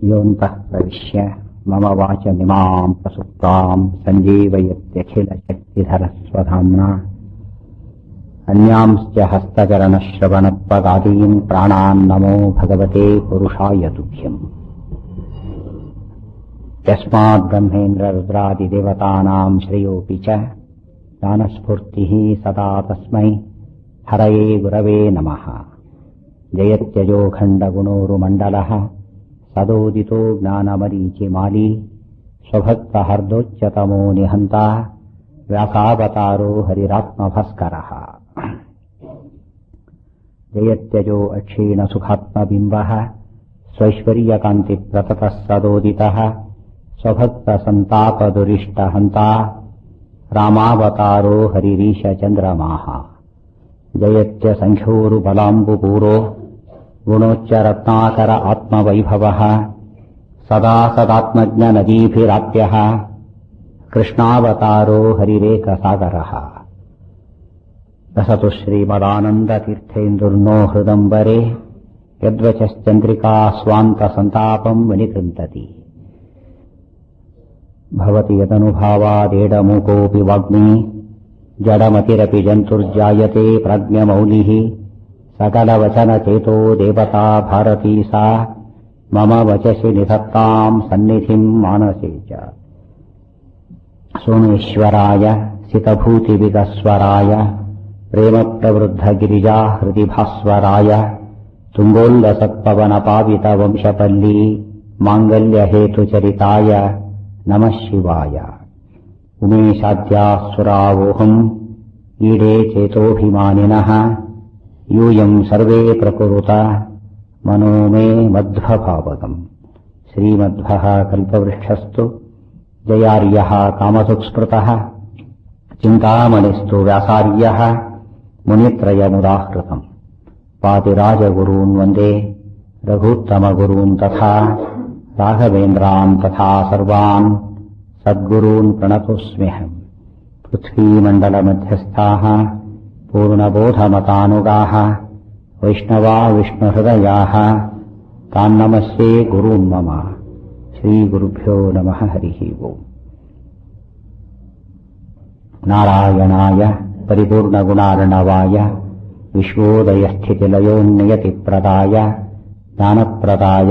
योऽन्तः प्रविश्य मम वाचमिमाम् प्रसुप्ताम् सञ्जीवयत्यखिलशक्तिधरस्वधाम्ना अन्यांश्च हस्तचरणश्रवणत्वगादीन् प्राणान्नमो भगवते पुरुषाय तुभ्यम् यस्माद्ब्रह्मेन्द्ररुद्रादिदेवतानाम् श्रेयोऽपि च ज्ञानस्फूर्तिः सदा तस्मै हरये गुरवे नमः जयत्यजोखण्डगुणोरुमण्डलः सदोदितो ज्ञानमरीचिमाली स्वभक्तहर्दोच्चतमो निहन्ता व्यासावतारो हरिरात्मभस्करः जयत्यजो अक्षीणसुखात्मबिम्बः स्वैश्वर्यकान्तिप्रततः सदोदितः स्वभक्तसन्तापदुरिष्टहन्ता रामावतारो हरिरीशचन्द्रमाः जयत्यसङ्ख्योरुबलाम्बुपूरो गुणोच्चरत्नाकर आत्मवैभवः सदा सदात्मज्ञनदीभिराप्यः कृष्णावतारो हरिरेकसागरः दसतु श्रीमदानन्दतीर्थेन्दुर्नो हृदम्बरे यद्वचश्चन्द्रिका स्वान्तसन्तापम् विनिकृन्तति भवति यदनुभावादेडमूकोऽपि वाग्मी जडमतिरपि जन्तुर्जायते प्रज्ञमौलिः सकलवचनचेतो देवता भारती सा मम वचसि निधत्ताम् सन्निधिम् मानसे च सोमेश्वराय सितभूतिविदस्वराय प्रेमप्रवृद्धगिरिजा हृदि भास्वराय तुङ्गोल्लसत्पवनपावितवंशपल्ली माङ्गल्यहेतुचरिताय नमः शिवाय उमेशाद्यासुरावोहम् ईडे चेतोऽभिमानिनः यूयम् सर्वे प्रकुरुत मनो मे मध्वभावगम् श्रीमध्वः कल्पवृक्षस्तु जयार्यः कामसुक्स्पृतः चिन्तामणिस्तु व्यासार्यः मुनित्रयमुदाहृतम् पातिराजगुरून् वन्दे रघूत्तमगुरून् तथा राघवेन्द्रान् तथा सर्वान् सद्गुरून् प्रणतोऽस्म्यहम् पृथ्वीमण्डलमध्यस्थाः पूर्णबोधमतानुगाः वैष्णवा विष्णुहृदयाः तान्नमस्ये गुरून् मम श्रीगुरुभ्यो नमः हरिः ओम् नारायणाय परिपूर्णगुणार्णवाय विश्वोदयस्थितिलयोन्नियतिप्रदाय ज्ञानप्रदाय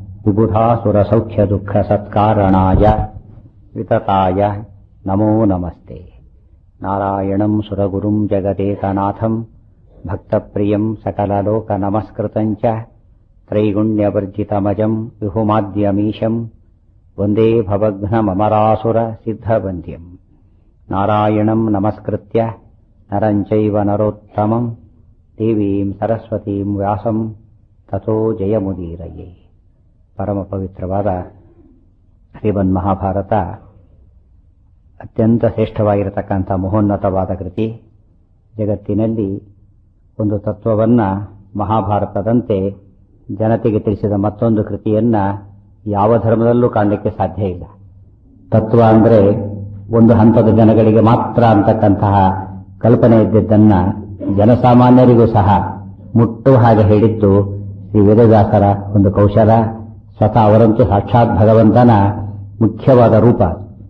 विबुधासुरसौख्यदुःखसत्कारणाय वितताय नमो नमस्ते नारायणम् सुरगुरुम् जगदेकनाथम् भक्तप्रियम् सकललोकनमस्कृतम् च त्रैगुण्यवर्जितमजम् विहुमाद्यमीशम् वन्दे भवघ्नममरासुरसिद्धवन्द्यम् नारायणम् नमस्कृत्य नरम् चैव नरोत्तमम् देवीम् ಸರಸ್ವತೀಂ ವ್ಯಾಸಂ ತಥೋ ಜಯಮುದೀರಯೇ ಪರಮ ಪವಿತ್ರವಾದ ಶ್ರೀಮನ್ ಮಹಾಭಾರತ ಅತ್ಯಂತ ಶ್ರೇಷ್ಠವಾಗಿರತಕ್ಕಂಥ ಮಹೋನ್ನತವಾದ ಕೃತಿ ಜಗತ್ತಿನಲ್ಲಿ ಒಂದು ತತ್ವವನ್ನ ಮಹಾಭಾರತದಂತೆ ಜನತೆಗೆ ತಿಳಿಸಿದ ಮತ್ತೊಂದು ಕೃತಿಯನ್ನ ಯಾವ ಧರ್ಮದಲ್ಲೂ ಕಾಣಲಿಕ್ಕೆ ಸಾಧ್ಯ ಇಲ್ಲ ತತ್ವ ಅಂದ್ರೆ ಒಂದು ಹಂತದ ಜನಗಳಿಗೆ ಮಾತ್ರ ಅಂತಕ್ಕಂತಹ ಕಲ್ಪನೆ ಇದ್ದಿದ್ದನ್ನ ಜನಸಾಮಾನ್ಯರಿಗೂ ಸಹ ಮುಟ್ಟುವ ಹಾಗೆ ಹೇಳಿದ್ದು ಶ್ರೀ ವೇದವ್ಯಾಸರ ಒಂದು ಕೌಶಲ ಸ್ವತಃ ಅವರಂತೂ ಸಾಕ್ಷಾತ್ ಭಗವಂತನ ಮುಖ್ಯವಾದ ರೂಪ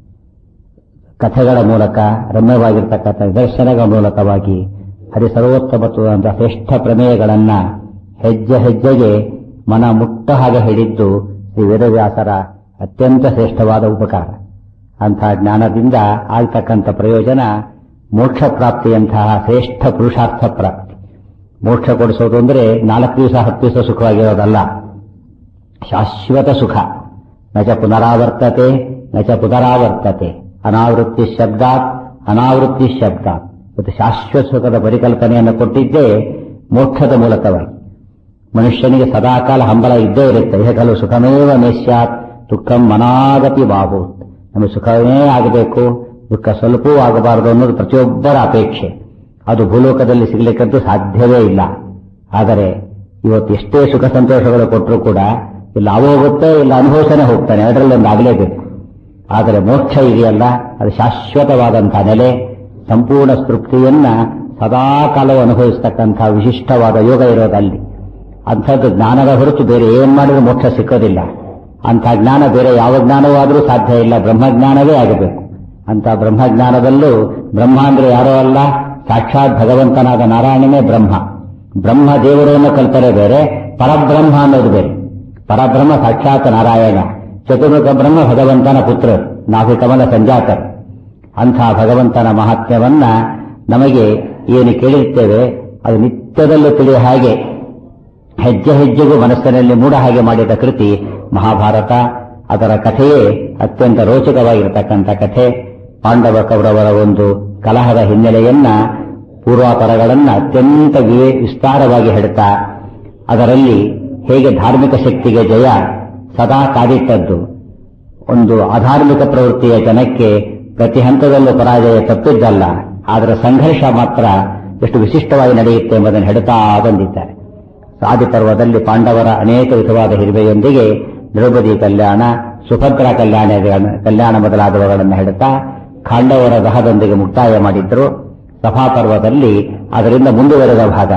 ಕಥೆಗಳ ಮೂಲಕ ರಮ್ಯವಾಗಿರ್ತಕ್ಕಂಥ ನಿದರ್ಶನಗಳ ಮೂಲಕವಾಗಿ ಹರಿಸರ್ವೋತ್ತಮತ್ವದಂತ ಶ್ರೇಷ್ಠ ಪ್ರಮೇಯಗಳನ್ನ ಹೆಜ್ಜೆ ಹೆಜ್ಜೆಗೆ ಮನ ಮುಟ್ಟ ಹಾಗೆ ಹೇಳಿದ್ದು ಶ್ರೀ ವೇದವ್ಯಾಸರ ಅತ್ಯಂತ ಶ್ರೇಷ್ಠವಾದ ಉಪಕಾರ ಅಂತಹ ಜ್ಞಾನದಿಂದ ಆಗ್ತಕ್ಕಂಥ ಪ್ರಯೋಜನ ಮೋಕ್ಷ ಪ್ರಾಪ್ತಿಯಂತಹ ಶ್ರೇಷ್ಠ ಪುರುಷಾರ್ಥ ಪ್ರಾಪ್ತಿ ಮೋಕ್ಷ ಕೊಡಿಸೋದು ಅಂದ್ರೆ ನಾಲ್ಕು ದಿವಸ ಹತ್ತು ದಿವಸ ಸುಖವಾಗಿರೋದಲ್ಲ ಶಾಶ್ವತ ಸುಖ ನಚ ಪುನರಾವರ್ತತೆ ನಚ ಪುನರಾವರ್ತತೆ ಅನಾವೃತ್ತಿ ಶಬ್ದಾತ್ ಅನಾವೃತ್ತಿ ಶಬ್ದಾತ್ ಮತ್ತು ಶಾಶ್ವತ ಸುಖದ ಪರಿಕಲ್ಪನೆಯನ್ನು ಕೊಟ್ಟಿದ್ದೇ ಮೋಕ್ಷದ ಮೂಲಕವಾಗಿ ಮನುಷ್ಯನಿಗೆ ಸದಾಕಾಲ ಹಂಬಲ ಇದ್ದೇ ಇರುತ್ತೆ ಹೇಗಲು ಸುಖಮೇವ ಮೇಷ್ಯಾತ್ ದುಃಖಂ ಮನಾಗತಿ ಬಾಬು ನಮಗೆ ಸುಖವೇ ಆಗಬೇಕು ದುಃಖ ಸ್ವಲ್ಪವೂ ಆಗಬಾರದು ಅನ್ನೋದು ಪ್ರತಿಯೊಬ್ಬರ ಅಪೇಕ್ಷೆ ಅದು ಭೂಲೋಕದಲ್ಲಿ ಸಿಗಲಿಕ್ಕಂತೂ ಸಾಧ್ಯವೇ ಇಲ್ಲ ಆದರೆ ಇವತ್ತು ಎಷ್ಟೇ ಸುಖ ಸಂತೋಷಗಳು ಕೊಟ್ಟರೂ ಕೂಡ ಇಲ್ಲ ಹೋಗುತ್ತೆ ಇಲ್ಲ ಅನುಭವಿಸನೇ ಹೋಗ್ತಾನೆ ಅದರಲ್ಲಿ ಒಂದು ಆಗಲೇಬೇಕು ಆದರೆ ಮೋಕ್ಷ ಇದೆಯಲ್ಲ ಅದು ಶಾಶ್ವತವಾದಂತಹ ನೆಲೆ ಸಂಪೂರ್ಣ ತೃಪ್ತಿಯನ್ನ ಸದಾ ಕಾಲವು ಅನುಭವಿಸ್ತಕ್ಕಂಥ ವಿಶಿಷ್ಟವಾದ ಯೋಗ ಇರೋದಲ್ಲಿ ಅಂಥದ್ದು ಜ್ಞಾನದ ಹೊರತು ಬೇರೆ ಏನ್ ಮಾಡಿದ್ರು ಮೋಕ್ಷ ಸಿಕ್ಕೋದಿಲ್ಲ ಅಂಥ ಜ್ಞಾನ ಬೇರೆ ಯಾವ ಜ್ಞಾನವೂ ಆದರೂ ಸಾಧ್ಯ ಇಲ್ಲ ಬ್ರಹ್ಮಜ್ಞಾನವೇ ಆಗಬೇಕು ಅಂತ ಬ್ರಹ್ಮಜ್ಞಾನದಲ್ಲೂ ಬ್ರಹ್ಮ ಅಂದ್ರೆ ಯಾರೋ ಅಲ್ಲ ಸಾಕ್ಷಾತ್ ಭಗವಂತನಾದ ನಾರಾಯಣನೇ ಬ್ರಹ್ಮ ಬ್ರಹ್ಮ ದೇವರನ್ನು ಕಲ್ತರೆ ಬೇರೆ ಪರಬ್ರಹ್ಮ ಅನ್ನೋದು ಬೇರೆ ಪರಬ್ರಹ್ಮ ಸಾಕ್ಷಾತ್ ನಾರಾಯಣ ಚತುರ್ಮುಖ ಬ್ರಹ್ಮ ಭಗವಂತನ ಪುತ್ರರು ನಾವು ಕಮಲ ಸಂಜಾತರು ಅಂಥ ಭಗವಂತನ ಮಹಾತ್ಮ್ಯವನ್ನ ನಮಗೆ ಏನು ಕೇಳಿರ್ತೇವೆ ಅದು ನಿತ್ಯದಲ್ಲೂ ತಿಳಿಯ ಹಾಗೆ ಹೆಜ್ಜೆ ಹೆಜ್ಜೆಗೂ ಮನಸ್ಸಿನಲ್ಲಿ ಮೂಡ ಹಾಗೆ ಮಾಡಿದ ಕೃತಿ ಮಹಾಭಾರತ ಅದರ ಕಥೆಯೇ ಅತ್ಯಂತ ರೋಚಕವಾಗಿರತಕ್ಕಂಥ ಕಥೆ ಪಾಂಡವ ಕೌರವರ ಒಂದು ಕಲಹದ ಹಿನ್ನೆಲೆಯನ್ನ ಪೂರ್ವಾಪರಗಳನ್ನ ಅತ್ಯಂತ ವಿ- ವಿಸ್ತಾರವಾಗಿ ಹೇಳ್ತಾ ಅದರಲ್ಲಿ ಹೇಗೆ ಧಾರ್ಮಿಕ ಶಕ್ತಿಗೆ ಜಯ ಸದಾ ಕಾದಿಟ್ಟದ್ದು ಒಂದು ಅಧಾರ್ಮಿಕ ಪ್ರವೃತ್ತಿಯ ಜನಕ್ಕೆ ಪ್ರತಿ ಹಂತದಲ್ಲೂ ಪರಾಜಯ ತಪ್ಪಿದ್ದಲ್ಲ ಆದರೆ ಸಂಘರ್ಷ ಮಾತ್ರ ಎಷ್ಟು ವಿಶಿಷ್ಟವಾಗಿ ನಡೆಯುತ್ತೆ ಎಂಬುದನ್ನು ಹೇಳ್ತಾ ಬಂದಿದ್ದಾರೆ ಆದಿ ಪರ್ವದಲ್ಲಿ ಪಾಂಡವರ ಅನೇಕ ವಿಧವಾದ ಹಿರಿಮೆಯೊಂದಿಗೆ ದ್ರೌಪದಿ ಕಲ್ಯಾಣ ಸುಭದ್ರ ಕಲ್ಯಾಣ ಕಲ್ಯಾಣ ಮೊದಲಾದವುಗಳನ್ನು ಹೇಳ್ತಾ ಖಾಂಡವರ ದಹದೊಂದಿಗೆ ಮುಕ್ತಾಯ ಮಾಡಿದ್ರು ಸಭಾಪರ್ವದಲ್ಲಿ ಅದರಿಂದ ಮುಂದುವರೆದ ಭಾಗ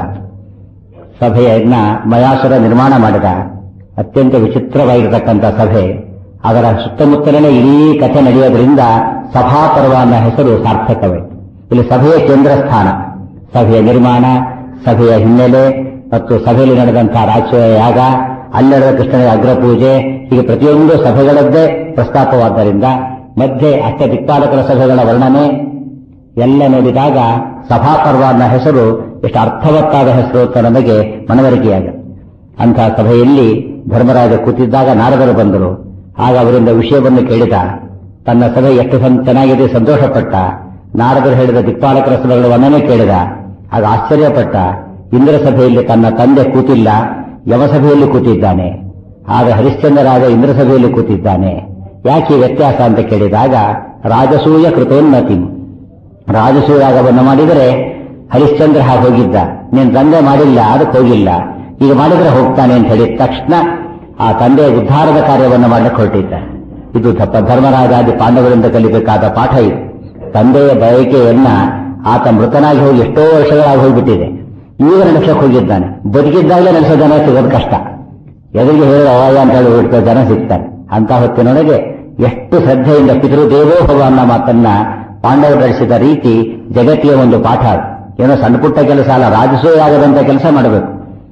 ಸಭೆಯನ್ನ ಮಯಾಸುರ ನಿರ್ಮಾಣ ಮಾಡಿದ ಅತ್ಯಂತ ವಿಚಿತ್ರವಾಗಿರತಕ್ಕಂಥ ಸಭೆ ಅದರ ಸುತ್ತಮುತ್ತಲೇ ಇಡೀ ಕಥೆ ನಡೆಯೋದ್ರಿಂದ ಸಭಾಪರ್ವ ಅನ್ನೋ ಹೆಸರು ಸಾರ್ಥಕವಾಯಿತು ಇಲ್ಲಿ ಸಭೆಯ ಕೇಂದ್ರ ಸ್ಥಾನ ಸಭೆಯ ನಿರ್ಮಾಣ ಸಭೆಯ ಹಿನ್ನೆಲೆ ಮತ್ತು ಸಭೆಯಲ್ಲಿ ನಡೆದಂತಹ ರಾಜಕೀಯ ಯಾಗ ಅಲ್ಲಿ ನಡೆದ ಕೃಷ್ಣನ ಅಗ್ರಪೂಜೆ ಹೀಗೆ ಪ್ರತಿಯೊಂದು ಸಭೆಗಳದ್ದೇ ಪ್ರಸ್ತಾಪವಾದ್ದರಿಂದ ಮಧ್ಯೆ ಅಷ್ಟ ದಿಕ್ಪಾಲಕರ ಸಭೆಗಳ ವರ್ಣನೆ ಎಲ್ಲ ನೋಡಿದಾಗ ಸಭಾಪರ್ವ ಅನ್ನೋ ಹೆಸರು ಎಷ್ಟು ಅರ್ಥವತ್ತಾದ ಹೆಸರು ಅಂತ ನಮಗೆ ಮನವರಿಕೆಯಾಗ ಅಂಥ ಸಭೆಯಲ್ಲಿ ಧರ್ಮರಾಜ ಕೂತಿದ್ದಾಗ ನಾರದರು ಬಂದರು ಆಗ ಅವರಿಂದ ವಿಷಯವನ್ನು ಕೇಳಿದ ತನ್ನ ಸಭೆ ಎಷ್ಟು ಸಂ- ಚೆನ್ನಾಗಿದೆ ಸಂತೋಷಪಟ್ಟ ನಾರದರು ಹೇಳಿದ ದಿಕ್ಪಾಲಕರ ಸಭೆಗಳ ವರ್ಣನೆ ಕೇಳಿದ ಆಗ ಆಶ್ಚರ್ಯಪಟ್ಟ ಇಂದ್ರ ಸಭೆಯಲ್ಲಿ ತನ್ನ ತಂದೆ ಕೂತಿಲ್ಲ ಯಮಸಭೆಯಲ್ಲಿ ಕೂತಿದ್ದಾನೆ ಆಗ ಹರಿಶ್ಚಂದ್ರ ರಾಜ ಇಂದ್ರ ಸಭೆಯಲ್ಲಿ ಕೂತಿದ್ದಾನೆ ಯಾಕೆ ಈ ವ್ಯತ್ಯಾಸ ಅಂತ ಕೇಳಿದಾಗ ರಾಜಸೂಯ ಕೃತೋನ್ನತಿ ರಾಜಸೂಯಾಗವನ್ನು ಮಾಡಿದರೆ ಹರಿಶ್ಚಂದ್ರ ಹಾಗೆ ಹೋಗಿದ್ದ ನೀನು ದಂಗೆ ಮಾಡಿಲ್ಲ ಅದಕ್ಕೆ ಹೋಗಿಲ್ಲ ಈಗ ಮಾಡಿದ್ರೆ ಹೋಗ್ತಾನೆ ಅಂತ ಹೇಳಿದ ತಕ್ಷಣ ಆ ತಂದೆಯ ಉದ್ಧಾರದ ಕಾರ್ಯವನ್ನು ಮಾಡಲಿಕ್ಕೆ ಹೊರಟಿದ್ದ ಇದು ಧಪ ಧರ್ಮರಾಜಾದಿ ಪಾಂಡವರಿಂದ ಕಲಿಬೇಕಾದ ಪಾಠ ಇದು ತಂದೆಯ ಬಯಕೆಯನ್ನ ಆತ ಮೃತನಾಗಿ ಹೋಗಿ ಎಷ್ಟೋ ವರ್ಷಗಳಾಗಿ ಹೋಗ್ಬಿಟ್ಟಿದೆ ಈಗ ನಡೆಸಕ್ಕೆ ಹೋಗಿದ್ದಾನೆ ಬದುಕಿದ್ದಾಗಲೇ ನಡೆಸೋ ಜನ ಸಿಗೋದು ಕಷ್ಟ ಎದುರಿಗೆ ಹೇಳಿದ ಅವಾಯ ಅಂತ ಹೇಳಿ ಹುಡುಕೋ ಜನ ಸಿಗ್ತಾರೆ ಅಂತ ಹೊತ್ತಿನೊಳಗೆ ಎಷ್ಟು ಶ್ರದ್ಧೆಯಿಂದ ಪಿತೃ ದೇವೋಭವ ಅನ್ನೋ ಮಾತನ್ನ ಪಾಂಡವರು ನಡೆಸಿದ ರೀತಿ ಜಗತ್ತಿಗೆ ಒಂದು ಪಾಠ ಅದು. ಏನೋ ಸಣ್ಣ ಪುಟ್ಟ ಕೆಲಸ ಅಲ್ಲ ರಾಜಸೂಯಾಗದಂತ ಕೆಲಸ ಮಾಡಬೇಕು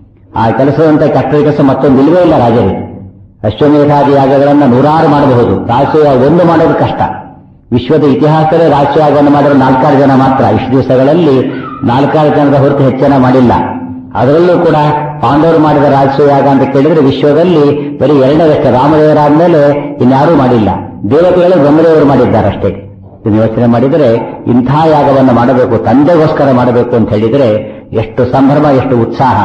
ಆ ಕೆಲಸದಂತ ಕಷ್ಟ ಕೆಲಸ ಮತ್ತೊಂದು ಇಲ್ಲವೇ ಇಲ್ಲ ರಾಜರಿಗೆ ಅಶ್ವಮೇಧಾದಿ ಯಾಗಗಳನ್ನ ನೂರಾರು ಮಾಡಬಹುದು ರಾಜಸೂಯ ಒಂದು ಮಾಡೋದು ಕಷ್ಟ ವಿಶ್ವದ ಇತಿಹಾಸದಲ್ಲೇ ರಾಜಸೂಯಾಗವನ್ನು ಮಾಡಿರೋ ನಾಲ್ಕಾರು ಜನ ಮಾತ್ರ ಇಷ್ಟು ದಿವಸಗಳಲ್ಲಿ ನಾಲ್ಕಾರು ಜನರ ಹೊರತು ಹೆಚ್ಚನ ಮಾಡಿಲ್ಲ ಅದರಲ್ಲೂ ಕೂಡ ಪಾಂಡವರು ಮಾಡಿದ ರಾಜಸೂಯಾಗ ಅಂತ ಕೇಳಿದ್ರೆ ವಿಶ್ವದಲ್ಲಿ ಬರೀ ಎರಡರಷ್ಟೇ ರಾಮದೇವರಾದ್ಮೇಲೆ ಇನ್ಯಾರೂ ಮಾಡಿಲ್ಲ ದೇವತೆಗಳು ಬ್ರಹ್ಮದೇವರು ಮಾಡಿದ್ದಾರೆ ಅಷ್ಟೇ ಇದನ್ನು ಯೋಚನೆ ಮಾಡಿದರೆ ಇಂಥ ಯಾಗವನ್ನು ಮಾಡಬೇಕು ತಂದೆಗೋಸ್ಕರ ಮಾಡಬೇಕು ಅಂತ ಹೇಳಿದರೆ ಎಷ್ಟು ಸಂಭ್ರಮ ಎಷ್ಟು ಉತ್ಸಾಹ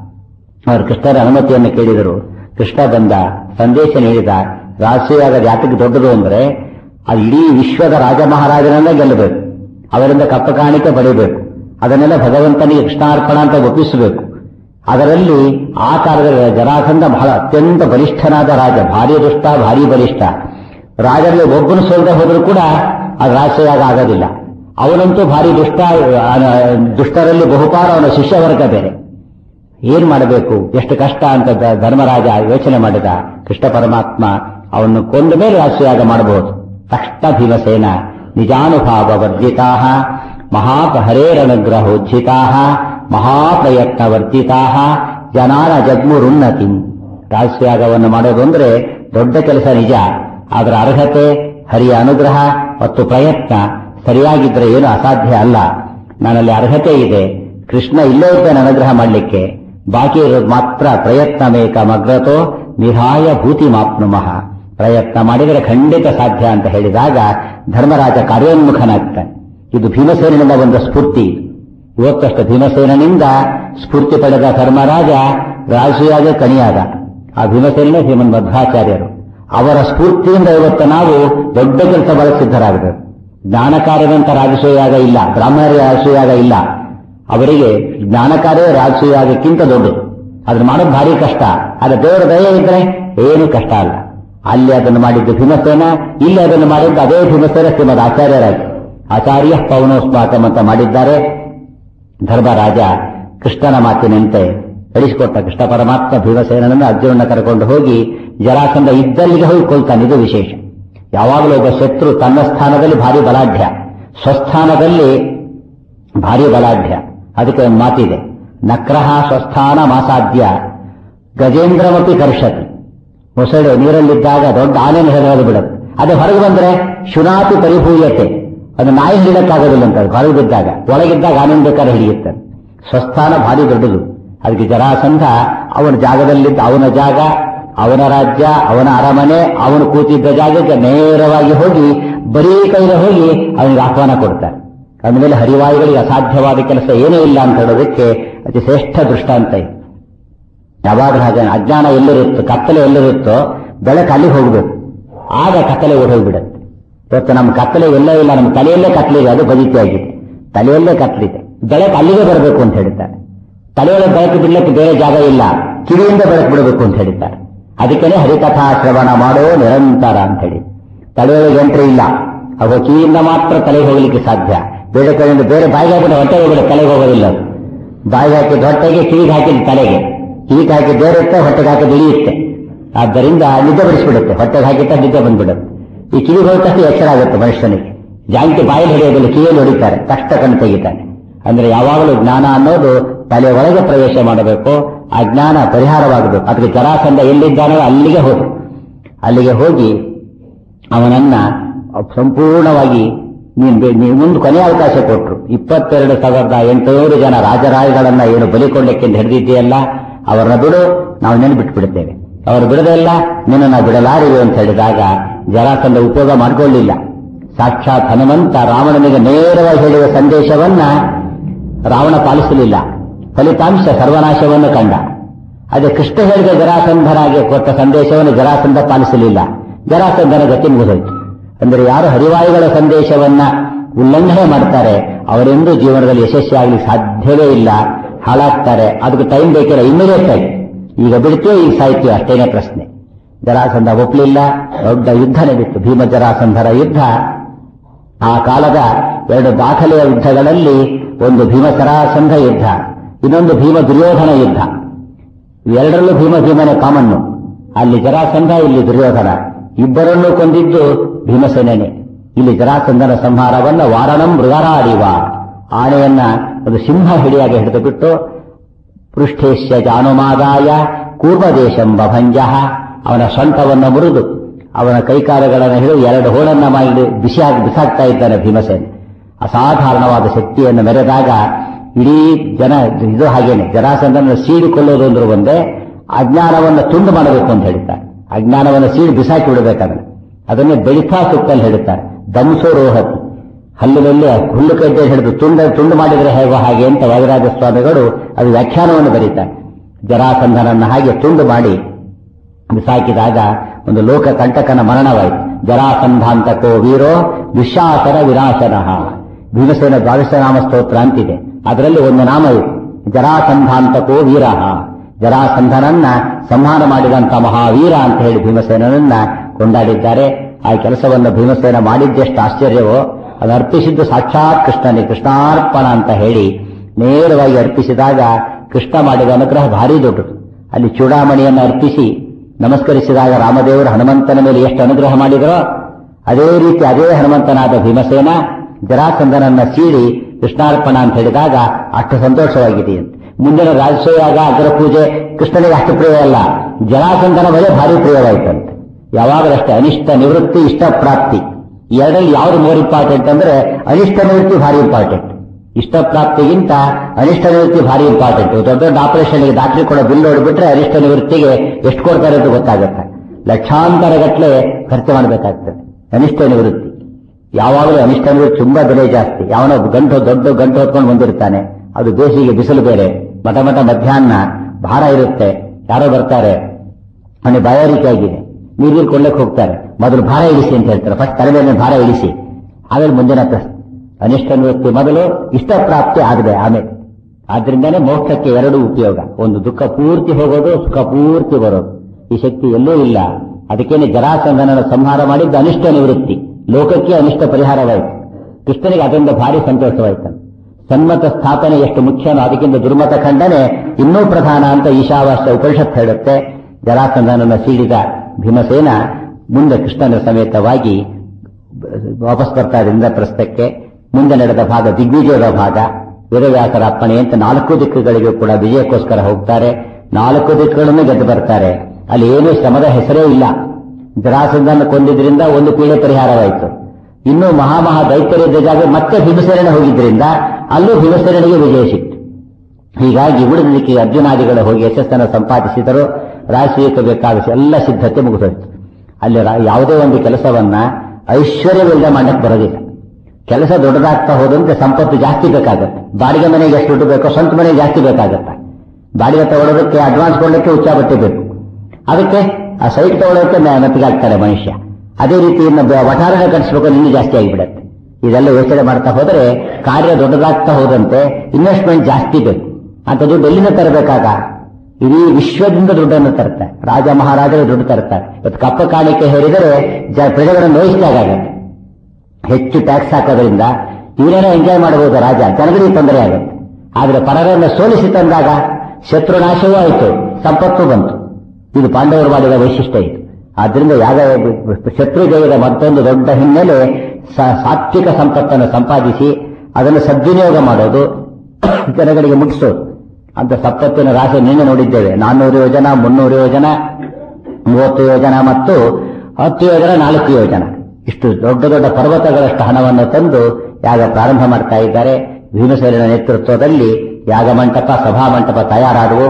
ಅವರು ಕೃಷ್ಣರ ಅನುಮತಿಯನ್ನು ಕೇಳಿದರು ಕೃಷ್ಣ ಬಂದ ಸಂದೇಶ ನೀಡಿದ ರಾಜಸೂಯಾಗ ಜಾತಿಗೆ ದೊಡ್ಡದು ಅಂದ್ರೆ ಅದು ಇಡೀ ವಿಶ್ವದ ರಾಜ ಮಹಾರಾಜರನ್ನೇ ಗೆಲ್ಲಬೇಕು ಅವರಿಂದ ಕಪ್ಪ ಕಾಣಿಕೆ ಪಡೆಯಬೇಕು ಅದನ್ನೆಲ್ಲ ಭಗವಂತನಿಗೆ ಕೃಷ್ಣಾರ್ಪಣ ಅಂತ ಒಪ್ಪಿಸಬೇಕು ಅದರಲ್ಲಿ ಆ ಕಾಲದಲ್ಲಿ ಜರಾಸಂಧ ಬಹಳ ಅತ್ಯಂತ ಬಲಿಷ್ಠನಾದ ರಾಜ ಭಾರಿ ದುಷ್ಟ ಭಾರಿ ಬಲಿಷ್ಠ ರಾಜರಲ್ಲಿ ಒಬ್ಬನು ಸೋಲದೆ ಹೋದರೂ ಕೂಡ ಅದು ರಾಜಸೂಯಾಗ ಆಗೋದಿಲ್ಲ ಅವನಂತೂ ಭಾರಿ ದುಷ್ಟ ಆ, ದುಷ್ಟರಲ್ಲಿ ಬಹುಪಾಲು ಅವನ ಶಿಷ್ಯವರ್ಗ ಬೇರೆ ಏನ್ ಮಾಡಬೇಕು ಎಷ್ಟು ಕಷ್ಟ ಅಂತ ದ- ಧರ್ಮರಾಜ ಯೋಚನೆ ಮಾಡಿದ ಕೃಷ್ಣ ಪರಮಾತ್ಮ ಅವನ್ನು ಕೊಂದ ಮೇಲೆ ರಾಜಸೂಯಾಗ ಮಾಡಬಹುದು ತಕ್ಷಣ ಭೀಮಸೇನ ನಿಜಾನುಭಾವ ವರ್ಜಿತಾ ಮಹಾಪಹರೇರಣಗ್ರಹೋಜ್ಜಿತಾ ಮಹಾಪ್ರಯತ್ನ ವರ್ಜಿತಾ ಜನಾನ ಜಗ್ಮುರುನ್ನತಿ ರಾಜಸೂಯಾಗವನ್ನು ಮಾಡೋದು ಅಂದ್ರೆ ದೊಡ್ಡ ಕೆಲಸ ನಿಜ ಅದರ ಅರ್ಹತೆ ಹರಿಯ ಅನುಗ್ರಹ ಮತ್ತು ಪ್ರಯತ್ನ ಸರಿಯಾಗಿದ್ರೆ ಏನು ಅಸಾಧ್ಯ ಅಲ್ಲ ನನ್ನಲ್ಲಿ ಅರ್ಹತೆ ಇದೆ ಕೃಷ್ಣ ಇಲ್ಲೇ ಇದ್ದಾನೆ ಅನುಗ್ರಹ ಮಾಡಲಿಕ್ಕೆ ಬಾಕಿ ಇರೋದು ಮಾತ್ರ ಪ್ರಯತ್ನ ಮೇಕ ಮಗ್ರತೋ ನಿಹಾಯ ಭೂತಿ ಮಾಪ್ನುಮಃ ಪ್ರಯತ್ನ ಮಾಡಿದರೆ ಖಂಡಿತ ಸಾಧ್ಯ ಅಂತ ಹೇಳಿದಾಗ ಧರ್ಮರಾಜ ಕಾರ್ಯೋನ್ಮುಖನಾಗ್ತಾನೆ ಇದು ಭೀಮಸೇನಿಂದ ಒಂದು ಸ್ಫೂರ್ತಿ ಇವತ್ತಷ್ಟು ಭೀಮಸೇನಿಂದ ಸ್ಫೂರ್ತಿ ಪಡೆದ ಧರ್ಮರಾಜ ರಾಜಸೂಯಾಗ ಕಣಿಯಾದ ಆ ಭೀಮಸೇನೇ ಶ್ರೀಮನ್ ಮಧ್ವಾಚಾರ್ಯರು ಅವರ ಸ್ಫೂರ್ತಿಯಿಂದ ಇವತ್ತು ನಾವು ದೊಡ್ಡ ಕೆಲಸ ಮಾಡಲು ಸಿದ್ಧರಾಗಬೇಕು ಜ್ಞಾನ ಕಾರ್ಯದಂತ ರಾಜಸೂಯಾಗ ಇಲ್ಲ ಬ್ರಾಹ್ಮಣರ ರಾಜಸೂಯಾಗ ಇಲ್ಲ ಅವರಿಗೆ ಜ್ಞಾನ ಕಾರ್ಯ ರಾಜಸೂಯಾಗಕ್ಕಿಂತ ದೊಡ್ಡದು ಅದನ್ನು ಮಾಡೋದು ಭಾರಿ ಕಷ್ಟ ಆದ್ರೆ ದೇವರ ದಯ ಇದ್ರೆ ಏನು ಕಷ್ಟ ಅಲ್ಲ ಅಲ್ಲಿ ಅದನ್ನು ಮಾಡಿದ್ದು ಭೀಮಸೇನ ಇಲ್ಲಿ ಅದನ್ನು ಮಾಡಿದ್ದು ಅದೇ ಭೀಮಸೇನ ಶ್ರೀಮದ್ ಆಚಾರ್ಯರಾಗಿ ಆಚಾರ್ಯ ಪೌನೋಸ್ಮಾಕಂ ಅಂತ ಮಾಡಿದ್ದಾರೆ ಧರ್ಮರಾಜ ಕೃಷ್ಣನ ಮಾತಿನಂತೆ ಕಳಿಸಿಕೊಟ್ಟ ಕೃಷ್ಣ ಪರಮಾತ್ಮ ಭೀಮಸೇನನನ್ನು ಅರ್ಜುನನ ಕರ್ಕೊಂಡು ಹೋಗಿ ಜರಾಸಂಧ ಇದ್ದಲ್ಲಿಗೆ ಹೋಗಿ ಕೊಲ್ತಾನೆ ಇದು ವಿಶೇಷ ಯಾವಾಗಲೂ ಒಬ್ಬ ಶತ್ರು ತನ್ನ ಸ್ಥಾನದಲ್ಲಿ ಭಾರಿ ಬಲಾಢ್ಯ ಸ್ವಸ್ಥಾನದಲ್ಲಿ ಭಾರಿ ಬಲಾಢ್ಯ ಅದಕ್ಕೆ ಒಂದು ಮಾತಿದೆ ನಕ್ರಹ ಸ್ವಸ್ಥಾನ ಮಾಸಾಧ್ಯ ಗಜೇಂದ್ರಮಪಿ ಕರ್ಷತಿ ಮೊಸಳೆ ನೀರಲ್ಲಿದ್ದಾಗ ದೊಡ್ಡ ಆನೆಯನ್ನು ಹಿಡಿದು ಬಿಡುತ್ತೆ ಅದು ಹೊರಗೆ ಬಂದ್ರೆ ಶುನಾಪಿ ಪರಿಭೂಯತೆ ಅದು ನಾಯಿ ಹಿಡಿಯಕ್ಕಾಗೋದಿಲ್ಲ ಅಂತ ಹೊರಗೆ ಬಿದ್ದಾಗ ಒಳಗಿದ್ದಾಗ ಆನೆನ್ ಬೇಕಾದ್ರೆ ಹಿಡಿಯುತ್ತೆ ಸ್ವಸ್ಥಾನ ಭಾರಿ ದೊಡ್ಡದು ಅದಕ್ಕೆ ಜರಾಸಂಧ ಅವನ ಜಾಗದಲ್ಲಿದ್ದ ಅವನ ಜಾಗ ಅವನ ರಾಜ್ಯ ಅವನ ಅರಮನೆ ಅವನು ಕೂತಿದ್ದ ಜಾಗಕ್ಕೆ ನೇರವಾಗಿ ಹೋಗಿ ಬರೀ ಕೈಲ ಹೋಗಿ ಅವನಿಗೆ ಆಹ್ವಾನ ಕೊಡ್ತಾರೆ ಅಂದಮೇಲೆ ಹರಿವಾಯುಗಳಿಗೆ ಅಸಾಧ್ಯವಾದ ಕೆಲಸ ಏನೂ ಇಲ್ಲ ಅಂತ ಹೇಳೋದಕ್ಕೆ ಅತಿ ಶ್ರೇಷ್ಠ ದೃಷ್ಟಾಂತ ಇದೆ ಯಾವಾಗ ಹಾಗೆ ಅಜ್ಞಾನ ಎಲ್ಲಿರುತ್ತೋ ಕತ್ತಲೆ ಎಲ್ಲಿರುತ್ತೋ ಬೆಳಕು ಅಲ್ಲಿಗೆ ಹೋಗ್ಬೇಕು ಆಗ ಕತ್ತಲೆ ಓಡಿ ಹೋಗ್ಬಿಡುತ್ತೆ ಇವತ್ತು ನಮ್ಮ ಕತ್ತಲೆ ಎಲ್ಲ ಇಲ್ಲ ನಮ್ಮ ತಲೆಯಲ್ಲೇ ಕತ್ತಲಿದೆ ಅದು ಬದಿತಿ ಆಗಿದೆ ತಲೆಯಲ್ಲೇ ಕತ್ತಲಿದೆ ಬೆಳಕು ಅಲ್ಲಿಗೆ ಬರಬೇಕು ಅಂತ ಹೇಳ್ತಾರೆ ತಲೆಯೊಳಗೆ ಬೆಳಕು ಬಿಡ್ಲಿಕ್ಕೆ ಬೇರೆ ಜಾಗ ಇಲ್ಲ ಕಿವಿಯಿಂದ ಬೆಳಕು ಬಿಡಬೇಕು ಅಂತ ಹೇಳ್ತಾರೆ ಅದಕ್ಕೇನೆ ಹರಿಕಥಾ ಶ್ರವಣ ಮಾಡೋ ನಿರಂತರ ಅಂತ ಹೇಳಿ ತಲೆಯೊಳಗೆ ಎಂಟ್ರಿ ಇಲ್ಲ ಅವು ಕಿವಿಯಿಂದ ಮಾತ್ರ ತಲೆಗೆ ಹೋಗ್ಲಿಕ್ಕೆ ಸಾಧ್ಯ ಬೇರೆ ಕಡೆಯಿಂದ ಬೇರೆ ಬಾಯಿಗೆ ಹಾಕಿದ್ರೆ ಹೊಟ್ಟೆಗೆ ಹೋಗಲ್ಲ ತಲೆಗೆ ಹೋಗೋದಿಲ್ಲ ಅದು ಬಾಯಿಗೆ ಹಾಕಿದ ಹೊಟ್ಟೆಗೆ ಕಿವಿಗೆ ಹಾಕಿದ ತಲೆಗೆ ಕಿವಿಗೆ ಹಾಕಿ ಬೇರುತ್ತೆ ಹೊಟ್ಟೆಗೆ ಹಾಕಿದ ಇಳಿಯುತ್ತೆ ಆದ್ದರಿಂದ ನಿದ್ದೆ ಬಡಿಸ್ಬಿಡುತ್ತೆ ಹೊಟ್ಟೆಗೆ ಹಾಕಿತ್ತ ನಿದ್ದೆ ಬಂದ್ಬಿಡುತ್ತೆ ಈ ಕಿವಿಗೆ ಹೋದ ತಕ್ಷಣ ಎಚ್ಚರ ಆಗುತ್ತೆ ಮನುಷ್ಯನಿಗೆ ಜಾಂತಿ ಬಾಯಲ್ಲಿ ಹೊಡೆಯೋದಿಲ್ಲ ಕಿವಿಯಲ್ಲಿ ಹೊಡಿತಾರೆ ಕಷ್ಟ ಕಣ್ಣು ತೆಗಿತಾನೆ ಅಂದ್ರೆ ಯಾವಾಗಲೂ ಜ್ಞಾನ ಅನ್ನೋದು ತಲೆ ಒಳಗೆ ಪ್ರವೇಶ ಮಾಡಬೇಕು ಆ ಜ್ಞಾನ ಪರಿಹಾರವಾಗಬೇಕು ಅದಕ್ಕೆ ಜರಾಸಂಧ ಎಲ್ಲಿದ್ದಾನೋ ಅಲ್ಲಿಗೆ ಹೋಗಿ ಅಲ್ಲಿಗೆ ಹೋಗಿ ಅವನನ್ನ ಸಂಪೂರ್ಣವಾಗಿ ನೀನು ನೀವು ಮುಂದೆ ಕೊನೆಯ ಅವಕಾಶ ಕೊಟ್ಟರು ಇಪ್ಪತ್ತೆರಡು ಸಾವಿರದ ಎಂಟುನೂರು ಜನ ರಾಜರಾಯಗಳನ್ನ ಏನು ಬಲಿಕೊಳ್ಳಕ್ಕೆ ಹಿಡಿದಿದೆಯಲ್ಲ ಅವರನ್ನ ಬಿಡು ನಾವು ನೆನೆ ಬಿಟ್ಬಿಡ್ತೇವೆ ಅವರು ಬಿಡದೆಲ್ಲ ನಿನ್ನ ನಾವು ಬಿಡಲಾರಿವೆ ಅಂತ ಹೇಳಿದಾಗ ಜರಾಸಂಧ ಉಪಯೋಗ ಮಾಡಿಕೊಳ್ಳಿಲ್ಲ ಸಾಕ್ಷಾತ್ ಹನುಮಂತ ರಾವಣನಿಗೆ ನೇರವಾಗಿ ಹೇಳುವ ಸಂದೇಶವನ್ನ ರಾವಣ ಪಾಲಿಸಲಿಲ್ಲ ಫಲಿತಾಂಶ ಸರ್ವನಾಶವನ್ನು ಕಂಡ ಅದೇ ಕೃಷ್ಣ ಹೇಳಿದ ಜರಾಸಂಧರಾಗಿ ಕೊಟ್ಟ ಸಂದೇಶವನ್ನು ಜರಾಸಂಧ ಪಾಲಿಸಲಿಲ್ಲ ಜರಾಸಂಧನ ಗತಿ ಮುಗಿದೋಯ್ತು ಅಂದರೆ ಯಾರು ಹರಿವಾಯುಗಳ ಸಂದೇಶವನ್ನ ಉಲ್ಲಂಘನೆ ಮಾಡ್ತಾರೆ ಅವರೆಂದೂ ಜೀವನದಲ್ಲಿ ಯಶಸ್ವಿಯಾಗಲಿಕ್ಕೆ ಸಾಧ್ಯವೇ ಇಲ್ಲ ಹಾಳಾಗ್ತಾರೆ ಅದಕ್ಕೆ ಟೈಮ್ ಬೇಕಿಲ್ಲ ಇಮಿಡಿಯೇಟ್ ಆಗಿ ಈಗ ಬಿಡ್ತೀವೋ ಈಗ ಸಾಯ್ತೀವಿ ಅಷ್ಟೇನೇ ಪ್ರಶ್ನೆ ಜರಾಸಂಧ ಒಪ್ಪಲಿಲ್ಲ ದೊಡ್ಡ ಯುದ್ಧ ನಡೀತು ಭೀಮ ಜರಾಸಂಧರ ಯುದ್ಧ ಆ ಕಾಲದ ಎರಡು ದಾಖಲೆಯ ಯುದ್ಧಗಳಲ್ಲಿ ಒಂದು ಭೀಮ ಜರಾಸಂಧ ಯುದ್ಧ ಇನ್ನೊಂದು ಭೀಮ ದುರ್ಯೋಧನ ಯುದ್ಧ ಎರಡರಲ್ಲೂ ಭೀಮ ಭೀಮನೇ ಕಾಮನ್ನು ಅಲ್ಲಿ ಜರಾಸಂಧ ಇಲ್ಲಿ ದುರ್ಯೋಧನ ಇಬ್ಬರನ್ನೂ ಕೊಂದಿದ್ದು ಭೀಮಸೇನೇ ಇಲ್ಲಿ ಜರಾಸಂಧನ ಸಂಹಾರವನ್ನ ವಾರಣಂ ಮೃಗರಾಡಿವ ಆನೆಯನ್ನ ಒಂದು ಸಿಂಹ ಹಿಡಿಯಾಗಿ ಹಿಡಿದು ಬಿಟ್ಟು ಪೃಷ್ಠೇಶ್ಯ ಜಾನುಮಾದಾಯ ಕೂರ್ಮದೇಶಂ ಬಭಂಜ ಅವನ ಸೊಂಟವನ್ನು ಮುರಿದು ಅವನ ಕೈಕಾಲುಗಳನ್ನು ಹಿಡಿದು ಎರಡು ಹೋಳನ್ನ ಮಾಡಿ ಬಿಸಿಯಾಗಿ ಬಿಸಾಕ್ತಾ ಇದ್ದಾನೆ ಭೀಮಸೇನೆ ಅಸಾಧಾರಣವಾದ ಶಕ್ತಿಯನ್ನು ಮೆರೆದಾಗ ಇಡೀ ಜನ ಇದು ಹಾಗೇನೆ ಜರಾಸಂಧನ ಸೀಡಿಕೊಳ್ಳೋದು ಅಂದ್ರೆ ಒಂದೇ ಅಜ್ಞಾನವನ್ನು ತುಂಡು ಮಾಡಬೇಕು ಅಂತ ಹೇಳ್ತಾರೆ ಅಜ್ಞಾನವನ್ನು ಸೀಡಿ ಬಿಸಾಕಿ ಬಿಡಬೇಕಾದ್ರೆ ಅದನ್ನೇ ಬೆಳಿತಾ ಸುತ್ತಲ್ಲಿ ಹೇಳುತ್ತಾರೆ ದಂಸೋ ರೋಹತಿ ಹಲ್ಲಿನಲ್ಲಿ ಹುಲ್ಲು ಕಡ್ಡೆ ಹಿಡಿದು ತುಂಡ ತುಂಡು ಮಾಡಿದರೆ ಹೇಗೋ ಹಾಗೆ ಅಂತ ವಾದಿರಾಜ ಸ್ವಾಮಿಗಳು ಅದು ವ್ಯಾಖ್ಯಾನವನ್ನು ಬರೀತಾರೆ ಜರಾಸಂಧನನ್ನ ಹಾಗೆ ತುಂಡು ಮಾಡಿ ಬಿಸಾಕಿದಾಗ ಒಂದು ಲೋಕ ಕಂಟಕನ ಮರಣವಾಯಿತು ಜರಾಸಂಧಾಂತಕೋ ವೀರೋ ದುಶ್ಯಾಸನ ವಿನಾಶನಃ ಭೀಮಸೇನ ದ್ವಾದಶನಾಮ ಸ್ತೋತ್ರ ಅಂತಿದೆ ಅದರಲ್ಲಿ ಒಂದು ನಾಮ ಇದೆ ಜರಾಸಂಧಾಂತಕೋ ವೀರಃ ಜರಾಸಂಧನನ್ನ ಸಂಹಾರ ಮಾಡಿದಂತ ಮಹಾವೀರ ಅಂತ ಹೇಳಿ ಭೀಮಸೇನನನ್ನ ಕೊಂಡಾಡಿದ್ದಾರೆ ಆ ಕೆಲಸವನ್ನು ಭೀಮಸೇನ ಮಾಡಿದ್ದೆಷ್ಟು ಆಶ್ಚರ್ಯವೋ ಅದು ಅರ್ಪಿಸಿದ್ದು ಸಾಕ್ಷಾತ್ ಕೃಷ್ಣನೇ ಕೃಷ್ಣಾರ್ಪಣ ಅಂತ ಹೇಳಿ ನೇರವಾಗಿ ಅರ್ಪಿಸಿದಾಗ ಕೃಷ್ಣ ಮಾಡಿದ ಅನುಗ್ರಹ ಭಾರಿ ದೊಡ್ಡದು ಅಲ್ಲಿ ಚೂಡಾಮಣಿಯನ್ನು ಅರ್ಪಿಸಿ ನಮಸ್ಕರಿಸಿದಾಗ ರಾಮದೇವರು ಹನುಮಂತನ ಮೇಲೆ ಎಷ್ಟು ಅನುಗ್ರಹ ಮಾಡಿದರೋ ಅದೇ ರೀತಿ ಅದೇ ಹನುಮಂತನಾದ ಭೀಮಸೇನ ಜರಾಸಂಧನನ್ನ ಸೀಳಿ ಕೃಷ್ಣಾರ್ಪಣ ಅಂತ ಹೇಳಿದಾಗ ಅಷ್ಟು ಸಂತೋಷವಾಗಿದೆ ಅಂತ ಮುಂದಿನ ರಾಜಸೂಯಾಗ ಅಗ್ರ ಪೂಜೆ ಕೃಷ್ಣನಿಗೆ ಅಷ್ಟು ಪ್ರಿಯ ಅಲ್ಲ ಜರಾಸಂಧನ ಮೇಲೆ ಭಾರಿ ಪ್ರಿಯವಾಯಿತಂತೆ ಯಾವಾಗಲಷ್ಟೇ ಅನಿಷ್ಟ ನಿವೃತ್ತಿ ಇಷ್ಟ ಪ್ರಾಪ್ತಿ ಎರಡರಲ್ಲಿ ಯಾವ್ದು ಮೋರ್ ಇಂಪಾರ್ಟೆಂಟ್ ಅಂದ್ರೆ ಅನಿಷ್ಟ ನಿವೃತ್ತಿ ಭಾರಿ ಇಂಪಾರ್ಟೆಂಟ್ ಇಷ್ಟ ಪ್ರಾಪ್ತಿಗಿಂತ ಅನಿಷ್ಟ ನಿವೃತ್ತಿ ಭಾರಿ ಇಂಪಾರ್ಟೆಂಟ್ ದೊಡ್ಡ ದೊಡ್ಡ ಆಪರೇಷನ್ಗೆ ದಾಖಲೆ ಕೊಡೋ ಬಿಲ್ ನೋಡಿಬಿಟ್ರೆ ಅನಿಷ್ಟ ನಿವೃತ್ತಿಗೆ ಎಷ್ಟು ಕೊಡ್ತಾರೆ ಅಂತ ಗೊತ್ತಾಗುತ್ತೆ ಲಕ್ಷಾಂತರ ಗಟ್ಟಲೆ ಖರ್ಚು ಮಾಡಬೇಕಾಗ್ತದೆ ಅನಿಷ್ಟ ನಿವೃತ್ತಿ ಯಾವಾಗಲೂ ಅನಿಷ್ಟ ನಿವೃತ್ತಿ ತುಂಬಾ ಬೆಲೆ ಜಾಸ್ತಿ ಯಾವನೋ ಗಂಟು ದೊಡ್ಡ ಗಂಟು ಹೊತ್ಕೊಂಡು ಬಂದಿರ್ತಾನೆ ಅದು ಬೇಸಿಗೆ ಬಿಸಿಲು ಬೇರೆ ಮಠ ಮಠ ಮಧ್ಯಾಹ್ನ ಭಾರ ಇರುತ್ತೆ ಯಾರೋ ಬರ್ತಾರೆ ಅವನಿಗೆ ಬಾಯಾರಿಕೆ ಆಗಿದೆ ನೀರು ಕೊಳ್ಳಕ್ಕೆ ಹೋಗ್ತಾರೆ ಮೊದಲು ಭಾರ ಇಳಿಸಿ ಅಂತ ಹೇಳ್ತಾರೆ ಫಸ್ಟ್ ತಲೆ ಮೇಲೆ ಭಾರ ಇಳಿಸಿ ಆಮೇಲೆ ಮುಂದಿನ ಪ್ರಶ್ನೆ ಅನಿಷ್ಟ ನಿವೃತ್ತಿ ಮೊದಲು ಇಷ್ಟ ಪ್ರಾಪ್ತಿ ಆಗದೆ ಆಮೇಲೆ ಆದ್ರಿಂದಾನೇ ಮೋಕ್ಷಕ್ಕೆ ಎರಡು ಉಪಯೋಗ ಒಂದು ದುಃಖ ಪೂರ್ತಿ ಹೋಗೋದು ಸುಖ ಪೂರ್ತಿ ಬರೋದು ಈ ಶಕ್ತಿ ಎಲ್ಲೂ ಇಲ್ಲ ಅದಕ್ಕೇನೆ ಜರಾಸಂಧನನ ಸಂಹಾರ ಮಾಡಿದ್ದು ಅನಿಷ್ಟ ನಿವೃತ್ತಿ ಲೋಕಕ್ಕೆ ಅನಿಷ್ಟ ಪರಿಹಾರವಾಯಿತು ಕೃಷ್ಣನಿಗೆ ಅದರಿಂದ ಭಾರಿ ಸಂತೋಷವಾಯಿತು ಸನ್ಮತ ಸ್ಥಾಪನೆ ಎಷ್ಟು ಮುಖ್ಯನೋ ಅದಕ್ಕಿಂತ ದುರ್ಮತ ಖಂಡನೆ ಇನ್ನೂ ಪ್ರಧಾನ ಅಂತ ಈಶಾವಾಸ್ಯ ಉಪನಿಷತ್ ಹೇಳುತ್ತೆ ಜರಾಸಂಧನನ್ನ ಸೀಳಿದ ಭೀಮಸೇನ ಮುಂದೆ ಕೃಷ್ಣನ ಸಮೇತವಾಗಿ ವಾಪಸ್ ಬರ್ತಾ ಇದ್ರಿಂದ ಪ್ರಸ್ತಕ್ಕೆ ಮುಂದೆ ನಡೆದ ಭಾಗ ದಿಗ್ವಿಜಯದ ಭಾಗ ವೇದವ್ಯಾಸರ ಅಪ್ಪಣೆ ಅಂತ ನಾಲ್ಕು ದಿಕ್ಕುಗಳಿಗೂ ಕೂಡ ವಿಜಯಕ್ಕೋಸ್ಕರ ಹೋಗ್ತಾರೆ ನಾಲ್ಕು ದಿಕ್ಕುಗಳನ್ನು ಗೆದ್ದು ಬರ್ತಾರೆ ಅಲ್ಲಿ ಏನೂ ಶ್ರಮದ ಹೆಸರೇ ಇಲ್ಲ ಜರಾಸಂಧನ ಕೊಂದಿದ್ರಿಂದ ಒಂದು ಪೀಡೆ ಪರಿಹಾರವಾಯಿತು ಇನ್ನು ಮಹಾಮಹಾ ದೈತ್ಯರಿದ್ದ ಜಾಗ ಮತ್ತೆ ಭೀಮಸೇನ ಹೋಗಿದ್ರಿಂದ ಅಲ್ಲೂ ಭೀಮಸೇನಿಗೆ ವಿಜಯ ಸಿಕ್ತು ಹೀಗಾಗಿ ಉಳಿದ ದಿಕ್ಕಿಗೆ ಅರ್ಜುನಾದಿಗಳು ಹೋಗಿ ಯಶಸ್ಸನ್ನು ಸಂಪಾದಿಸಿದರು ರಾಜಕೀಯಕ್ಕೆ ಬೇಕಾದ ಎಲ್ಲ ಸಿದ್ಧತೆ ಮುಗಿದೋಯ್ತು ಅಲ್ಲಿ ರಾ- ಯಾವುದೇ ಒಂದು ಕೆಲಸವನ್ನ ಐಶ್ವರ್ಯವಿಲ್ಲದೆ ಮಾಡಕ್ಕೆ ಬರೋದಿಲ್ಲ ಕೆಲಸ ದೊಡ್ಡದಾಗ್ತಾ ಹೋದಂತೆ ಸಂಪತ್ತು ಜಾಸ್ತಿ ಬೇಕಾಗುತ್ತೆ ಬಾಡಿಗೆ ಮನೆಗೆ ಎಷ್ಟು ದುಡ್ಡು ಬೇಕೋ ಸ್ವಂತ ಮನೆಗೆ ಜಾಸ್ತಿ ಬೇಕಾಗುತ್ತೆ ಬಾಡಿಗೆ ತಗೊಳ್ಳೋದಕ್ಕೆ ಅಡ್ವಾನ್ಸ್ ಕೊಡಲಿಕ್ಕೆ ಉಚ್ಚಾಬಟ್ಟಿ ಬೇಕು ಅದಕ್ಕೆ ಆ ಸೈಟ್ ತಗೊಳ್ಳೋಕೆ ಮೆತ್ತಿಗಾಗ್ತಾರೆ ಮನುಷ್ಯ ಅದೇ ರೀತಿ ಇನ್ನು ಬ- ವಠಾರನ ಕಟ್ಟಿಸ್ಬೇಕು ಇನ್ನೂ ಜಾಸ್ತಿ ಆಗಿಬಿಡುತ್ತೆ ಇದೆಲ್ಲ ಯೋಚನೆ ಮಾಡ್ತಾ ಹೋದರೆ ಕಾರ್ಯ ದೊಡ್ಡದಾಗ್ತಾ ಹೋದಂತೆ ಇನ್ವೆಸ್ಟ್ಮೆಂಟ್ ಜಾಸ್ತಿ ಬೇಕು ಅಂತ ದುಡ್ಡು ಎಲ್ಲಿಂದ ತರಬೇಕಾಗ ಇಡೀ ವಿಶ್ವದಿಂದ ದುಡ್ಡನ್ನು ತರ್ತಾರೆ ರಾಜ ಮಹಾರಾಜರು ದುಡ್ಡು ತರ್ತಾರೆ ಇವತ್ತು ಕಪ್ಪ ಕಾಣಿಕೆ ಹೇಳಿದರೆ ಜ ಪ್ರಜೆಗಳನ್ನು ನೋಯಿಸಿದಾಗತ್ತೆ ಹೆಚ್ಚು ಟ್ಯಾಕ್ಸ್ ಹಾಕೋದ್ರಿಂದ ಇವರೇನೋ ಎಂಜಾಯ್ ಮಾಡಬಹುದು ರಾಜ ಜನಗಳಿಗೆ ತೊಂದರೆ ಆಗುತ್ತೆ ಆದರೆ ಪರರನ್ನು ಸೋಲಿಸಿ ತಂದಾಗ ಶತ್ರುನಾಶವೂ ಆಯಿತು ಸಂಪತ್ತು ಬಂತು ಇದು ಪಾಂಡವರು ಮಾಡಿದ ವೈಶಿಷ್ಟ್ಯ ಇದು ಆದ್ರಿಂದ ಯಾಗ ಶತ್ರು ಜಯದ ಮತ್ತೊಂದು ದೊಡ್ಡ ಹಿನ್ನೆಲೆ ಸ- ಸಾತ್ವಿಕ ಸಂಪತ್ತನ್ನು ಸಂಪಾದಿಸಿ ಅದನ್ನು ಸದ್ವಿನಿಯೋಗ ಮಾಡೋದು ಜನಗಳಿಗೆ ಮುಟ್ಟಿಸೋದು ಅಂತ ಸಂಪತ್ತಿನ ರಾಶಿ ನಿನ್ನೆ ನೋಡಿದ್ದೇವೆ ನಾನ್ನೂರು ಯೋಜನ ಮುನ್ನೂರು ಯೋಜನ ಮೂವತ್ತು ಯೋಜನ ಮತ್ತು ಹತ್ತು ಯೋಜನ ನಾಲ್ಕು ಯೋಜನ ಇಷ್ಟು ದೊಡ್ಡ ದೊಡ್ಡ ಪರ್ವತಗಳಷ್ಟು ಹಣವನ್ನು ತಂದು ಯಾಗ ಪ್ರಾರಂಭ ಮಾಡ್ತಾ ಇದ್ದಾರೆ ಭೀಮಸೇನ ನೇತೃತ್ವದಲ್ಲಿ ಯಾಗ ಮಂಟಪ ಸಭಾ ಮಂಟಪ ತಯಾರಾದವು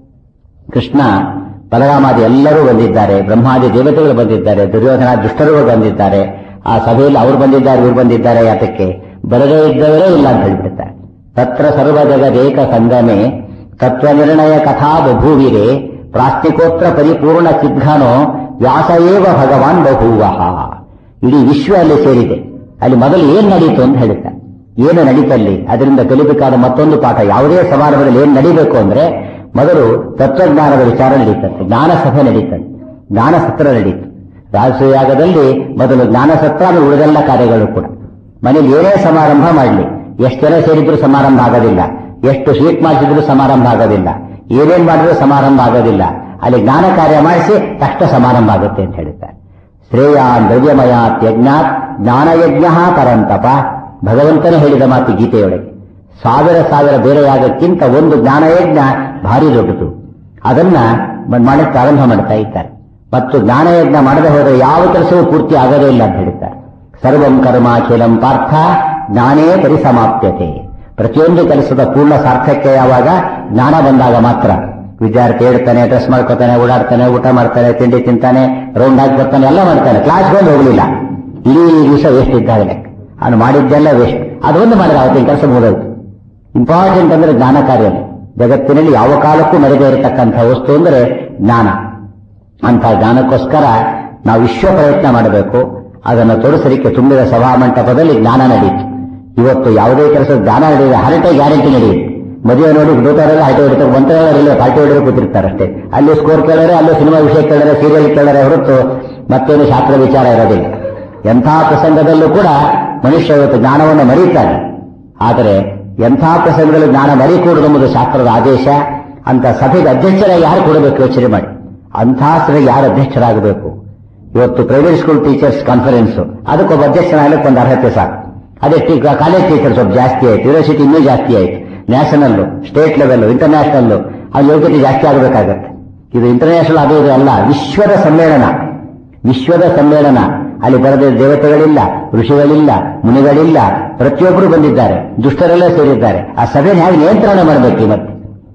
ಕೃಷ್ಣ ಬಲರಾಮಾದಿ ಎಲ್ಲರೂ ಬಂದಿದ್ದಾರೆ ಬ್ರಹ್ಮಾದಿ ದೇವತೆಗಳು ಬಂದಿದ್ದಾರೆ ದುರ್ಯೋಧನ ದುಷ್ಟರು ಬಂದಿದ್ದಾರೆ ಆ ಸಭೆಯಲ್ಲಿ ಅವರು ಬಂದಿದ್ದಾರೆ ಇವರು ಬಂದಿದ್ದಾರೆ ಯಾತಕ್ಕೆ ಬರದೇ ಇದ್ದವರೇ ಇಲ್ಲ ಅಂತ ಹೇಳಿಬಿಡ್ತಾರೆ ತತ್ರ ಸರ್ವ ಜಗದೇಕ ಸಂಗಮೆ ತತ್ವ ನಿರ್ಣಯ ಕಥಾ ಬಭೂವಿರೆ ಪ್ರಾಸ್ತಿಕೋತ್ರ ಪರಿಪೂರ್ಣ ಸಿದ್ಧನೋ ವ್ಯಾಸ ಏವ ಭಗವಾನ್ ಬಭೂವಃ ಇಡೀ ವಿಶ್ವ ಅಲ್ಲಿ ಸೇರಿದೆ ಅಲ್ಲಿ ಮೊದಲು ಏನ್ ನಡೀತು ಅಂತ ಹೇಳ್ತಾರೆ ಏನು ನಡೀತಲ್ಲಿ ಅದರಿಂದ ಕಲಿಬೇಕಾದ ಮತ್ತೊಂದು ಪಾಠ ಯಾವುದೇ ಸಮಾರಂಭದಲ್ಲಿ ಏನ್ ನಡೀಬೇಕು ಅಂದ್ರೆ ಮೊದಲು ತತ್ವಜ್ಞಾನದ ವಿಚಾರ ನಡೀತಂತೆ ಜ್ಞಾನ ಸಭೆ ನಡೀತಂತೆ ಜ್ಞಾನ ಸತ್ರ ನಡೀತು ರಾಜಸೂಯಾಗದಲ್ಲಿ ಮೊದಲು ಜ್ಞಾನ ಸತ್ರ ಆಮೇಲೆ ಉಳಿದೆಲ್ಲ ಕಾರ್ಯಗಳು ಕೂಡ ಮನೇಲಿ ಏನೇ ಸಮಾರಂಭ ಮಾಡಲಿ ಎಷ್ಟು ಜನ ಸೇರಿದ್ರು ಸಮಾರಂಭ ಆಗೋದಿಲ್ಲ ಎಷ್ಟು ಸ್ವೀಟ್ ಮಾಡಿಸಿದ್ರು ಸಮಾರಂಭ ಆಗೋದಿಲ್ಲ ಏನೇನ್ ಮಾಡಿದ್ರು ಸಮಾರಂಭ ಆಗೋದಿಲ್ಲ ಅಲ್ಲಿ ಜ್ಞಾನ ಕಾರ್ಯ ಮಾಡಿಸಿ ತಕ್ಷಣ ಸಮಾರಂಭ ಆಗುತ್ತೆ ಅಂತ ಹೇಳ್ತಾರೆ ಶ್ರೇಯಾನ್ ದ್ರವ್ಯಮಯಾತ್ ಯಜ್ಞಾತ್ ಜ್ಞಾನಯಜ್ಞ ಪರಂತಪ ಭಗವಂತನೇ ಹೇಳಿದ ಮಾತು ಗೀತೆಯೊಳಗೆ ಸಾವಿರ ಸಾವಿರ ಬೇರೆ ಯಾಗಕ್ಕಿಂತ ಒಂದು ಜ್ಞಾನಯಜ್ಞ ಭಾರಿ ದೊಡ್ಡದು ಅದನ್ನ ಮಾಡಕ್ಕೆ ಪ್ರಾರಂಭ ಮಾಡ್ತಾ ಇದ್ದಾರೆ ಮತ್ತು ಜ್ಞಾನಯಜ್ಞ ಮಾಡದೆ ಹೋದರೆ ಯಾವ ಕೆಲಸವೂ ಪೂರ್ತಿ ಆಗೋದೇ ಇಲ್ಲ ಅಂತ ಹೇಳ್ತಾರೆ ಸರ್ವಂ ಕರ್ಮಾಖಿಲಂ ಪಾರ್ಥ ಜ್ಞಾನೇ ಪರಿಸಮಾಪ್ಯತೆ ಪ್ರತಿಯೊಂದು ಕೆಲಸದ ಪೂರ್ಣ ಸಾರ್ಥಕ್ಯ ಯಾವಾಗ ಜ್ಞಾನ ಬಂದಾಗ ಮಾತ್ರ ವಿದ್ಯಾರ್ಥಿ ಹೇಳ್ತಾನೆ ಡ್ರೆಸ್ ಮಾಡ್ಕೊತಾನೆ ಓಡಾಡ್ತಾನೆ ಊಟ ಮಾಡ್ತಾನೆ ತಿಂಡಿ ತಿಂತಾನೆ ರೌಂಡ್ ಹಾಕಿ ಬರ್ತಾನೆ ಎಲ್ಲ ಮಾಡ್ತಾನೆ ಕ್ಲಾಸ್ ಬಂದು ಹೋಗ್ಲಿಲ್ಲ ಇಡೀ ದಿವಸ ವೇಸ್ಟ್ ಇದ್ದಾಗಲೇ ಅವನು ಮಾಡಿದ್ದೆಲ್ಲ ವೇಸ್ಟ್ ಅದೊಂದು ಮಾಡಿದ ಅವತ್ತಿನ ಕೆಲಸ ಮುಗಿದೋಯ್ತು ಇಂಪಾರ್ಟೆಂಟ್ ಅಂದ್ರೆ ಜ್ಞಾನ ಕಾರ್ಯ ಜಗತ್ತಿನಲ್ಲಿ ಯಾವ ಕಾಲಕ್ಕೂ ಮರೆದೇ ಇರತಕ್ಕಂಥ ವಸ್ತು ಅಂದ್ರೆ ಜ್ಞಾನ ಅಂತ ಜ್ಞಾನಕ್ಕೋಸ್ಕರ ನಾವು ವಿಶ್ವ ಪ್ರಯತ್ನ ಮಾಡಬೇಕು ಅದನ್ನು ತೋರಿಸಲಿಕ್ಕೆ ತುಂಬಿದ ಸಭಾ ಮಂಟಪದಲ್ಲಿ ಜ್ಞಾನ ನಡೆಯಿತು ಇವತ್ತು ಯಾವುದೇ ಕೆಲಸ ಜ್ಞಾನ ನಡೆಯಿದೆ ಹರಟೆ ಗ್ಯಾರಂಟಿ ನಡೆಯುತ್ತೆ ಮದುವೆ ನೋಡಿ ಹುಡುಗರೆಲ್ಲ ಹರಟೆ ಹೊಡಿತಾರೆ ಮಂತ್ರಗಳಿಲ್ಲ ಪಾರ್ಟಿ ಹೊಡೆದು ಕೂತಿರ್ತಾರೆ ಅಷ್ಟೇ ಅಲ್ಲಿ ಸ್ಕೋರ್ ಕೇಳರೆ ಅಲ್ಲಿ ಸಿನಿಮಾ ವಿಷಯ ಕೇಳರೆ ಸೀರಿಯಲ್ ಕೇಳರೆ ಹೊರತು ಮತ್ತೇನು ಶಾಸ್ತ್ರ ವಿಚಾರ ಇರೋದಿಲ್ಲ ಎಂಥ ಪ್ರಸಂಗದಲ್ಲೂ ಕೂಡ ಮನುಷ್ಯ ಇವತ್ತು ಜ್ಞಾನವನ್ನು ಮರೀತಾನೆ ಆದರೆ ಎಂಥ ಪ್ರಸಂಗದಲ್ಲಿ ಜ್ಞಾನ ಮರಿಕೂಡದು ಎಂಬುದು ಶಾಸ್ತ್ರದ ಆದೇಶ ಅಂತ ಸಭೆಗೆ ಅಧ್ಯಕ್ಷರಾಗಿ ಯಾರು ಕೊಡಬೇಕು ಯೋಚನೆ ಮಾಡಿ ಅಂಥ ಸಭೆಗೆ ಯಾರು ಅಧ್ಯಕ್ಷರಾಗಬೇಕು ಇವತ್ತು ಪ್ರೈವೇಟ್ ಸ್ಕೂಲ್ ಟೀಚರ್ಸ್ ಕಾನ್ಫರೆನ್ಸ್ ಅದಕ್ಕೊಬ್ಬ ಅಧ್ಯಕ್ಷನಾಗಲಿಕ್ಕೆ ಒಂದು ಅರ್ಹತೆ ಸಾಕು ಅದೇ ಟೀ ಕಾಲೇಜ್ ಟೀಚರ್ ಸ್ವಲ್ಪ ಜಾಸ್ತಿ ಆಯ್ತು ಯೂನಿವರ್ಸಿಟಿ ಇನ್ನೂ ಜಾಸ್ತಿ ಆಯ್ತು ನ್ಯಾಷನಲ್ ಸ್ಟೇಟ್ ಲೆವೆಲ್ ಇಂಟರ್ನ್ಯಾಷನಲ್ ಆ ಯೋಗ್ಯತೆ ಜಾಸ್ತಿ ಆಗಬೇಕಾಗತ್ತೆ ಇದು ಇಂಟರ್ನ್ಯಾಷನಲ್ ಅದು ಇದು ಅಲ್ಲ ವಿಶ್ವದ ಸಮ್ಮೇಳನ ವಿಶ್ವದ ಸಮ್ಮೇಳನ ಅಲ್ಲಿ ಬರದ ದೇವತೆಗಳಿಲ್ಲ ಋಷಿಗಳಿಲ್ಲ ಮುನಿಗಳಿಲ್ಲ ಪ್ರತಿಯೊಬ್ಬರು ಬಂದಿದ್ದಾರೆ ದುಷ್ಟರೆಲ್ಲ ಸೇರಿದ್ದಾರೆ ಆ ಸಭೆಯನ್ನು ಹೇಗೆ ನಿಯಂತ್ರಣ ಮಾಡಬೇಕು ಮತ್ತೆ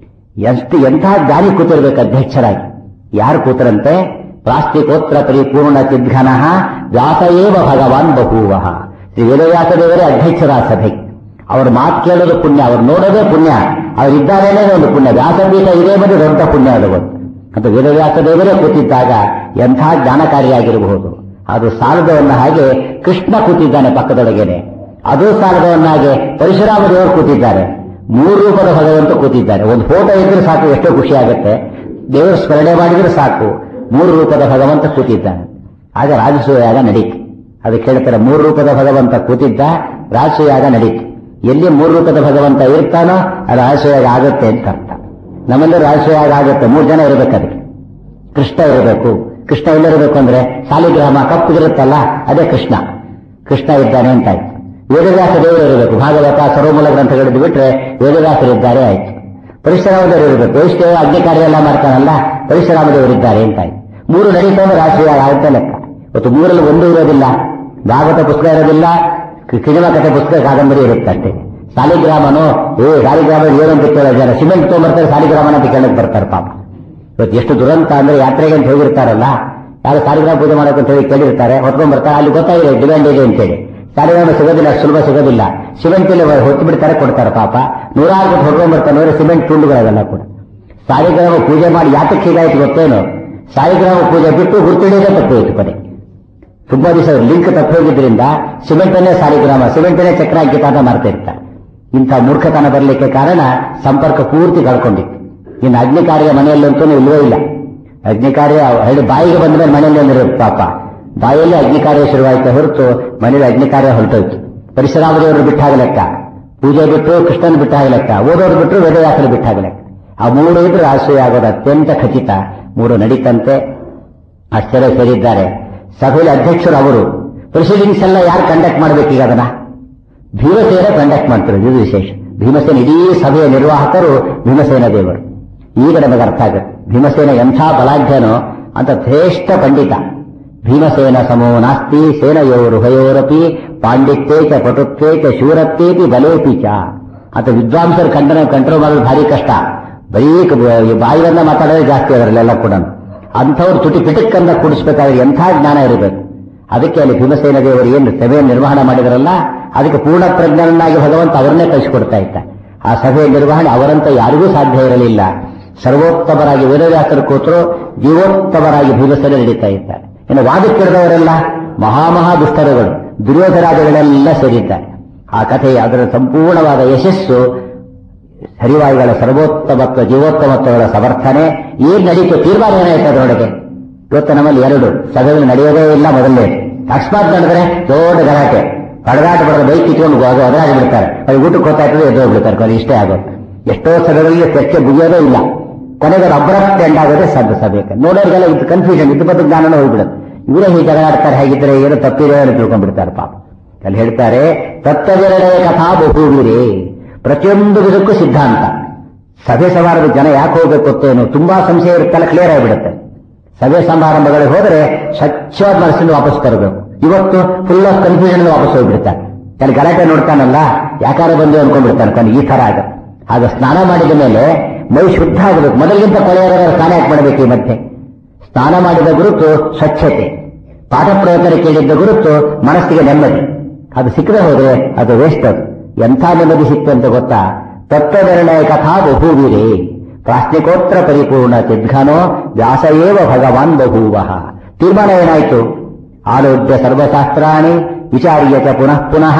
ಎಷ್ಟು ಎಂತಹ ಜ್ಞಾನಿ ಕೂತಿರ್ಬೇಕು ಅಧ್ಯಕ್ಷರಾಗಿ ಯಾರು ಕೂತರಂತೆ ಪ್ರಾಸ್ತಿಕೋತ್ರ ಪರಿಪೂರ್ಣ ಚಿದ್ಘನಃ ವ್ಯಾಸ ಏವ ಭಗವಾನ್ ಬಹೂವಃ ಶ್ರೀ ವೇದವ್ಯಾಸ ದೇವರೇ ಅಧ್ಯಕ್ಷರ ಆ ಸಭೆಗೆ ಅವ್ರ ಮಾತು ಕೇಳೋದು ಪುಣ್ಯ ಅವ್ರು ನೋಡೋದೇ ಪುಣ್ಯ ಅವರಿದ್ದಾರೇನೇ ಒಂದು ಪುಣ್ಯ ವ್ಯಾಸಪೀಠ ಇದೇ ಬಂದು ದೊಡ್ಡ ಪುಣ್ಯ ಅದು ಒಂದು ಅಂತ ವೇದವ್ಯಾಸ ದೇವರೇ ಕೂತಿದ್ದಾಗ ಎಂಥ ಜ್ಞಾನಕಾರಿಯಾಗಿರಬಹುದು ಅದು ಸಾಲದವನ್ನ ಹಾಗೆ ಕೃಷ್ಣ ಕೂತಿದ್ದಾನೆ ಪಕ್ಕದೊಳಗೇನೆ ಅದು ಸಾಲದವನ್ನಾಗೆ ಪರಶುರಾಮ ದೇವರು ಕೂತಿದ್ದಾರೆ ಮೂರು ರೂಪದ ಭಗವಂತ ಕೂತಿದ್ದಾರೆ ಒಂದು ಫೋಟೋ ಇದ್ರೆ ಸಾಕು ಎಷ್ಟೋ ಖುಷಿ ಆಗುತ್ತೆ ದೇವರು ಸ್ಮರಣೆ ಮಾಡಿದ್ರೆ ಸಾಕು ಮೂರು ರೂಪದ ಭಗವಂತ ಕೂತಿದ್ದಾನೆ ಆಗ ರಾಜಸೂಯಾಗ ನಡೀತು ಅದಕ್ಕೆ ಹೇಳ್ತಾರೆ ಮೂರು ರೂಪದ ಭಗವಂತ ಕೂತಿದ್ದ ರಾಜಸೂಯಾಗ ನಡೀತು ಎಲ್ಲಿ ಮೂರು ರೂಪದ ಭಗವಂತ ಇರ್ತಾನೋ ಅದು ರಾಜಸೂಯಾಗ ಆಗುತ್ತೆ ಅಂತ ಅರ್ಥ ನಮ್ಮಲ್ಲಿ ರಾಜಸೂಯಾಗ ಆಗುತ್ತೆ ಮೂರು ಜನ ಇರಬೇಕು ಅದಕ್ಕೆ ಕೃಷ್ಣ ಇರಬೇಕು ಕೃಷ್ಣ ಎಲ್ಲಿರಬೇಕು ಅಂದ್ರೆ ಸಾಲಿಗ್ರಾಮ ಕಪ್ಪುಗಿರುತ್ತಲ್ಲ ಅದೇ ಕೃಷ್ಣ ಕೃಷ್ಣ ಇದ್ದಾನೆ ಅಂತಾಯ್ತು ವೇದವ್ಯಾಸ ದೇವರು ಇರಬೇಕು ಭಾಗವತ ಸರ್ವಮೂಲ ಗ್ರಂಥಗಳಿದ್ದು ಬಿಟ್ರೆ ವೇದವ್ಯಾಸರಿದ್ದಾರೆ ಆಯ್ತು ಪರಶುರಾಮದೇವರು ಇರಬೇಕು ವೈಷ್ಣವ ಅಗ್ನಿ ಕಾರ್ಯ ಎಲ್ಲ ಮಾಡ್ತಾನಲ್ಲ ಪರಶುರಾಮದೇವರಿದ್ದಾರೆ ಅಂತಾಯ್ತು ಮೂರು ನಡೀತಂದ್ರೆ ರಾಷ್ಟ್ರೀಯ ಆಗುತ್ತೆ ಲೆಕ್ಕ ಇವತ್ತು ಮೂರಲ್ಲಿ ಒಂದು ಇರೋದಿಲ್ಲ ಭಾಗವತ ಪುಸ್ತಕ ಇರೋದಿಲ್ಲ ಸಿನಿಮಾ ಕಥೆ ಪುಸ್ತಕ ಕಾದಂಬರಿ ಇರುತ್ತೆ ಅಷ್ಟೇ ಸಾಲಿಗ್ರಾಮನು ಏ ಸಾಲಿಗ್ರಾಮ ಏನಂತ ಕೇಳೋ ಜನ ಸಿಮೆಂಟ್ ತೊಗೊಂಬರ್ತಾರೆ ಸಾಲಿಗ್ರಾಮನ ಅಂತ ಕೇಳಕ್ ಬರ್ತಾರೆ ಪಾಪ ಇವತ್ತು ಎಷ್ಟು ದುರಂತ ಅಂದ್ರೆ ಯಾತ್ರೆಗೆ ಅಂತ ಹೋಗಿರ್ತಾರಲ್ಲ ಯಾರು ಸಾಲಿಗ್ರಾಮ ಪೂಜೆ ಮಾಡಕ್ಕೆ ಅಂತ ಹೇಳಿ ಕೇಳಿರ್ತಾರೆ ಹೊತ್ಕೊಂಡ್ ಬರ್ತಾರೆ ಅಲ್ಲಿ ಗೊತ್ತಾಗಿದೆ ಡಿಮ್ಯಾಂಡ್ ಇದೆ ಅಂತೇಳಿ ಸಾಲಿಗ್ರಾಮ ಸಿಗೋದಿಲ್ಲ ಅಷ್ಟು ಸುಲಭ ಸಿಗೋದಿಲ್ಲ ಸಿಮೆಂಟ್ ಇಲ್ಲಿ ಹೊತ್ತು ಬಿಡ್ತಾರೆ ಕೊಡ್ತಾರೆ ಪಾಪ ನೂರಾರು ಕೊಟ್ಟು ಹೊತ್ಕೊಂಡ್ ಬರ್ತಾರೆ ನೋಡ್ರೆ ಸಿಮೆಂಟ್ ತುಂಡುಗಳವೆಲ್ಲ ಕೂಡ ಸಾಲಿಗ್ರಾಮ ಪೂಜೆ ಮಾಡಿ ಯಾತಕ್ಕೆ ಹೀಗಾಯ್ತು ಗೊತ್ತೇನು ಸಾಲಿಗ್ರಾಮ ಪೂಜೆ ಬಿಟ್ಟು ಗುರ್ತಿಡಿಯೋದೇ ತಪ್ಪೋಯ್ತು ಕೊನೆ ತುಂಬಾ ದಿವಸ ಲಿಂಕ್ ತಪ್ಪಿ ಹೋಗಿದ್ರಿಂದ ಸಿಮೆಂಟನ್ನೇ ಸಾಲಿಗ್ರಾಮ ಸಿಮೆಂಟನ್ನೇ ಚಕ್ರ ಅಂಕಿತ ಅಂತ ಮಾಡ್ತಾ ಇರ್ತಾರೆ ಇಂಥ ಮೂರ್ಖತನ ಬರಲಿಕ್ಕೆ ಕಾರಣ ಸಂಪರ್ಕ ಪೂರ್ತಿ ಕಳ್ಕೊಂಡಿತ್ತು ಇನ್ನು ಅಗ್ನಿ ಕಾರ್ಯ ಮನೆಯಲ್ಲಂತೂ ಇಲ್ಲವೇ ಇಲ್ಲ ಅಗ್ನಿ ಕಾರ್ಯ ಹೇಳಿ ಬಾಯಿಗೆ ಬಂದ ಮೇಲೆ ಮನೆಯಲ್ಲಿ ಒಂದಿರುತ್ತೆ ಪಾಪ ಬಾಯಲ್ಲಿ ಅಗ್ನಿ ಕಾರ್ಯ ಶುರುವಾಯಿತು ಹೊರತು ಮನೇಲಿ ಅಗ್ನಿ ಕಾರ್ಯ ಹೊರಟೋಯ್ತು ಪರಶುರಾಮದೇವರು ಬಿಟ್ಟಾಗ ಲೆಕ್ಕ ಪೂಜೆ ಬಿಟ್ಟು ಕೃಷ್ಣನ್ ಬಿಟ್ಟಾಗ ಲೆಕ್ಕ ಓದೋರು ಬಿಟ್ಟರು ವೇದವ್ಯಾಸರು ಬಿಟ್ಟಾಗ ಲೆಕ್ಕ ಆ ಮೂರು ಇದ್ರೆ ಆಶ್ರಯ ಆಗೋದು ಅತ್ಯಂತ ಖಚಿತ ಮೂರು ನಡೀತಂತೆ ಆಶ್ಚರ್ಯ ಸೇರಿದ್ದಾರೆ ಸಭೆಯಲ್ಲಿ ಅಧ್ಯಕ್ಷರು ಅವರು ಪ್ರೊಸೀಡಿಂಗ್ಸ್ ಎಲ್ಲ ಯಾರು ಕಂಡಕ್ಟ್ ಮಾಡ್ಬೇಕು ಈಗ ಅದನ್ನ ಭೀಮಸೇನ ಕಂಡಕ್ಟ್ ಮಾಡ್ತಾರೆ ಇದು ವಿಶೇಷ ಭೀಮಸೇನ ಇಡೀ ಸಭೆಯ ನಿರ್ವಾಹಕರು ಭೀಮಸೇನ ದೇವರು ಈಗ ನಮಗೆ ಅರ್ಥ ಆಗುತ್ತೆ ಭೀಮಸೇನ ಎಂಥ ಬಲಾಢ್ಯನೋ ಅಂತ ಶ್ರೇಷ್ಠ ಪಂಡಿತ ಭೀಮಸೇನ ಸಮೋ ನಾಸ್ತಿ ಸೇನಯೋರು ಹಯೋರಪಿ ಪಾಂಡಿತ್ಯೇ ಚ ಪಟುತ್ವೇ ಚ ಶೂರತ್ವೇಪಿ ಬಲೇಪಿ ಚ ಅಂತ ವಿದ್ವಾಂಸರು ಖಂಡನ ಕಂಟ್ರೋಲ್ ಮಾಡೋದು ಭಾರಿ ಕಷ್ಟ ಬರೀ ಕ- ಬಾಯಿವನ್ನ ಮಾತಾಡೋದೇ ಜಾಸ್ತಿ ಅದರಲ್ಲೆಲ್ಲ ಕೂಡ ಅಂಥವ್ರು ತುಟಿ ಪಿಟಕ್ಕನ್ನ ಕೂಡಿಸ್ಬೇಕಾದ್ರೆ ಎಂಥ ಜ್ಞಾನ ಇರಬೇಕು ಅದಕ್ಕೆ ಅಲ್ಲಿ ಭೀಮಸೇನ ದೇವರು ಏನು ಸಭೆಯ ನಿರ್ವಹಣೆ ಮಾಡಿದರಲ್ಲ ಅದಕ್ಕೆ ಪೂರ್ಣ ಪ್ರಜ್ಞನನ್ನಾಗಿ ಭಗವಂತ ಅವರನ್ನೇ ಕಳಿಸಿಕೊಡ್ತಾ ಇದ್ದ ಆ ಸಭೆಯ ನಿರ್ವಹಣೆ ಅವರಂತ ಯಾರಿಗೂ ಸಾಧ್ಯ ಇರಲಿಲ್ಲ ಸರ್ವೋತ್ತಮರಾಗಿ ವೇದವ್ಯಾಸರು ಕೂತರು ಜೀವೋತ್ತಮರಾಗಿ ಭೀಮಸೇನ ನಡೀತಾ ಇದ್ದಾರೆ ಇನ್ನು ವಾದಕ್ಕಿಳಿದವರೆಲ್ಲ ಮಹಾಮಹಾ ದುಷ್ಟರುಗಳು ದುರ್ಯೋಧರಾದಿಗಳೆಲ್ಲ ಸೇರಿದ್ದಾರೆ ಆ ಕಥೆ ಅದರ ಸಂಪೂರ್ಣವಾದ ಯಶಸ್ಸು ಹರಿವಾಯುಗಳ ಸರ್ವೋತ್ತಮತ್ವ ಜೀವೋತ್ತಮತ್ವಗಳ ಸಮರ್ಥನೆ ಏನ್ ನಡೀತು ತೀರ್ಮಾನ ಏನಾಯ್ತು ಅದರೊಳಗೆ ಇವತ್ತು ನಮ್ಮಲ್ಲಿ ಎರಡು ಸಭೆಗಳು ನಡೆಯೋದೇ ಇಲ್ಲ ಮೊದಲನೇ ಅಕಸ್ಮಾತ್ ನಡೆದ್ರೆ ದೊಡ್ಡ ಗಲಾಟೆ ಪಡದಾಟ ಪಡೆದ ಬೈಕ್ ಕಿತ್ಕೊಂಡು ಒದರಾಗಿ ಬಿಡ್ತಾರೆ ಅದು ಊಟಕ್ಕೆ ಗೊತ್ತಾಗ್ತದೆ ಎದ್ದು ಹೋಗ್ಬಿಡ್ತಾರೆ ಕೊನೆ ಇಷ್ಟೇ ಆಗೋದು ಎಷ್ಟೋ ಸಭೆಗಳಲ್ಲಿ ಚರ್ಚೆ ಮುಗಿಯೋದೇ ಇಲ್ಲ ಕೊನೆಗೆ ಅಬ್ರಪ್ಟ್ ಎಂಡ್ ಆಗೋದೇ ಸಭೆ ಸಭೆ ನೋಡೋರಿಗೆಲ್ಲ ಇದು ಕನ್ಫ್ಯೂಷನ್ ಇದು ಬಗ್ಗೆ ಜ್ಞಾನನೂ ಹೋಗ್ಬಿಡುತ್ತೆ ಇವರೇ ಹೀಗೆ ಜಗಳಾಡ್ತಾರೆ ಹೇಗಿದ್ರೆ ಏನು ತಪ್ಪಿದೆ ಅಂತ ತಿಳ್ಕೊಂಡ್ಬಿಡ್ತಾರೆ ಪಾಪ ಅಲ್ಲಿ ಹೇಳ್ತಾರೆ ತತ್ವವಿರಡೆ ಕಥಾ ಬಹುವೀರೇ ಪ್ರತಿಯೊಂದು ವಿಧಕ್ಕೂ ಸಿದ್ಧಾಂತ ಸಭೆ ಸಮಾರಂಭ ಜನ ಯಾಕೆ ಹೋಗ್ಬೇಕು ಗೊತ್ತೇನು ತುಂಬಾ ಸಂಶಯ ಇರುತ್ತಲ್ಲ ಕ್ಲಿಯರ್ ಆಗಿಬಿಡುತ್ತೆ ಸಭೆ ಸಮಾರಂಭಗಳಿಗೆ ಹೋದರೆ ಸ್ವಚ್ಛವಾದ ಮನಸ್ಸಿಂದ ವಾಪಸ್ ತರಬೇಕು ಇವತ್ತು ಫುಲ್ ಆಫ್ ಕನ್ಫ್ಯೂಷನ್ ವಾಪಸ್ ಹೋಗ್ಬಿಡ್ತಾರೆ ಅಲ್ಲಿ ಗಲಾಟೆ ನೋಡ್ತಾನಲ್ಲ ಯಾಕಾರ ಬಂದು ಅನ್ಕೊಂಡ್ಬಿಡ್ತಾನೆ ಕೊನೆ ಈ ತರ ಆಗ ಆಗ ಸ್ನಾನ ಮಾಡಿದ ಮೇಲೆ ಮೈ ಶುದ್ಧ ಆಗಬೇಕು ಮೊದಲಿಗಿಂತ ಕೊಳೆಯಾದಾಗ ಸ್ನಾನ ಯಾಕೆ ಮಾಡಬೇಕು ಈ ಮಧ್ಯೆ ಸ್ನಾನ ಮಾಡಿದ ಗುರುತು ಸ್ವಚ್ಛತೆ ಪಾಠ ಪ್ರವಚನ ಕೇಳಿದ್ದ ಗುರುತು ಮನಸ್ಸಿಗೆ ನೆಮ್ಮದಿ ಅದು ಸಿಕ್ಕದೆ ಹೋದ್ರೆ ಅದು ವೇಸ್ಟ್ ಅದು ಎಂಥ ನೆಮ್ಮದಿ ಸಿಕ್ತು ಅಂತ ಗೊತ್ತಾ ತತ್ವನಿರ್ಣಯ ಕಥಾ ಬಹುವೀರೇ ಪ್ರಾಶ್ನಿಕೋತ್ರ ಪರಿಪೂರ್ಣ ತಿದ್ಘನೋ ವ್ಯಾಸ ಏವ ಭಗವಾನ್ ಬಭೂವಃ ತೀರ್ಮಾನ ಏನಾಯ್ತು ಆಲೋಚ್ಯ ಸರ್ವಶಾಸ್ತ್ರಾಣಿ ವಿಚಾರ್ಯ ಚ ಪುನಃ ಪುನಃ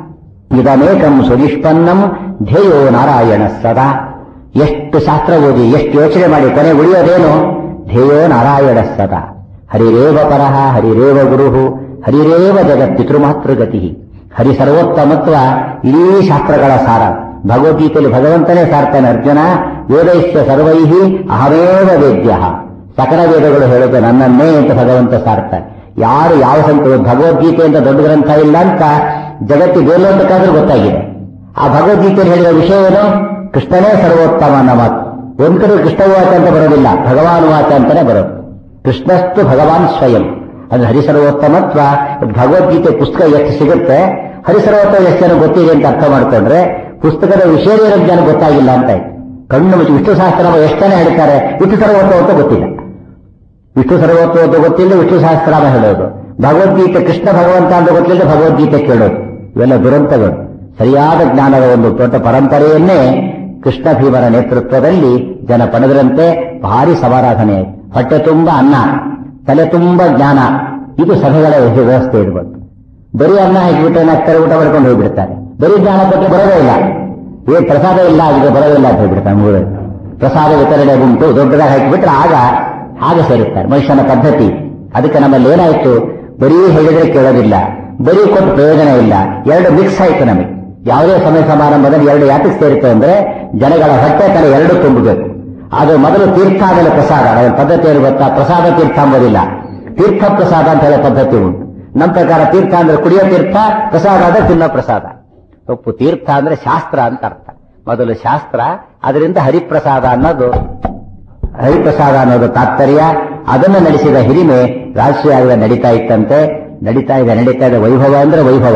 ಇದಮೇಕಂ ಸುನಿಷ್ಪನ್ನಂ ಧ್ಯೇಯೋ ನಾರಾಯಣ ಸದಾ ಎಷ್ಟು ಶಾಸ್ತ್ರ ಓದಿ ಎಷ್ಟು ಯೋಚನೆ ಮಾಡಿ ಕೊನೆ ಉಳಿಯೋದೇನು ಧ್ಯೇಯೋ ನಾರಾಯಣ ಸದಾ ಹರಿರೇವ ಪರಃ ಹರಿರೇವ ಗುರು ಹರಿರೇವ ಜಗತ್ ಪಿತೃಮಾತೃಗತಿ ಹರಿ ಸರ್ವೋತ್ತಮತ್ವ ಇಡೀ ಶಾಸ್ತ್ರಗಳ ಸಾರ ಭಗವದ್ಗೀತೆಯಲ್ಲಿ ಭಗವಂತನೇ ಸಾರ್ತಾನೆ ಅರ್ಜುನ ವೇದೈಶ್ಯ ಸರ್ವೈಹಿ ಅಹಮೇವ ವೇದ್ಯ ಸಕಲ ವೇದಗಳು ಹೇಳೋದು ನನ್ನನ್ನೇ ಅಂತ ಭಗವಂತ ಸಾರ್ತಾನೆ ಯಾರು ಯಾವ ಸಂತ ಭಗವದ್ಗೀತೆ ಅಂತ ದೊಡ್ಡ ಗ್ರಂಥ ಇಲ್ಲ ಅಂತ ಜಗತ್ತಿಗೆ ಬೇಲೋಟಕ್ಕಾದ್ರೂ ಗೊತ್ತಾಗಿದೆ ಆ ಭಗವದ್ಗೀತೆಯಲ್ಲಿ ಹೇಳಿದ ವಿಷಯ ಏನು ಕೃಷ್ಣನೇ ಸರ್ವೋತ್ತಮ ಅನ್ನೋ ಮಾತು ಒಂದ್ ಕಡೆ ಕೃಷ್ಣವಾಚ ಅಂತ ಬರೋದಿಲ್ಲ ಭಗವಾನ್ ವಾಚ ಅಂತಾನೆ ಬರೋದು ಕೃಷ್ಣಸ್ತು ಭಗವಾನ್ ಸ್ವಯಂ ಅದು ಹರಿಸರ್ವೋತ್ತಮತ್ವ ಭಗವದ್ಗೀತೆ ಪುಸ್ತಕ ಎಷ್ಟು ಸಿಗುತ್ತೆ ಹರಿಸರ್ವೋತ್ತಮ ಎಷ್ಟು ಜನ ಗೊತ್ತಿದೆ ಅಂತ ಅರ್ಥ ಮಾಡ್ಕೊಂಡ್ರೆ ಪುಸ್ತಕದ ವಿಷಯ ಜನ ಗೊತ್ತಾಗಿಲ್ಲ ಅಂತ ಆಯ್ತು ಕಣ್ಣು ಮುಚ್ಚಿ ವಿಷ್ಣು ಸಹಸ್ರನಾಮ ಎಷ್ಟು ಜನ ಹೇಳ್ತಾರೆ ವಿಷ್ಣು ಸರ್ವೋತ್ತಮ ಅಂತ ಗೊತ್ತಿಲ್ಲ ವಿಷ್ಣು ಸರ್ವೋತ್ತಮ ಅಂತ ಗೊತ್ತಿಲ್ಲ ವಿಷ್ಣು ಸಹಸ್ರನಾಮ ಹೇಳೋದು ಭಗವದ್ಗೀತೆ ಕೃಷ್ಣ ಭಗವಂತ ಅಂತ ಗೊತ್ತಿಲ್ಲ ಭಗವದ್ಗೀತೆ ಕೇಳೋದು ಇವೆಲ್ಲ ದುರಂತಗಳು ಸರಿಯಾದ ಜ್ಞಾನದ ಒಂದು ದೊಡ್ಡ ಪರಂಪರೆಯನ್ನೇ ಕೃಷ್ಣ ಭೀಮರ ನೇತೃತ್ವದಲ್ಲಿ ಜನ ಪಡೆದರಂತೆ ಭಾರಿ ಸಮಾರಾಧನೆ ಆಯ್ತು ಹೊಟ್ಟೆ ತುಂಬ ಅನ್ನ ತಲೆ ತುಂಬ ಜ್ಞಾನ ಇದು ಸಭೆಗಳ ವ್ಯವಸ್ಥೆ ಇರ್ಬೋದು ಬರೀ ಅನ್ನ ಹಾಕಿಬಿಟ್ಟು ಏನಾಗ್ತಾರೆ ಊಟ ಮಾಡ್ಕೊಂಡು ಹೋಗ್ಬಿಡ್ತಾರೆ ಬರೀ ಜ್ಞಾನ ಕೊಟ್ಟು ಬರೋದೇ ಇಲ್ಲ ಏ ಪ್ರಸಾದ ಇಲ್ಲ ಆಗಿದೆ ಬರೋದಿಲ್ಲ ಅಂತ ಹೇಳ್ಬಿಡ್ತಾರೆ ಮೂರು ಪ್ರಸಾದ ವಿತರಣೆ ಉಂಟು ದೊಡ್ಡದಾಗಿ ಹಾಕಿಬಿಟ್ರೆ ಆಗ ಆಗ ಸೇರುತ್ತಾರೆ ಮನುಷ್ಯನ ಪದ್ಧತಿ ಅದಕ್ಕೆ ನಮ್ಮಲ್ಲಿ ಏನಾಯ್ತು ಬರೀ ಹೇಳಿದ್ರೆ ಕೇಳೋದಿಲ್ಲ ಬರೀ ಕೊಟ್ಟು ಪ್ರಯೋಜನ ಇಲ್ಲ ಎರಡು ಮಿಕ್ಸ್ ಆಯ್ತು ನಮಗೆ ಯಾವುದೇ ಸಮಯ ಸಮಾರಂಭದಲ್ಲಿ ಎರಡು ಯಾತಕ್ಕೆ ಸೇರುತ್ತೆ ಅಂದ್ರೆ ಜನಗಳ ಹೊಟ್ಟೆ ತಲೆ ಎರಡು ತುಂಬಬೇಕು ಅದು ಮೊದಲು ತೀರ್ಥ ಆಮೇಲೆ ಪ್ರಸಾದ ಅದರ ಪದ್ಧತಿ ಏನು ಗೊತ್ತಾ ಪ್ರಸಾದ ತೀರ್ಥ ಅಂಬೋದಿಲ್ಲ ತೀರ್ಥ ಪ್ರಸಾದ ಅಂತ ಹೇಳೋ ಪದ್ಧತಿ ಉಂಟು ನಮ್ಮ ಪ್ರಕಾರ ತೀರ್ಥ ಅಂದ್ರೆ ಕುಡಿಯೋ ತೀರ್ಥ ಪ್ರಸಾದ ಅಂದ್ರೆ ತಿನ್ನೋ ಪ್ರಸಾದ ತಪ್ಪು ತೀರ್ಥ ಅಂದ್ರೆ ಶಾಸ್ತ್ರ ಅಂತ ಅರ್ಥ ಮೊದಲು ಶಾಸ್ತ್ರ ಅದರಿಂದ ಹರಿಪ್ರಸಾದ ಅನ್ನೋದು ಹರಿಪ್ರಸಾದ ಅನ್ನೋದು ತಾತ್ಪರ್ಯ ಅದನ್ನು ನಡೆಸಿದ ಹಿರಿಮೆ ರಾಷ್ಟ್ರೀಯ ನಡೀತಾ ಇತ್ತಂತೆ ನಡೀತಾ ಇದೆ ನಡೀತಾ ಇದೆ ವೈಭವ ಅಂದ್ರೆ ವೈಭವ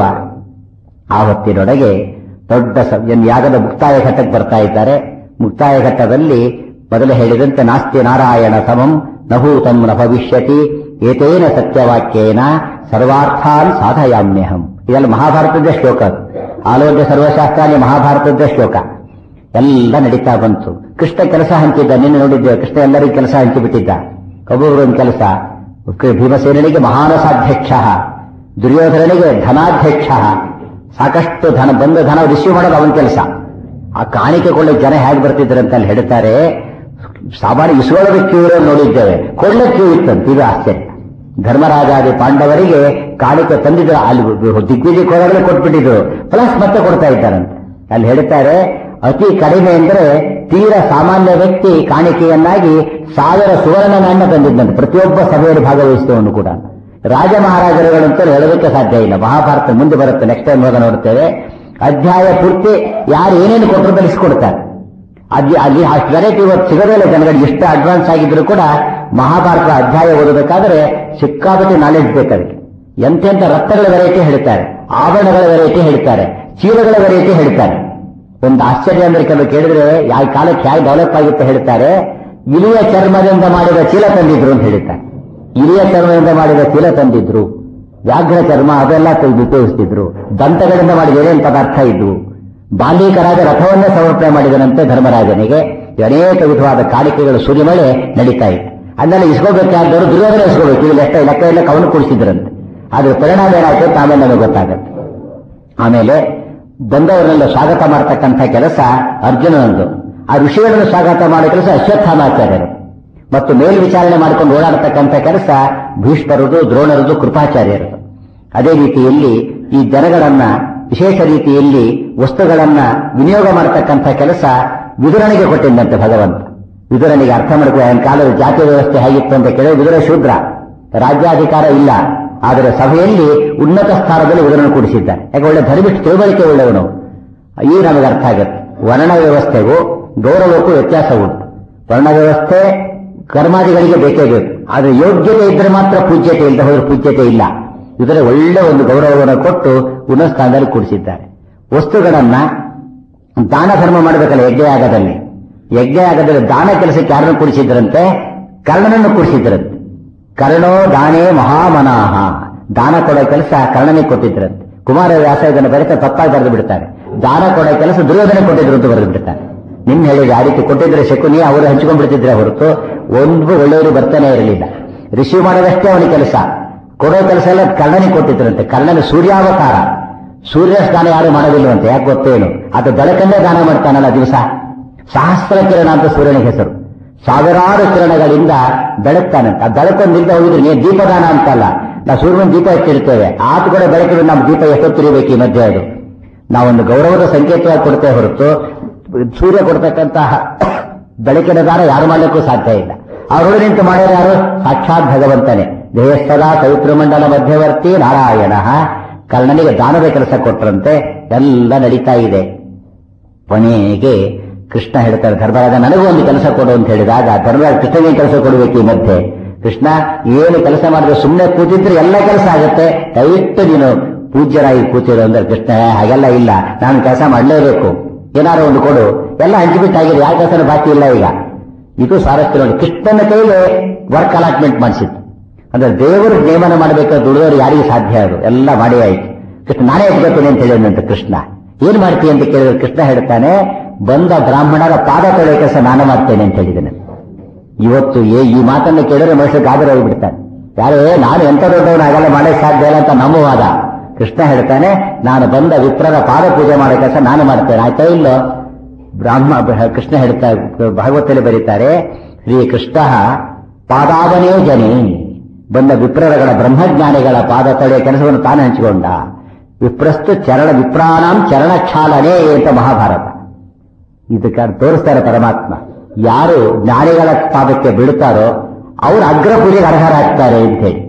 ಆ ಹೊತ್ತಿನೊಳಗೆ ದೊಡ್ಡ ಸ- ಏನ್ ಯಾಗದ ಮುಕ್ತಾಯ ಘಟ್ಟಕ್ಕೆ ಬರ್ತಾ ಇದ್ದಾರೆ ಮುಕ್ತಾಯ ಘಟ್ಟದಲ್ಲಿ ಮೊದಲು ಹೇಳಿದಂತೆ ನಾಸ್ತಿ ನಾರಾಯಣ ಸಮಂ ನಭೂತಂ ನ ಭವಿಷ್ಯತಿ ಏತೇನ ಸತ್ಯವಾಕ್ಯೇನ ಸರ್ವಾರ್ಥಾನ್ ಸಾಧಯಾಮ್ಯಹಂ ಇದೆಲ್ಲ ಮಹಾಭಾರತದ ಶ್ಲೋಕ ಅದು. ಆಲೋಕ್ಯ ಸರ್ವಶಾಸ್ತ್ರಾನಿ ಮಹಾಭಾರತದ ಶ್ಲೋಕ ಎಲ್ಲ ನಡೀತಾ ಬಂತು ಕೃಷ್ಣ ಕೆಲಸ ಹಂಚಿದ್ದ ನಿನ್ನೆ ನೋಡಿದ್ದೇವೆ ಕೃಷ್ಣ ಎಲ್ಲರಿಗೂ ಕೆಲಸ ಹಂಚಿಬಿಟ್ಟಿದ್ದ ಒಬ್ಬೊಬ್ಬರೊಂದು ಕೆಲಸ ಭೀಮಸೇನಿಗೆ ಮಹಾನಸಾಧ್ಯಕ್ಷ ದುರ್ಯೋಧನನಿಗೆ ಧನಾಧ್ಯಕ್ಷ ಸಾಕಷ್ಟು ಧನ ಬಂದ ಧನ ರಿಸೀವ್ ಮಾಡೋದು ಅವನ ಕೆಲಸ ಆ ಕಾಣಿಕೆ ಕೊಳ್ಳಕ್ಕೆ ಜನ ಹೇಗೆ ಬರ್ತಿದ್ರು ಅಂತ ಅಲ್ಲಿ ಹೇಳ್ತಾರೆ ಸಾಮಾನ್ಯ ಇಸ್ಕೊಳ್ಳೋದ ಕ್ಯೂ ಇರೋದು ನೋಡಿದ್ದೇವೆ ಕೊಳ್ಳೆ ಕ್ಯೂ ಇತ್ತಂತೆ ಇದು ಆಶ್ಚರ್ಯ ಧರ್ಮರಾಜಾದಿ ಪಾಂಡವರಿಗೆ ಕಾಣಿಕೆ ತಂದಿದ್ರು ಅಲ್ಲಿ ದಿಗ್ವಿಜಯಕ್ಕೆ ಹೋದಾಗಲೇ ಕೊಟ್ಬಿಟ್ಟಿದ್ರು ಪ್ಲಸ್ ಮತ್ತೆ ಕೊಡ್ತಾ ಇದ್ದಾರಂತೆ ಅಲ್ಲಿ ಹೇಳ್ತಾರೆ ಅತಿ ಕಡಿಮೆ ಅಂದ್ರೆ ತೀರ ಸಾಮಾನ್ಯ ವ್ಯಕ್ತಿ ಕಾಣಿಕೆಯನ್ನಾಗಿ ಸಾವಿರ ಸುವರ್ಣ ನಾಣ್ಯ ತಂದಿದ್ದಂತೆ ಪ್ರತಿಯೊಬ್ಬ ಸಭೆಯಲ್ಲಿ ಭಾಗವಹಿಸಿದವನು ಕೂಡ ರಾಜ ಮಹಾರಾಜರುಗಳಂತೂ ಹೇಳೋದಕ್ಕೆ ಸಾಧ್ಯ ಇಲ್ಲ ಮಹಾಭಾರತ ಮುಂದೆ ಬರುತ್ತೆ ನೆಕ್ಸ್ಟ್ ಟೈಮ್ ಹೋದ ನೋಡ್ತೇವೆ ಅಧ್ಯಾಯ ಪೂರ್ತಿ ಯಾರು ಏನೇನು ಕೊಟ್ಟರು ತಿಳಿಸ್ಕೊಡ್ತಾರೆ ಅಲ್ಲಿ ಅಲ್ಲಿ ಅಷ್ಟು ವೆರೈಟಿ ಇವತ್ತು ಸಿಗೋದೇ ಇಲ್ಲ ಜನಗಳಿಗೆ ಎಷ್ಟು ಅಡ್ವಾನ್ಸ್ ಆಗಿದ್ರು ಕೂಡ ಮಹಾಭಾರತ ಅಧ್ಯಾಯ ಓದಬೇಕಾದ್ರೆ ಸಿಕ್ಕಾಪಟ್ಟೆ ನಾಲೆಡ್ಜ್ ಬೇಕಾದಕ್ಕೆ ಎಂತೆಂಥ ರಕ್ತಗಳ ವೆರೈಟಿ ಹೇಳ್ತಾರೆ ಆಭರಣಗಳ ವೆರೈಟಿ ಹೇಳ್ತಾರೆ ಚೀಲಗಳ ವೆರೈಟಿ ಹೇಳ್ತಾರೆ ಒಂದು ಆಶ್ಚರ್ಯ ಅಂದ್ರೆ ಕೆಲವು ಕೇಳಿದ್ರೆ ಯಾವ ಕಾಲಕ್ಕೆ ಹೇಗೆ ಡೆವಲಪ್ ಆಗಿತ್ತು ಹೇಳ್ತಾರೆ ಇಲಿಯ ಚರ್ಮದಿಂದ ಮಾಡಿದ ಚೀಲ ತಂದಿದ್ರು ಅಂತ ಹೇಳ್ತಾರೆ ಇಲಿಯ ಚರ್ಮದಿಂದ ಮಾಡಿದ ಚೀಲ ತಂದಿದ್ರು ವ್ಯಾಘ್ರ ಚರ್ಮ ಅದೆಲ್ಲ ತೆಗೆದು ಉಪಯೋಗಿಸ್ತಿದ್ರು ದಂತಗಳಿಂದ ಮಾಡಿದ ಏನೇನು ಪದಾರ್ಥ ಇದ್ವು ಬಾಲ್ಯಕರಾದ ರಥವನ್ನೇ ಸಮರ್ಪಣೆ ಮಾಡಿದನಂತೆ ಧರ್ಮರಾಜನಿಗೆ ಅನೇಕ ವಿಧವಾದ ಕಾಣಿಕೆಗಳು ಸುರಿಮಳೆ ನಡೀತಾ ಇದೆ ಅದನ್ನೆಲ್ಲ ಇಸ್ಕೋಬೇಕಾದವರು ದುರ್ಯೋಧನ ಇಸ್ಕೋಬೇಕು ಇಲ್ಲಿ ಲೆಕ್ಕ ಲೆಕ್ಕ ಎಲ್ಲ ಕವನು ಕೊಡಿಸಿದ್ರಂತೆ ಅದ್ರ ಪರಿಣಾಮ ಏನಾಯ್ತು ಅಂತ ಆಮೇಲೆ ನಮಗೆ ಗೊತ್ತಾಗತ್ತೆ ಆಮೇಲೆ ಬಂದವರನ್ನೆಲ್ಲ ಸ್ವಾಗತ ಮಾಡತಕ್ಕಂಥ ಕೆಲಸ ಅರ್ಜುನನದು ಆ ಋಷಿಗಳನ್ನು ಸ್ವಾಗತ ಮಾಡೋ ಕೆಲಸ ಅಶ್ವತ್ಥಾಮಾಚಾರ್ಯರು ಮತ್ತು ಮೇಲ್ವಿಚಾರಣೆ ಮಾಡಿಕೊಂಡು ಓಡಾಡತಕ್ಕಂಥ ಕೆಲಸ ಭೀಷ್ಮರದು ದ್ರೋಣರದು ಕೃಪಾಚಾರ್ಯರದು ಅದೇ ರೀತಿಯಲ್ಲಿ ಈ ಜನಗಳನ್ನ ವಿಶೇಷ ರೀತಿಯಲ್ಲಿ ವಸ್ತುಗಳನ್ನ ವಿನಿಯೋಗ ಮಾಡತಕ್ಕಂಥ ಕೆಲಸ ವಿದುರನಿಗೆ ಕೊಟ್ಟಿದ್ದಂತೆ ಭಗವಂತ ವಿದುರನಿಗೆ ಅರ್ಥ ಮಾಡ್ಕೊ ಅವನ ಕಾಲದ ಜಾತಿ ವ್ಯವಸ್ಥೆ ಹೇಗಿತ್ತು ಅಂತ ಕೇಳಿದ್ರೆ ವಿದುರ ಶೂದ್ರ ರಾಜ್ಯಾಧಿಕಾರ ಇಲ್ಲ ಆದರೆ ಸಭೆಯಲ್ಲಿ ಉನ್ನತ ಸ್ಥಾನದಲ್ಲಿ ವಿದುರನ್ನು ಕೂಡಿಸಿದ್ದಾರೆ ಯಾಕೆ ಒಳ್ಳೆ ಧರ್ಮಿಷ್ಠ ತಿಳುವಳಿಕೆ ಉಳ್ಳವನು ಈ ನಮಗೆ ಅರ್ಥ ಆಗುತ್ತೆ ವರ್ಣ ವ್ಯವಸ್ಥೆಗೂ ಗೌರವಕ್ಕೂ ವ್ಯತ್ಯಾಸ ಉಂಟು ವರ್ಣ ವ್ಯವಸ್ಥೆ ಕರ್ಮಾದಿಗಳಿಗೆ ಬೇಕೇ ಬೇಕು ಆದರೆ ಯೋಗ್ಯತೆ ಇದ್ರೆ ಮಾತ್ರ ಪೂಜ್ಯತೆ ಇಲ್ಲದೆ ಹೋದ್ರೆ ಪೂಜ್ಯತೆ ಇಲ್ಲ ಇದರ ಒಳ್ಳೆ ಒಂದು ಗೌರವವನ್ನು ಕೊಟ್ಟು ಉನ್ನತ ಸ್ಥಾನದಲ್ಲಿ ಕೂಡಿಸಿದ್ದಾರೆ ವಸ್ತುಗಳನ್ನ ದಾನ ಧರ್ಮ ಮಾಡಬೇಕಲ್ಲ ಯಜ್ಞಯಾಗದಲ್ಲಿ ಯಜ್ಞಯಾಗದಲ್ಲಿ ದಾನ ಕೆಲಸಕ್ಕೆ ಯಾರನ್ನು ಕೂಡಿಸಿದ್ರಂತೆ ಕರ್ಣನನ್ನು ಕೂಡಿಸಿದ್ರಂತೆ ಕರ್ಣೋ ದಾನೇ ಮಹಾಮನಾಹ ದಾನ ಕೊಡೋ ಕೆಲಸ ಕರ್ಣನಿಗೆ ಕೊಟ್ಟಿದ್ರಂತೆ ಕುಮಾರವ್ಯಾಸ ಇದನ್ನು ಬರೀತಾ ತಪ್ಪಾಗಿ ಬರೆದು ಬಿಡ್ತಾರೆ ದಾನ ಕೊಡೋ ಕೆಲಸ ದುರ್ಯೋಧನೆ ಕೊಟ್ಟಿದ್ರು ಅಂತ ಬರೆದು ಬಿಡ್ತಾರೆ ನಿಮ್ ಹೇಳಿದ ಆ ರೀತಿ ಕೊಟ್ಟಿದ್ರೆ ಶಕುನಿ ಅವರು ಹಂಚ್ಕೊಂಡ್ಬಿಡ್ತಿದ್ರೆ ಹೊರತು ಒಂದು ಒಳ್ಳೆಯವರು ಬರ್ತಾನೆ ಇರಲಿಲ್ಲ ರಿಸೀವ್ ಮಾಡೋದಷ್ಟೇ ಅವನ ಕೆಲಸ ಕೊಡೋ ಕೆಲಸ ಎಲ್ಲ ಕರ್ಣನಿಗೆ ಕೊಟ್ಟಿದ್ರಂತೆ ಕರ್ಣನ ಸೂರ್ಯಾವತಾರ ಸೂರ್ಯ ಸ್ನಾನ ಯಾರು ಮಾಡೋದಿಲ್ವಂತೆ ಯಾಕೆ ಗೊತ್ತೇನು ಆತ ಬೆಳಕನ್ನೇ ದಾನ ಮಾಡ್ತಾನಲ್ಲ ದಿವಸ ಸಹಸ್ರ ಕಿರಣ ಅಂತ ಸೂರ್ಯನಿಗೆ ಹೆಸರು ಸಾವಿರಾರು ಕಿರಣಗಳಿಂದ ಬೆಳಗ್ತಾನಂತೆ ಆ ಬೆಳಕೊಂದಿಲ್ದ ಹೋಗಿದ್ರೆ ನೀವು ದೀಪದಾನ ಅಂತಲ್ಲ ನಾವು ಸೂರ್ಯನ ದೀಪ ಇಟ್ಟಿರ್ತೇವೆ ಆತ ಕೂಡ ಬೆಳಕಿದ್ರೆ ನಮ್ಮ ದೀಪ ಎಷ್ಟೊತ್ತಿರಬೇಕು ಈ ಮಧ್ಯೆ ಅದು ನಾವೊಂದು ಗೌರವದ ಸಂಕೇತವಾಗಿ ಕೊಡ್ತೇವೆ ಹೊರತು ಸೂರ್ಯ ಕೊಡ್ತಕ್ಕಂತಹ ಬೆಳಕಿನ ದಾನ ಯಾರು ಮಾಡಲಿಕ್ಕೂ ಸಾಧ್ಯ ಇಲ್ಲ ಅವರೊಳಗೆ ನಿಂತು ಮಾಡೋರು ಯಾರು ಸಾಕ್ಷಾತ್ ಭಗವಂತನೇ ದೇಹಸ್ಥಳ ಪವಿತ್ರಮಂಡಲ ಮಧ್ಯವರ್ತಿ ನಾರಾಯಣ ಕರ್ಣನಿಗೆ ದಾನದ ಕೆಲಸ ಕೊಟ್ಟರಂತೆ ಎಲ್ಲ ನಡೀತಾ ಇದೆ ಕೊನೆಗೆ ಕೃಷ್ಣ ಹೇಳ್ತಾರೆ ಧರ್ಮರಾಜ ನನಗೂ ಒಂದು ಕೆಲಸ ಕೊಡು ಅಂತ ಹೇಳಿದಾಗ ಧರ್ಮರಾಜ ಕೃಷ್ಣನಿಗೆ ಕೆಲಸ ಕೊಡಬೇಕು ಈ ಮಧ್ಯೆ ಕೃಷ್ಣ ಏನು ಕೆಲಸ ಮಾಡಿದ್ರೆ ಸುಮ್ಮನೆ ಕೂತಿದ್ರೆ ಎಲ್ಲ ಕೆಲಸ ಆಗುತ್ತೆ ದಯವಿಟ್ಟು ನೀನು ಪೂಜ್ಯರಾಗಿ ಕೂತಿರೋ ಅಂದ್ರೆ ಕೃಷ್ಣ ಹಾಗೆಲ್ಲ ಇಲ್ಲ ನಾನು ಕೆಲಸ ಮಾಡಲೇಬೇಕು ಏನಾರು ಒಂದು ಕೊಡು ಎಲ್ಲ ಹಂಚಿಬಿಟ್ಟಾಗಿದೆ ಯಾವ ಕೆಲಸನೂ ಬಾಕಿ ಇಲ್ಲ ಈಗ ಇದು ಸ್ವಾರಸ್ಯ ನೋಡಿ ಕೃಷ್ಣನ ಕೈಗೆ ವರ್ಕ್ ಅಲಾಟ್ಮೆಂಟ್ ಮಾಡಿಸಿತ್ತು ಅಂದ್ರೆ ದೇವರು ನೇಮನ ಮಾಡಬೇಕಾದ ದುಡಿದವರು ಯಾರಿಗೂ ಸಾಧ್ಯ ಅದು ಎಲ್ಲ ಮಾಡಿ ಆಯ್ತು ಕೃಷ್ಣ ನಾನೇ ಎತ್ಕೋತೀನಿ ಅಂತ ಹೇಳಿದಂತೆ ಕೃಷ್ಣ ಏನ್ ಮಾಡ್ತೀನಿ ಅಂತ ಕೇಳಿದ್ರೆ ಕೃಷ್ಣ ಹೇಳ್ತಾನೆ ಬಂದ ಬ್ರಾಹ್ಮಣರ ಪಾದ ತೊಳೆಯ ಕೆಲಸ ನಾನು ಮಾಡ್ತೇನೆ ಅಂತ ಹೇಳಿದ್ದೇನೆ ಇವತ್ತು ಏ- ಈ ಮಾತನ್ನು ಕೇಳಿದ್ರೆ ಮನುಷ್ಯ ಗಾಬರಿ ಹೋಗ್ಬಿಡ್ತಾನೆ ಯಾರೇ ನಾನು ಎಂತ ದೊಡ್ಡವನು ಆಗಲ್ಲ ಮಾಡಕ್ಕೆ ಸಾಧ್ಯ ಇಲ್ಲ ಅಂತ ನಮ್ಮ ವಾದ ಕೃಷ್ಣ ಹೇಳ್ತಾನೆ ನಾನು ಬಂದ ವಿಪ್ರರ ಪಾದ ಪೂಜೆ ಮಾಡೋ ಕೆಲಸ ನಾನು ಮಾಡ್ತೇನೆ ಆಯ್ತಾ ಇಲ್ಲೋ ಬ್ರಾಹ್ಮ ಕೃಷ್ಣ ಹೇಳ್ತಾ ಭಾಗವತಲ್ಲಿ ಬರೀತಾರೆ ಶ್ರೀ ಕೃಷ್ಣ ಪಾದಾವನೇ ಜನಿ ಬಂದ ವಿಪ್ರರಗಳ ಬ್ರಹ್ಮಜ್ಞಾನಿಗಳ ಪಾದ ತೊಳೆಯ ಕೆಲಸವನ್ನು ತಾನು ಹಂಚಿಕೊಂಡ ವಿಪ್ರಸ್ತು ಚರಣ ವಿಪ್ರಾಣಾಂ ಚರಣಕ್ಷಾಲನೆ ಅಂತ ಮಹಾಭಾರತ ಇದಕ್ಕೆ ತೋರಿಸ್ತಾರೆ ಪರಮಾತ್ಮ ಯಾರು ಜ್ಞಾನಿಗಳ ಪಾದಕ್ಕೆ ಬೀಳುತ್ತಾರೋ ಅವರು ಅಗ್ರ ಪೂಜೆಗೆ ಅರ್ಹರಾಗ್ತಾರೆ ಅಂತ ಹೇಳಿ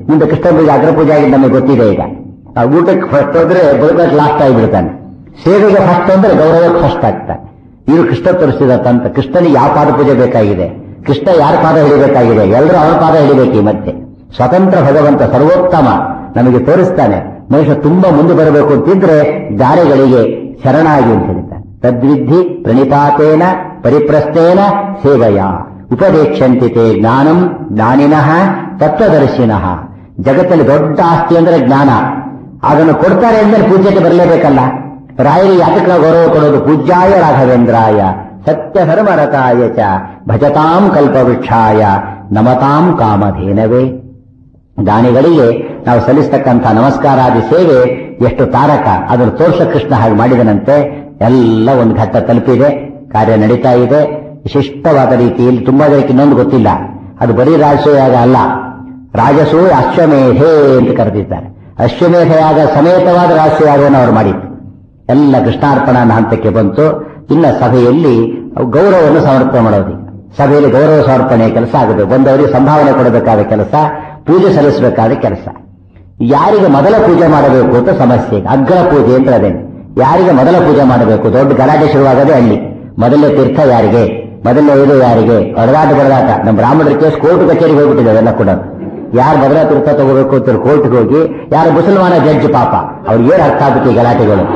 ಮುಂದೆ ಕೃಷ್ಣ ಪೂಜೆ ಅಗ್ರ ಪೂಜೆ ಆಗಿ ನಮಗೆ ಗೊತ್ತಿದೆ ಈಗ ನಾವು ಊಟಕ್ಕೆ ಫಸ್ಟ್ ಹೋದ್ರೆ ಬದುಕಕ್ಕೆ ಲಾಸ್ಟ್ ಆಗಿಬಿಡ್ತಾನೆ ಸೇವೆಗೆ ಫಸ್ಟ್ ಅಂದ್ರೆ ಗೌರವಕ್ಕೆ ಫಸ್ಟ್ ಆಗ್ತಾನೆ ಇವರು ಕೃಷ್ಣ ತೋರಿಸಿದ ತಂತ ಕೃಷ್ಣನಿಗೆ ಯಾವ ಪಾದ ಪೂಜೆ ಬೇಕಾಗಿದೆ ಕೃಷ್ಣ ಯಾರ ಪಾದ ಹಿಡಿಬೇಕಾಗಿದೆ ಎಲ್ಲರೂ ಅವನ ಪಾದ ಹಿಡಿಬೇಕು ಈ ಮಧ್ಯೆ ಸ್ವತಂತ್ರ ಭಗವಂತ ಸರ್ವೋತ್ತಮ ನಮಗೆ ತೋರಿಸ್ತಾನೆ ಮನುಷ್ಯ ತುಂಬಾ ಮುಂದೆ ಬರಬೇಕು ಅಂತಿದ್ರೆ ದಾರಿಗಳಿಗೆ ಶರಣಾಗಿ ಅಂತ ಹೇಳ್ತಾನೆ ತದ್ವಿಧಿ ಪ್ರಣಿಪಾತೇನ ಪರಿಪ್ರಸ್ಥೇನ ಸೇವಯ ಉಪದೇಕ್ಷಂತಿತೆ ಜ್ಞಾನಂ ಜ್ಞಾನಿನಃ ತತ್ವದರ್ಶಿನಃ ಜಗತ್ತಲ್ಲಿ ದೊಡ್ಡ ಆಸ್ತಿ ಅಂದ್ರೆ ಜ್ಞಾನ ಅದನ್ನು ಕೊಡ್ತಾರೆ ಅಂದ್ರೆ ಪೂಜ್ಯತೆ ಬರಲೇಬೇಕಲ್ಲ ರಾಯರಿಗೆ ಯಾತಕ್ಕೆ ನಾವು ಗೌರವ ಕೊಡೋದು ಪೂಜ್ಯಾಯ ರಾಘವೇಂದ್ರಾಯ ಸತ್ಯ ಧರ್ಮರತಾಯ ಚ ಭಜತಾಂ ಕಲ್ಪವೃಕ್ಷಾಯ ನಮತಾಂ ಕಾಮಧೇನವೇ ದಾನಿಗಳಿಗೆ ನಾವು ಸಲ್ಲಿಸ್ತಕ್ಕಂಥ ನಮಸ್ಕಾರಾದಿ ಸೇವೆ ಎಷ್ಟು ತಾರಕ ಅದನ್ನು ತೋರ್ಸ ಕೃಷ್ಣ ಹಾಗೆ ಮಾಡಿದನಂತೆ ಎಲ್ಲ ಒಂದು ಘಟ್ಟ ತಲುಪಿದೆ ಕಾರ್ಯ ನಡೀತಾ ಇದೆ ವಿಶಿಷ್ಟವಾದ ರೀತಿಯಲ್ಲಿ ತುಂಬಾ ಜನಕ್ಕೆ ಇನ್ನೊಂದು ಗೊತ್ತಿಲ್ಲ ಅದು ಬರೀ ರಾಜಸೂಯಾಗ ಅಲ್ಲ ರಾಜಸೂ ಅಶ್ವಮೇಧೆ ಅಂತ ಕರೆದಿದ್ದಾರೆ ಅಶ್ವಮೇಧಯಾಗ ಸಮೇತವಾದ ರಾಜಸೂಯಾಗವನ್ನು ಅವರು ಮಾಡಿದ್ರು ಎಲ್ಲ ಕೃಷ್ಣಾರ್ಪಣ ಅನ್ನೋ ಹಂತಕ್ಕೆ ಬಂತು ಇನ್ನ ಸಭೆಯಲ್ಲಿ ಗೌರವವನ್ನು ಸಮರ್ಪಣೆ ಮಾಡೋದು ಸಭೆಯಲ್ಲಿ ಗೌರವ ಸಮರ್ಪಣೆ ಕೆಲಸ ಆಗಬೇಕು ಬಂದವರಿಗೆ ಸಂಭಾವನೆ ಕೊಡಬೇಕಾದ ಕೆಲಸ ಪೂಜೆ ಸಲ್ಲಿಸಬೇಕಾದ ಕೆಲಸ ಯಾರಿಗೆ ಮೊದಲ ಪೂಜೆ ಮಾಡಬೇಕು ಅಂತ ಸಮಸ್ಯೆ ಅಗ್ರ ಪೂಜೆ ಅಂತ ಅದೇನು ಯಾರಿಗೆ ಮೊದಲ ಪೂಜೆ ಮಾಡಬೇಕು ದೊಡ್ಡ ಗಲಾಟೆ ಶುರುವಾಗದೆ ಅಲ್ಲಿ ಮೊದಲನೇ ತೀರ್ಥ ಯಾರಿಗೆ ಮೊದಲನೇ ಇದು ಯಾರಿಗೆ ಹೊಡೆದಾಟ ಬಡದಾಟ ನಮ್ಮ ಬ್ರಾಹ್ಮಣರ ಕೇಸ್ ಕೋರ್ಟ್ ಕಚೇರಿಗೆ ಹೋಗ್ಬಿಟ್ಟಿದೆ ಅವೆಲ್ಲ ಕೂಡ ಯಾರು ಮೊದಲ ತೀರ್ಥ ತಗೋಬೇಕು ಅಂತ ಕೋರ್ಟ್ಗೆ ಹೋಗಿ ಯಾರು ಮುಸಲ್ಮಾನ ಜಡ್ಜ್ ಪಾಪ ಅವ್ರಿಗೆ ಏನು ಅರ್ಥ ಆಗುತ್ತೆ ಈ ಗಲಾಟೆಗಳು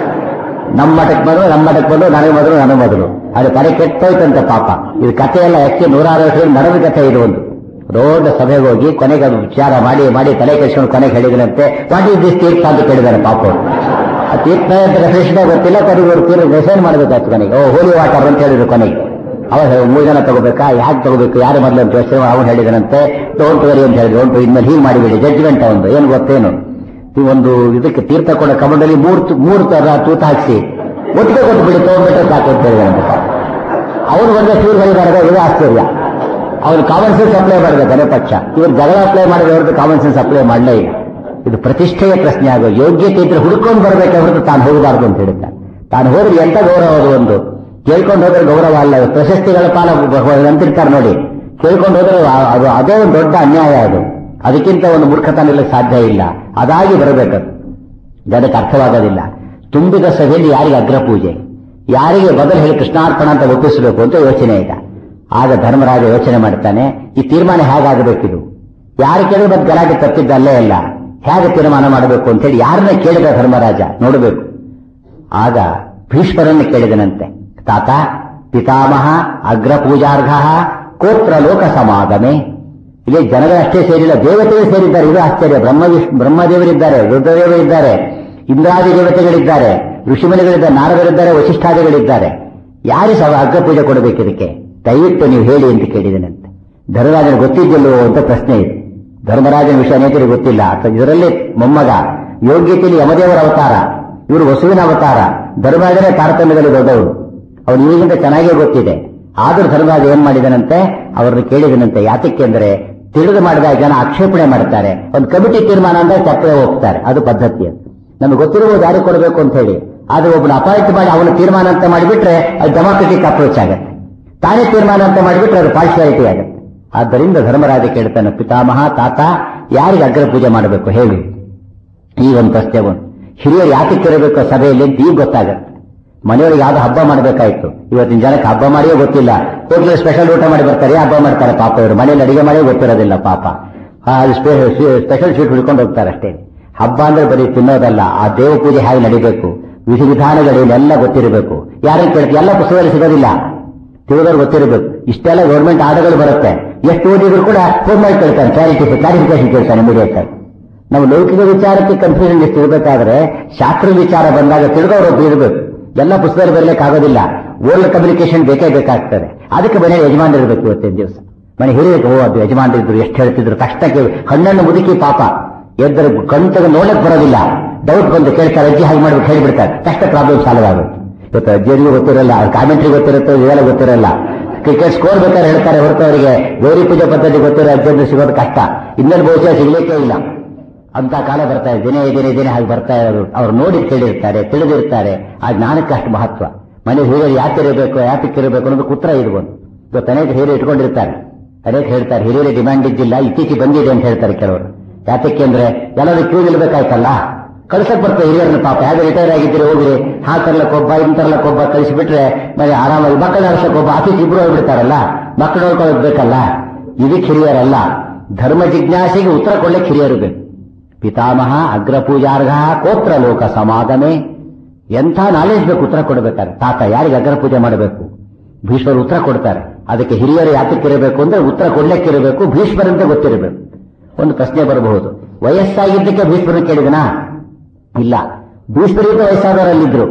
ನಮ್ಮ ಮಠಕ್ಕೆ ಬಂದ್ರು ನಮ್ಮ ಮಠಕ್ಕೆ ಬಂದ್ರು ನನಗೆ ಮೊದಲು ನನಗೆ ಮೊದಲು ಅದು ತಲೆ ಕೆಟ್ಟೋಯ್ತಂತ ಪಾಪ ಇದು ಕಥೆ ಎಲ್ಲ ಯಾಕೆ ನೂರಾರು ವರ್ಷಗಳು ನಡೆದ ಕಥೆ ಇದು ಒಂದು ದೊಡ್ಡ ಸಭೆಗೆ ಹೋಗಿ ಕೊನೆಗೆ ಅದು ವಿಚಾರ ಮಾಡಿ ಮಾಡಿ ತಲೆ ಕೆಡಿಸ್ಕೊಂಡು ಕೊನೆಗೆ ಹೇಳಿದ್ರಂತೆ ವಾಟ್ ಈಸ್ ದಿಸ್ ತೀರ್ಥ ಅಂತ ಕೇಳಿದಾರೆ ಪಾಪ ಅವ್ರು. ಆ ತೀರ್ಥ ಅಂತ ರೆಫ್ರೆಷನ್ ಗೊತ್ತಿಲ್ಲ ಕೊನೆಗೆ ಅವ್ರು ತೀರ್ಥ ಡಿಸೈನ್ ಮಾಡಬೇಕಾಯ್ತು ಕೊನೆಗೆ ಓ ಹೋಲಿ ವಾಟರ್ ಅಂತ ಹೇಳಿದ್ರು ಕೊನೆಗೆ ಅವಾಗ ಮೂರು ಜನ ತಗೋಬೇಕಾ ಯಾಕೆ ತಗೋಬೇಕು ಯಾರು ಮೊದಲು ಅಂತ ಯೋಚನೆ ಅವನು ಹೇಳಿದನಂತೆ ಡೋಂಟ್ ವರಿ ಅಂತ ಹೇಳಿದ್ರು ಡೋಂಟ್ ಇನ್ಮೇಲೆ ಹೀಗೆ ಮಾಡಿಬಿಡಿ ಜಡ್ಜ್ಮೆಂಟ್ ಒಂದು ಏನು ಗೊತ್ತೇನು ಈ ಒಂದು ಇದಕ್ಕೆ ತೀರ್ಥ ಕೊಡ ಕಮಂಡಲ್ಲಿ ಮೂರು ತು- ಮೂರು ತರ ತೂತ ಹಾಕಿಸಿ ಒಟ್ಟಿಗೆ ಕೊಟ್ಟು ಬಿಡಿ ತಗೊಂಡ್ಬಿಟ್ರೆ ಸಾಕು ಅಂತ ಹೇಳಿದಂತೆ ಅವನು ಬಂದ ಚೂರು ಹೇಳಿದಾರೆ ಇದು ಆಶ್ಚರ್ಯ ಅವ್ರು ಕಾಮನ್ ಸೆನ್ಸ್ ಅಪ್ಲೈ ಮಾಡಬೇಕು ಪಕ್ಷ ಇವರು ಜಗಳ ಅಪ್ಲೈ ಮಾಡಿದ ಹೊರತು ಕಾಮನ್ ಸೆನ್ಸ್ ಅಪ್ಲೈ ಮಾಡಲೇ ಇಲ್ಲ ಇದು ಪ್ರತಿಷ್ಠೆಯ ಪ್ರಶ್ನೆ ಆಗೋ ಯೋಗ್ಯತೆ ಇದ್ರೆ ಹುಡ್ಕೊಂಡು ಬರಬೇಕೆ ಹೊರತು ತಾನು ಹೋಗಬಾರ್ದು ಅಂತ ಹೇಳ್ತಾನೆ ತಾನು ಹೋದ್ರೆ ಎಂತ ಗೌರವ ಅದು ಒಂದು ಕೇಳ್ಕೊಂಡು ಹೋದ್ರೆ ಗೌರವ ಅಲ್ಲ ಅದು ಪ್ರಶಸ್ತಿಗಳ ಪಾಲ ಅಂತಿರ್ತಾರೆ ನೋಡಿ ಕೇಳ್ಕೊಂಡು ಹೋದ್ರೆ ಆ- ಅದು ಅದೇ ಒಂದು ದೊಡ್ಡ ಅನ್ಯಾಯ ಅದು ಅದಕ್ಕಿಂತ ಒಂದು ಮೂರ್ಖತನ ಇರಲಿಕ್ಕೆ ಸಾಧ್ಯ ಇಲ್ಲ ಅದಾಗಿ ಬರಬೇಕು ಜನಕ್ಕೆ ಅರ್ಥವಾಗೋದಿಲ್ಲ ತುಂಬಿದ ಸಭೆಯಲ್ಲಿ ಯಾರಿಗೆ ಅಗ್ರ ಪೂಜೆ ಯಾರಿಗೆ ಮೊದಲು ಹೇಳಿ ಕೃಷ್ಣಾರ್ಪಣ ಅಂತ ಒಪ್ಪಿಸಬೇಕು ಅಂತ ಯೋಚನೆ ಈಗ ಆಗ ಧರ್ಮರಾಜ ಯೋಚನೆ ಮಾಡ್ತಾನೆ ಈ ತೀರ್ಮಾನ ಹೇಗಾಗಬೇಕಿದು ಯಾರು ಕೇಳಿದ್ರೆ ಮತ್ತೆ ಗಲಾಟೆ ತಪ್ಪಿದ್ದ ಅಲ್ಲೇ ಇಲ್ಲ ಹೇಗೆ ತೀರ್ಮಾನ ಮಾಡಬೇಕು ಅಂತೇಳಿ ಯಾರನ್ನ ಕೇಳಿದ ಧರ್ಮರಾಜ ನೋಡಬೇಕು ಆಗ ಭೀಷ್ಮರನ್ನು ಕೇಳಿದನಂತೆ ತಾತ ಪಿತಾಮಹ ಅಗ್ರ ಪೂಜಾರ್ಹ ಕೋತ್ರ ಲೋಕ ಸಮಾಗಮೆ ಇಲ್ಲಿ ಜನಗಳಷ್ಟೇ ಸೇರಿಲ್ಲ ದೇವತೆಗಳು ಸೇರಿದ್ದಾರೆ ಇದು ಆಶ್ಚರ್ಯ ಬ್ರಹ್ಮ ವಿಶ್- ಬ್ರಹ್ಮದೇವರಿದ್ದಾರೆ ರುದ್ರದೇವರಿದ್ದಾರೆ ಇಂದ್ರಾದಿ ದೇವತೆಗಳಿದ್ದಾರೆ ಋಷಿಮುನಿಗಳಿದ್ದಾರೆ ನಾರದರಿದ್ದಾರೆ ವಶಿಷ್ಠಾದಿಗಳಿದ್ದಾರೆ ಯಾರು ಸಹ ಅಗ್ರ ಪೂಜೆ ಕೊಡಬೇಕು ಇದಕ್ಕೆ ದಯವಿಟ್ಟು ನೀವು ಹೇಳಿ ಅಂತ ಕೇಳಿದನಂತೆ ಧರ್ಮರಾಜನ ಗೊತ್ತಿದ್ದಿಲ್ಲವೋ ಅಂತ ಪ್ರಶ್ನೆ ಇದೆ ಧರ್ಮರಾಜನ ವಿಷಯ ಅನೇಕರಿಗೆ ಗೊತ್ತಿಲ್ಲ ಅಥವಾ ಇದರಲ್ಲಿ ಮೊಮ್ಮಗ ಯೋಗ್ಯತೆಯಲ್ಲಿ ಯಮದೇವರ ಅವತಾರ ಇವರು ವಸುವಿನ ಅವತಾರ ಧರ್ಮರಾಜನೇ ತಾರತಮ್ಯದಲ್ಲಿ ದೊಡ್ಡವರು ಅವನು ಈಗಿಂತ ಚೆನ್ನಾಗೇ ಗೊತ್ತಿದೆ ಆದರೂ ಧರ್ಮರಾಜ ಏನ್ ಮಾಡಿದನಂತೆ ಅವರನ್ನು ಕೇಳಿದನಂತೆ ಯಾತಕ್ಕೆ ಅಂದ್ರೆ ತಿಳಿದು ಮಾಡಿದ ಜನ ಆಕ್ಷೇಪಣೆ ಮಾಡ್ತಾರೆ ಒಂದು ಕಮಿಟಿ ತೀರ್ಮಾನ ಅಂದ್ರೆ ತಪ್ಪೇ ಹೋಗ್ತಾರೆ ಅದು ಪದ್ಧತಿ ಅದು ನಮಗೆ ಗೊತ್ತಿರುವುದು ಯಾರಿಗೆ ಕೊಡಬೇಕು ಅಂತ ಹೇಳಿ ಆದ್ರೆ ಒಬ್ಬನ ಅಪಾಯಿಂಟ್ ಮಾಡಿ ಅವನ ತೀರ್ಮಾನ ಅಂತ ಮಾಡಿಬಿಟ್ರೆ ಅದು ಡೆಮಾಕ್ರೆಟಿಕ್ ಅಪ್ರೋಚ್ ಆಗುತ್ತೆ ತಾನೇ ತೀರ್ಮಾನ ಅಂತ ಮಾಡಿಬಿಟ್ರೆ ಅದು ಪಾರ್ಶಿಯಾಲಿಟಿ ಆಗುತ್ತೆ ಆದ್ದರಿಂದ ಧರ್ಮರಾಜ ಕೇಳ್ತಾನೆ ಪಿತಾಮಹ ತಾತ ಯಾರಿಗೆ ಅಗ್ರ ಪೂಜೆ ಮಾಡಬೇಕು ಹೇಳಿ ಈ ಒಂದು ಪ್ರಶ್ನೆ ಒಂದು ಹಿರಿಯರು ಯಾಕೆ ಇರಬೇಕು ಸಭೆಯಲ್ಲಿ ಅಂತ ಈಗ ಗೊತ್ತಾಗುತ್ತೆ ಮನೆಯೊಳಗೆ ಯಾವ್ದು ಹಬ್ಬ ಮಾಡಬೇಕಾಯ್ತು ಇವತ್ತಿನ ಜನಕ್ಕೆ ಹಬ್ಬ ಮಾಡಿಯೋ ಗೊತ್ತಿಲ್ಲ ಹೋಟ್ಲಲ್ಲಿ ಸ್ಪೆಷಲ್ ಊಟ ಮಾಡಿ ಬರ್ತಾರೆ ಹಬ್ಬ ಮಾಡ್ತಾರೆ ಪಾಪ ಇವರು ಮನೆಯಲ್ಲಿ ಅಡಿಗೆ ಮಾಡಿಯೋ ಗೊತ್ತಿರೋದಿಲ್ಲ ಪಾಪ ಆ, ಅದು ಸ್ಪೆಷಲ್ ಸ್ವೀಟ್ ಹಿಡ್ಕೊಂಡು ಹೋಗ್ತಾರೆ ಅಷ್ಟೇ ಹಬ್ಬ ಅಂದ್ರೆ ಬರೀ ತಿನ್ನೋದಲ್ಲ ಆ ದೇವ ಪೂಜೆ ಹೇಗೆ ನಡಿಬೇಕು ವಿಧಿ ವಿಧಾನಗಳೇನು ಎಲ್ಲ ಗೊತ್ತಿರಬೇಕು ಯಾರನ್ನು ಕೇಳ್ತೀವಿ ಎಲ್ಲ ಪುಸ್ತಕದಲ್ಲಿ ಸಿಗೋದಿಲ್ಲ ತಿಳಿದವ್ರು ಗೊತ್ತಿರಬೇಕು ಇಷ್ಟೆಲ್ಲ ಗೌರ್ಮೆಂಟ್ ಆರ್ಡರ್ಗಳು ಬರುತ್ತೆ ಎಷ್ಟು ಓದಿದ್ರು ಕೂಡ ಫೋನ್ ಮಾಡಿ ಕೇಳ್ತಾನೆ ಕ್ಲಾರಿಟಿ ಕ್ಲಾರಿಫಿಕೇಶನ್ ಕೇಳ್ತಾನೆ ಇಮಿಡಿಯೇಟ್ ಆಗಿ ನಾವು ಲೌಕಿಕ ವಿಚಾರಕ್ಕೆ ಕನ್ಫ್ಯೂಷನ್ ಎಷ್ಟು ಇರಬೇಕಾದ್ರೆ ಶಾಸ್ತ್ರ ವಿಚಾರ ಬಂದಾಗ ತಿಳಿದವರು ಒಬ್ರು ಇರಬೇಕು ಎಲ್ಲ ಪುಸ್ತಕದಲ್ಲಿ ಬರಲಿಕ್ಕೆ ಆಗೋದಿಲ್ಲ ವರ್ಲ್ಡ್ ಕಮ್ಯುನಿಕೇಶನ್ ಬೇಕೇ ಬೇಕಾಗ್ತದೆ ಅದಕ್ಕೆ ಮನೆ ಯಜಮಾನ ಇರಬೇಕು ಇವತ್ತಿನ ದಿವಸ ಮನೆ ಹಿರಿಯಕ್ಕೆ ಓ ಅದು ಯಜಮಾನರಿದ್ರು ಎಷ್ಟು ಹೇಳ್ತಿದ್ರು ತಕ್ಷಣಕ್ಕೆ ಹಣ್ಣನ್ನು ಮುದುಕಿ ಪಾಪ ಎದ್ದರ ಕಣ್ತಗ ನೋಡಕ್ ಬರೋದಿಲ್ಲ ಡೌಟ್ ಬಂದು ಕೇಳ್ತಾರೆ ಅಜ್ಜಿ ಹಾಗೆ ಮಾಡ್ಬೇಕು ಹೇಳಿಬಿಡ್ತಾರೆ ತಕ್ಷಣ ಪ್ರಾಬ್ಲಮ್ ಸಾಲ್ವ್ ಆಗುತ್ತೆ ಇವತ್ತು ಅಜ್ಜಿಯರಿಗೂ ಗೊತ್ತಿರಲ್ಲ ಅವ್ರ ಕಾಮೆಂಟ್ರಿ ಗೊತ್ತಿರುತ್ತೆ ಇದೆಲ್ಲ ಗೊತ್ತಿರಲ್ಲ ಕ್ರಿಕೆಟ್ ಸ್ಕೋರ್ ಬೇಕಾದ್ರೆ ಹೇಳ್ತಾರೆ ಹೊರತು ಅವರಿಗೆ ಗೌರಿ ಪೂಜೆ ಪದ್ಧತಿ ಗೊತ್ತಿರೋ ಅಜ್ಜಿಯಂದ್ರೆ ಸಿಗೋದು ಕಷ್ಟ ಇನ್ನೊಂದು ಬಹುಶಃ ಸಿಗ್ಲಿಕ್ಕೆ ಇಲ್ಲ ಅಂತ ಕಾಲ ಬರ್ತಾ ಇದೆ ದಿನೇ ದಿನೇ ದಿನೇ ಹಾಗೆ ಬರ್ತಾ ಇರೋದು ಅವ್ರು ನೋಡಿ ಕೇಳಿರ್ತಾರೆ ತಿಳಿದಿರ್ತಾರೆ ಆ ಜ್ಞಾನಕ್ಕೆ ಅಷ್ಟು ಮಹತ್ವ ಮನೆ ಹಿರಿಯರು ಯಾಕೆ ಇರಬೇಕು ಯಾತಕ್ಕೆ ಇರಬೇಕು ಅನ್ನೋದು ಉತ್ತರ ಇದು ಒಂದು ಇವತ್ತು ಅನೇಕ ಹಿರಿಯರು ಇಟ್ಕೊಂಡಿರ್ತಾರೆ ಅನೇಕ ಹೇಳ್ತಾರೆ ಹಿರಿಯರ ಡಿಮ್ಯಾಂಡ್ ಇದ್ದಿಲ್ಲ ಇತ್ತೀಚೆಗೆ ಬಂದಿದೆ ಅಂತ ಹೇಳ್ತಾರೆ ಕೆಲವರು ಯಾತಕ್ಕೆ ಅಂದ್ರೆ ಎಲ್ಲರೂ ಕ್ಯೂ ನಿಲ್ಬೇಕಾಯ್ತಲ್ಲ ಕಳ್ಸಕ್ ಬರ್ತದೆ ಹಿರಿಯರನ್ನ ಪಾಪ ಯಾವ್ದು ರಿಟೈರ್ ಆಗಿದ್ದೀರಿ ಹೋಗ್ರಿ ಹಾ ತರ್ಲಕ್ ಒಬ್ಬ ಇನ್ ತರ್ಲಕ್ ಒಬ್ಬ ಕಳಿಸಿಬಿಟ್ರೆ ಮತ್ತೆ ಆರಾಮಾಗಿ ಮಕ್ಕಳ ಆಡ್ಸಕ್ ಒಬ್ಬ ಆಫೀಸ್ ಇಬ್ರು ಹೋಗ್ಬಿಡ್ತಾರಲ್ಲ ಮಕ್ಕಳು ನೋಡ್ಕೊಳ್ಳೋದು ಬೇಕಲ್ಲ ಇದಕ್ಕೆ ಹಿರಿಯರಲ್ಲ ಧರ್ಮ ಜಿಜ್ಞಾಸೆಗೆ ಉತ್ತರ ಕೊಡ್ಲಿಕ್ಕೆ ಹಿರಿಯರು ಬೇಕು ಪಿತಾಮಹ ಅಗ್ರಪೂಜಾರ್ಹ ಕೋತ್ರ ಲೋಕ ಸಮಾಗಮೆ ಎಂಥ ನಾಲೆಜ್ ಬೇಕು ಉತ್ತರ ಕೊಡಬೇಕಾದ್ರೆ ತಾತ ಯಾರಿಗೆ ಅಗ್ರ ಪೂಜೆ ಮಾಡಬೇಕು ಭೀಷ್ಮರು ಉತ್ತರ ಕೊಡ್ತಾರೆ ಅದಕ್ಕೆ ಹಿರಿಯರು ಯಾತಕ್ಕಿರಬೇಕು ಅಂದ್ರೆ ಉತ್ತರ ಕೊಡ್ಲಿಕ್ಕಿರಬೇಕು ಭೀಷ್ಮರಂತೆ ಗೊತ್ತಿರಬೇಕು ಒಂದು ಪ್ರಶ್ನೆ ಬರಬಹುದು ವಯಸ್ಸಾಗಿದ್ದಕ್ಕೆ ಭೀಷ್ಮರನ್ನು ಕೇಳಿದನಾ ಇಲ್ಲ ಭೀಷ್ಮರಿಂದ ವಯಸ್ಸಾದವರಲ್ಲಿದ್ರು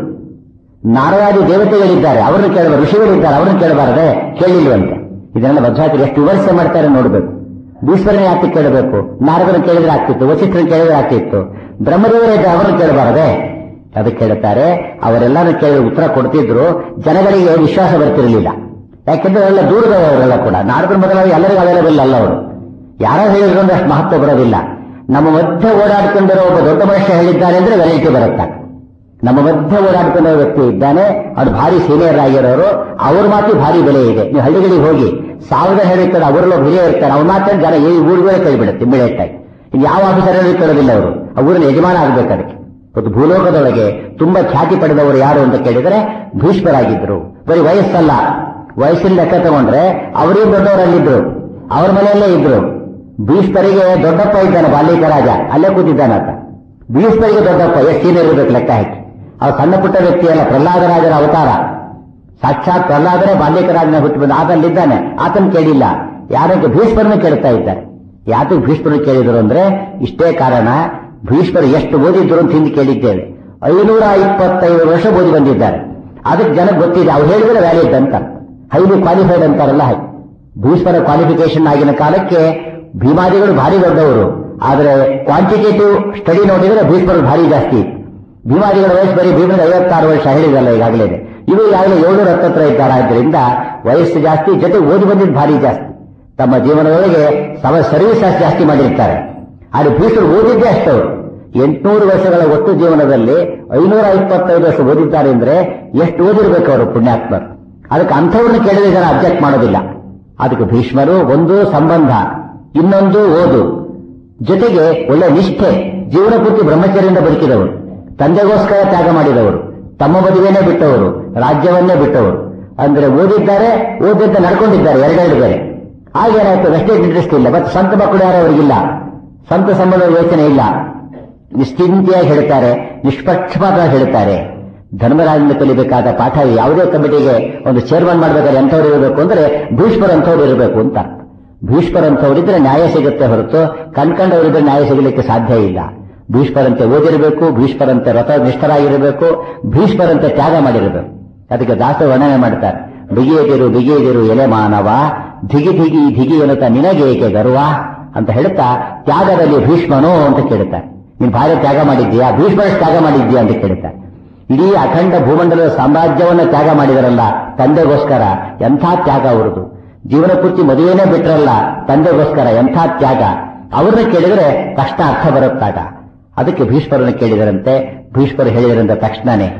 ನಾರಾಯಣಿ ದೇವತೆಗಳಿದ್ದಾರೆ ಅವರನ್ನು ಕೇಳುವ ಋಷಿಗಳಿದ್ದಾರೆ ಅವರನ್ನು ಕೇಳಬಾರದೆ ಕೇಳಿಲ್ವಂತೆ ಇದನ್ನೆಲ್ಲ ಭದ್ರಾತ್ರಿ ಎಷ್ಟು ವಿಮರ್ಶೆ ಮಾಡ್ತಾರೆ ನೋಡಬೇಕು ಭೀಷ್ಮರನ್ನ ಯಾಕೆ ಕೇಳಬೇಕು ನಾರದನ್ನು ಕೇಳಿದ್ರೆ ಆಗ್ತಿತ್ತು ವಸಿಷ್ಠರನ್ನು ಕೇಳಿದ್ರೆ ಆಗ್ತಿತ್ತು ಬ್ರಹ್ಮದೇವರೇ ಅವರನ್ನು ಕೇಳಬಾರದೆ ಅದಕ್ಕೆ ಕೇಳುತ್ತಾರೆ ಅವರೆಲ್ಲಾನು ಕೇಳಿ ಉತ್ತರ ಕೊಡ್ತಿದ್ರು ಜನಗಳಿಗೆ ವಿಶ್ವಾಸ ಬರ್ತಿರಲಿಲ್ಲ ಯಾಕೆಂದ್ರೆ ಅವರೆಲ್ಲ ದೂರದವರೆಲ್ಲ ಕೂಡ ನಾರದ್ರ ಮೊದಲಾಗಿ ಎಲ್ಲರಿಗೂ ಅವೈಲೇಬಲ್ ಅಲ್ಲ ಅವರು ಯಾರೋ ಹೇಳಿದ್ರು ಅಂದ್ರೆ ಅಷ್ಟು ಮಹತ್ವ ಬರೋದಿಲ್ಲ ನಮ್ಮ ಮಧ್ಯೆ ಓಡಾಡ್ಕೊಂಡಿರೋ ಒಬ್ಬ ದೊಡ್ಡ ಮನುಷ್ಯ ಹೇಳಿದ್ದಾನೆ ಅಂದ್ರೆ ವೆರೈಟಿ ಬರುತ್ತೆ ನಮ್ಮ ಮಧ್ಯೆ ಓಡಾಡ್ಕೊಂಡಿರೋ ವ್ಯಕ್ತಿ ಇದ್ದಾನೆ ಅವ್ರು ಭಾರಿ ಸೀನಿಯರ್ ಆಗಿರೋರು ಅವ್ರ ಮಾತು ಭಾರಿ ಬೆಲೆ ಇದೆ ನೀವು ಹಳ್ಳಿಗಳಿಗೆ ಹೋಗಿ ಸಾವಿರ ಹೇಳಿರ್ತಾರೆ ಅವರೆಲ್ಲ ಹಿರಿಯ ಇರ್ತಾರೆ ಅವ್ರ ಮಾತನ್ನು ಜನ ಈ ಊರುಗಳೇ ಕೇಳಿಬಿಡುತ್ತೆ ಇಮಿಡಿಯೇಟ್ ಆಗಿ ಇದು ಯಾವ ಆಫೀಸರ್ ಕೇಳೋದಿಲ್ಲ ಅವರು ಆ ಊರಿನ ಯಜಮಾನ ಆಗ್ಬೇಕು ಅದಕ್ಕೆ ಮತ್ತು ಭೂಲೋಕದೊಳಗೆ ತುಂಬಾ ಖ್ಯಾತಿ ಪಡೆದವರು ಯಾರು ಅಂತ ಕೇಳಿದರೆ ಭೀಷ್ಮರಾಗಿದ್ರು ಬರೀ ವಯಸ್ಸಲ್ಲ ವಯಸ್ಸಿನ ಲೆಕ್ಕ ತಗೊಂಡ್ರೆ ಅವರೇ ದೊಡ್ಡವರಲ್ಲಿದ್ರು ಅವ್ರ ಮನೆಯಲ್ಲೇ ಇದ್ರು ಭೀಷ್ಮರಿಗೆ ದೊಡ್ಡಪ್ಪ ಇದ್ದಾನೆ ಬಾಲ್ಯಕ ರಾಜ ಅಲ್ಲೇ ಕೂತಿದ್ದಾನೆ ಆತ ಭೀಷ್ಮರಿಗೆ ದೊಡ್ಡಪ್ಪ ಎಷ್ಟು ಸೀನಿಯರ್ ಇರಬೇಕು ಲೆಕ್ಕ ಹಾಕಿ ಅವ್ರು ಸಣ್ಣ ಪುಟ್ಟ ವ್ಯಕ್ತಿ ಅಲ್ಲ ಪ್ರಹ್ಲಾದರಾಜರ ಅವತಾರ ಸಾಕ್ಷಾತ್ ಪ್ರಹ್ಲಾದರೇ ಬಾಲ್ಯಕ ರಾಜನ ಹುಟ್ಟು ಬಂದು ಆತಲ್ಲಿದ್ದಾನೆ ಆತನ ಕೇಳಿಲ್ಲ ಯಾರಕ್ಕೆ ಭೀಷ್ಮರನ್ನ ಕೇಳ್ತಾ ಇದ್ದಾರೆ ಯಾತಕ್ಕೆ ಭೀಷ್ಮರನ್ನು ಕೇಳಿದ್ರು ಅಂದ್ರೆ ಇಷ್ಟೇ ಕಾರಣ ಭೀಷ್ಮರು ಎಷ್ಟು ಓದಿದ್ರು ಅಂತ ಹಿಂದೆ ಕೇಳಿದ್ದೇವೆ ಐನೂರ ಇಪ್ಪತ್ತೈದು ವರ್ಷ ಓದಿ ಬಂದಿದ್ದಾರೆ ಅದಕ್ಕೆ ಜನಕ್ಕೆ ಗೊತ್ತಿದೆ ಅವ್ರು ಹೇಳಿದ್ರೆ ವ್ಯಾಲಿಡ್ ಅಂತ ಹೈಲಿ ಕ್ವಾಲಿಫೈಡ್ ಅಂತಾರಲ್ಲ ಹಾಗೆ ಭೀಷ್ಮರ ಕ್ವಾಲಿಫಿಕೇಶನ್ ಆಗಿನ ಕಾಲಕ್ಕೆ ಭೀಮಾದಿಗಳು ಭಾರಿ ದೊಡ್ಡವರು ಆದರೆ ಕ್ವಾಂಟಿಟೇಟಿವ್ ಸ್ಟಡಿ ನೋಡಿದ್ರೆ ಭೀಷ್ಮರು ಭಾರಿ ಜಾಸ್ತಿ ಭೀಮಾದಿಗಳ ವಯಸ್ಸು ಬರೀ ಭೀಮದ ಐವತ್ತಾರು ವರ್ಷ ಹೇಳಿದಲ್ಲ ಈಗಾಗಲೇ ಇವರು ಈಗಾಗಲೇ ಏಳ್ನೂರ ಹತ್ತತ್ರ ಇದ್ದಾರೆ ಆದ್ದರಿಂದ ವಯಸ್ಸು ಜಾಸ್ತಿ ಜೊತೆ ಓದಿ ಬಂದಿದ್ದು ಭಾರಿ ಜಾಸ್ತಿ ತಮ್ಮ ಜೀವನದೊಳಗೆ ಸಮ ಸರ್ವಿಸ್ ಜಾಸ್ತಿ ಮಾಡಿರ್ತಾರೆ ಆದರೆ ಭೀಷ್ಮರು ಓದಿದ್ದೇ ಅಷ್ಟವರು ಎಂಟುನೂರು ವರ್ಷಗಳ ಒಟ್ಟು ಜೀವನದಲ್ಲಿ ಐನೂರ ಇಪ್ಪತ್ತೈದು ವರ್ಷ ಓದಿದ್ದಾರೆ ಅಂದ್ರೆ ಎಷ್ಟು ಓದಿರ್ಬೇಕು ಅವರು ಪುಣ್ಯಾತ್ಮರು ಅದಕ್ಕೆ ಅಂಥವ್ರನ್ನ ಕೇಳಿದ ಜನ ಅಬ್ಜೆಕ್ಟ್ ಮಾಡೋದಿಲ್ಲ ಅದಕ್ಕೆ ಭೀಷ್ಮರು ಒಂದು ಸಂಬಂಧ ಇನ್ನೊಂದು ಓದು ಜೊತೆಗೆ ಒಳ್ಳೆ ನಿಷ್ಠೆ ಜೀವನ ಪೂರ್ತಿ ಬ್ರಹ್ಮಚರ್ಯದಿಂದ ಬದುಕಿದವರು ತಂದೆಗೋಸ್ಕರ ತ್ಯಾಗ ಮಾಡಿದವರು ತಮ್ಮ ಮದುವೆನೇ ಬಿಟ್ಟವರು ರಾಜ್ಯವನ್ನೇ ಬಿಟ್ಟವರು ಅಂದ್ರೆ ಓದಿದ್ದಾರೆ ಓದಿದ್ದ ನಡ್ಕೊಂಡಿದ್ದಾರೆ ಎರಡೆರಡು ಬೇರೆ ಆಗೇನಾಯ್ತು ವೆಸ್ಟೇಜ್ ಇಂಟ್ರೆಸ್ಟ್ ಇಲ್ಲ ಮತ್ತೆ ಸ್ವಂತ ಮಕ್ಕಳು ಯಾರು ಅವರಿಗಿಲ್ಲ ಸ್ವಂತ ಸಂಬಂಧ ಯೋಚನೆ ಇಲ್ಲ ನಿಶ್ಚಿಂತೆಯಾಗಿ ಹೇಳ್ತಾರೆ ನಿಷ್ಪಕ್ಷಪಾತವಾಗಿ ಹೇಳ್ತಾರೆ ಧರ್ಮರಾಜನ ಕಲಿಬೇಕಾದ ಪಾಠ ಯಾವುದೇ ಕಮಿಟಿಗೆ ಒಂದು ಚೇರ್ಮನ್ ಮಾಡ್ಬೇಕಾದ್ರೆ ಎಂಥವ್ರು ಇರಬೇಕು ಅಂದ್ರೆ ಭೀಷ್ಮರ್ ಅಂಥವ್ರು ಇರಬೇಕು ಅಂತ ಭೀಷ್ಮರ್ ಅಂಥವ್ರಿದ್ರೆ ನ್ಯಾಯ ಸಿಗುತ್ತೆ ಹೊರತು ಕಣ್ಕಂಡವರಿದ್ರೆ ನ್ಯಾಯ ಸಿಗಲಿಕ್ಕೆ ಸಾಧ್ಯ ಇಲ್ಲ ಭೀಷ್ಮರಂತೆ ಓದಿರಬೇಕು ಭೀಷ್ಮರಂತೆ ರಥ ನಿಷ್ಠರಾಗಿರಬೇಕು ಭೀಷ್ಮರಂತೆ ತ್ಯಾಗ ಮಾಡಿರಬೇಕು ಅದಕ್ಕೆ ದಾಸ ವರ್ಣನೆ ಮಾಡ್ತಾರೆ ಬಿಗಿಯದಿರು ಬಿಗಿಯದಿರು ಎಲೆ ಮಾನವ ಧಿಗಿ ಧಿಗಿ ಧಿಗಿ ಎನ್ನುತ್ತ ನಿನಗೆ ಏಕೆ ಗರ್ವ ಅಂತ ಹೇಳ್ತಾ ತ್ಯಾಗದಲ್ಲಿ ಭೀಷ್ಮನೋ ಅಂತ ಕೇಳುತ್ತಾರೆ ನೀನು ಭಾರಿ ತ್ಯಾಗ ಮಾಡಿದ್ದೀಯಾ ಭೀಷ್ಮರ ತ್ಯಾಗ ಮಾಡಿದ್ದೀಯಾ ಅಂತ ಕೇಳುತ್ತಾರೆ ಇಡೀ ಅಖಂಡ ಭೂಮಂಡಲದ ಸಾಮ್ರಾಜ್ಯವನ್ನ ತ್ಯಾಗ ಮಾಡಿದರಲ್ಲ ತಂದೆಗೋಸ್ಕರ ಎಂಥ ತ್ಯಾಗ ಅವರದು ಜೀವನ ಪೂರ್ತಿ ಮದುವೆನೇ ಬಿಟ್ರಲ್ಲ ತಂದೆಗೋಸ್ಕರ ಎಂಥ ತ್ಯಾಗ ಅವ್ರನ್ನ ಕೇಳಿದ್ರೆ ತಕ್ಷಣ ಅರ್ಥ ಬರುತ್ತಾಗ ಅದಕ್ಕೆ ಭೀಷ್ಮರನ್ನು ಕೇಳಿದರಂತೆ ಭೀಷ್ಮರು ಹೇಳಿದರಂತ ತಕ್ಷಣನೇ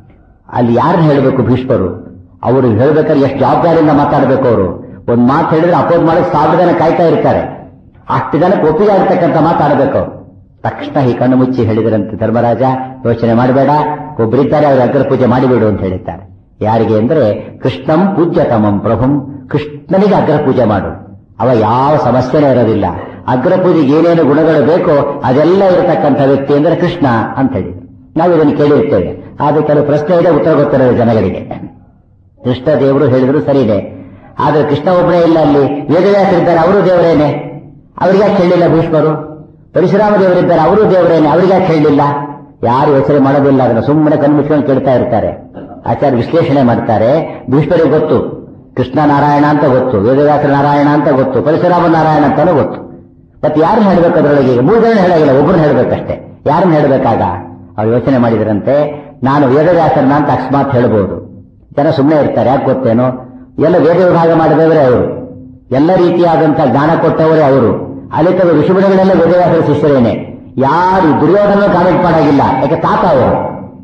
ಅಲ್ಲಿ ಯಾರನ್ನ ಹೇಳಬೇಕು ಭೀಷ್ಮರು ಅವರು ಹೇಳ್ಬೇಕಾದ್ರೆ ಎಷ್ಟು ಜವಾಬ್ದಾರಿಯಿಂದ ಮಾತಾಡಬೇಕು ಅವರು ಒಂದು ಮಾತು ಹೇಳಿದ್ರೆ ಅಪೋಸ್ ಮಾಡಕ್ಕೆ ಸಾವಿರ ಜನ ಕಾಯ್ತಾ ಇರ್ತಾರೆ ಅಷ್ಟು ಜನಕ್ಕೆ ಒಪ್ಪಿಗೆ ಆಗ್ತಕ್ಕಂಥ ಮಾತಾಡಬೇಕು ಅವರು ತಕ್ಷಣ ಈ ಕಣ್ಣು ಮುಚ್ಚಿ ಹೇಳಿದರಂತೆ ಧರ್ಮರಾಜ ಯೋಚನೆ ಮಾಡಬೇಡ ಒಬ್ಬರಿದ್ದಾರೆ ಅವ್ರ ಅಗ್ರ ಪೂಜೆ ಮಾಡಿಬಿಡು ಅಂತ ಹೇಳಿದ್ದಾರೆ ಯಾರಿಗೆ ಅಂದ್ರೆ ಕೃಷ್ಣಂ ಪೂಜ್ಯತಮಂ ಪ್ರಭುಂ ಕೃಷ್ಣನಿಗೆ ಅಗ್ರ ಪೂಜೆ ಮಾಡು ಅವ ಯಾವ ಸಮಸ್ಯೆನೇ ಇರೋದಿಲ್ಲ ಅಗ್ರ ಪೂಜೆಗೆ ಏನೇನು ಗುಣಗಳು ಬೇಕೋ ಅದೆಲ್ಲ ಇರತಕ್ಕಂಥ ವ್ಯಕ್ತಿ ಅಂದ್ರೆ ಕೃಷ್ಣ ಅಂತ ಹೇಳಿ ನಾವು ಇದನ್ನು ಕೇಳಿರ್ತೇವೆ ಆದ್ರೆ ಕೆಲವು ಪ್ರಶ್ನೆ ಇದೆ ಉತ್ತರ ಗೊತ್ತಿರೋದು ಜನಗಳಿಗೆ ಕೃಷ್ಣ ದೇವರು ಹೇಳಿದ್ರು ಸರಿನೇ ಆದ್ರೆ ಕೃಷ್ಣ ಒಬ್ಬನೇ ಇಲ್ಲ ಅಲ್ಲಿ ವೇದವ್ಯಾಸರಿದ್ದಾರೆ ಅವರು ದೇವರೇನೆ ಅವ್ರಿಗೆ ಕೇಳಲಿಲ್ಲ ಭೀಷ್ಮರು ಪರಶುರಾಮ ದೇವರಿದ್ದಾರೆ ಅವರು ದೇವರೇನೆ ಅವ್ರಿಗೆ ಕೇಳಲಿಲ್ಲ ಯಾರು ಯೋಚನೆ ಮಾಡೋದಿಲ್ಲ ಅದನ್ನ ಸುಮ್ಮನೆ ಕಣ್ಮುಚ್ಕೊಂಡು ಕೇಳ್ತಾ ಇರ್ತಾರೆ ಆಚಾರ್ಯ ವಿಶ್ಲೇಷಣೆ ಮಾಡ್ತಾರೆ ಭೀಷ್ಮರಿಗೆ ಗೊತ್ತು ಕೃಷ್ಣ ನಾರಾಯಣ ಅಂತ ಗೊತ್ತು ವೇದವ್ಯಾಸ ನಾರಾಯಣ ಅಂತ ಗೊತ್ತು ಪರಶುರಾಮ ನಾರಾಯಣ ಅಂತಾನೂ ಗೊತ್ತು ಮತ್ತೆ ಯಾರನ್ನ ಹೇಳ್ಬೇಕು ಅದರೊಳಗೆ ಈಗ ಮೂರು ಜನ ಹೇಳಾಗಿಲ್ಲ ಒಬ್ಬರನ್ನ ಹೇಳ್ಬೇಕಷ್ಟೇ ಯಾರನ್ನ ಹೇಳ್ಬೇಕಾಗ ಅವ್ರು ಯೋಚನೆ ಮಾಡಿದ್ರಂತೆ ನಾನು ವೇದವ್ಯಾಸರನ್ನ ಅಂತ ಅಕಸ್ಮಾತ್ ಹೇಳ್ಬೋದು ಜನ ಸುಮ್ಮನೆ ಇರ್ತಾರೆ ಯಾಕೆ ಗೊತ್ತೇನೋ ಎಲ್ಲ ವೇದ ವಿಭಾಗ ಮಾಡಿದವರೇ ಅವರು ಎಲ್ಲ ರೀತಿಯಾದಂತಹ ಜ್ಞಾನ ಕೊಟ್ಟವರೇ ಅವರು ಅಲ್ಲಿ ತಮ್ಮ ಋಷಿಮುನಿಗಳೆಲ್ಲ ವೇದವ್ಯಾಸರ ಶಿಷ್ಯರೇನೆ ಯಾರು ದುರ್ಯೋಧನ ಕಾಮೆಂಟ್ ಮಾಡಾಗಿಲ್ಲ ಯಾಕೆ ತಾತ ಅವರು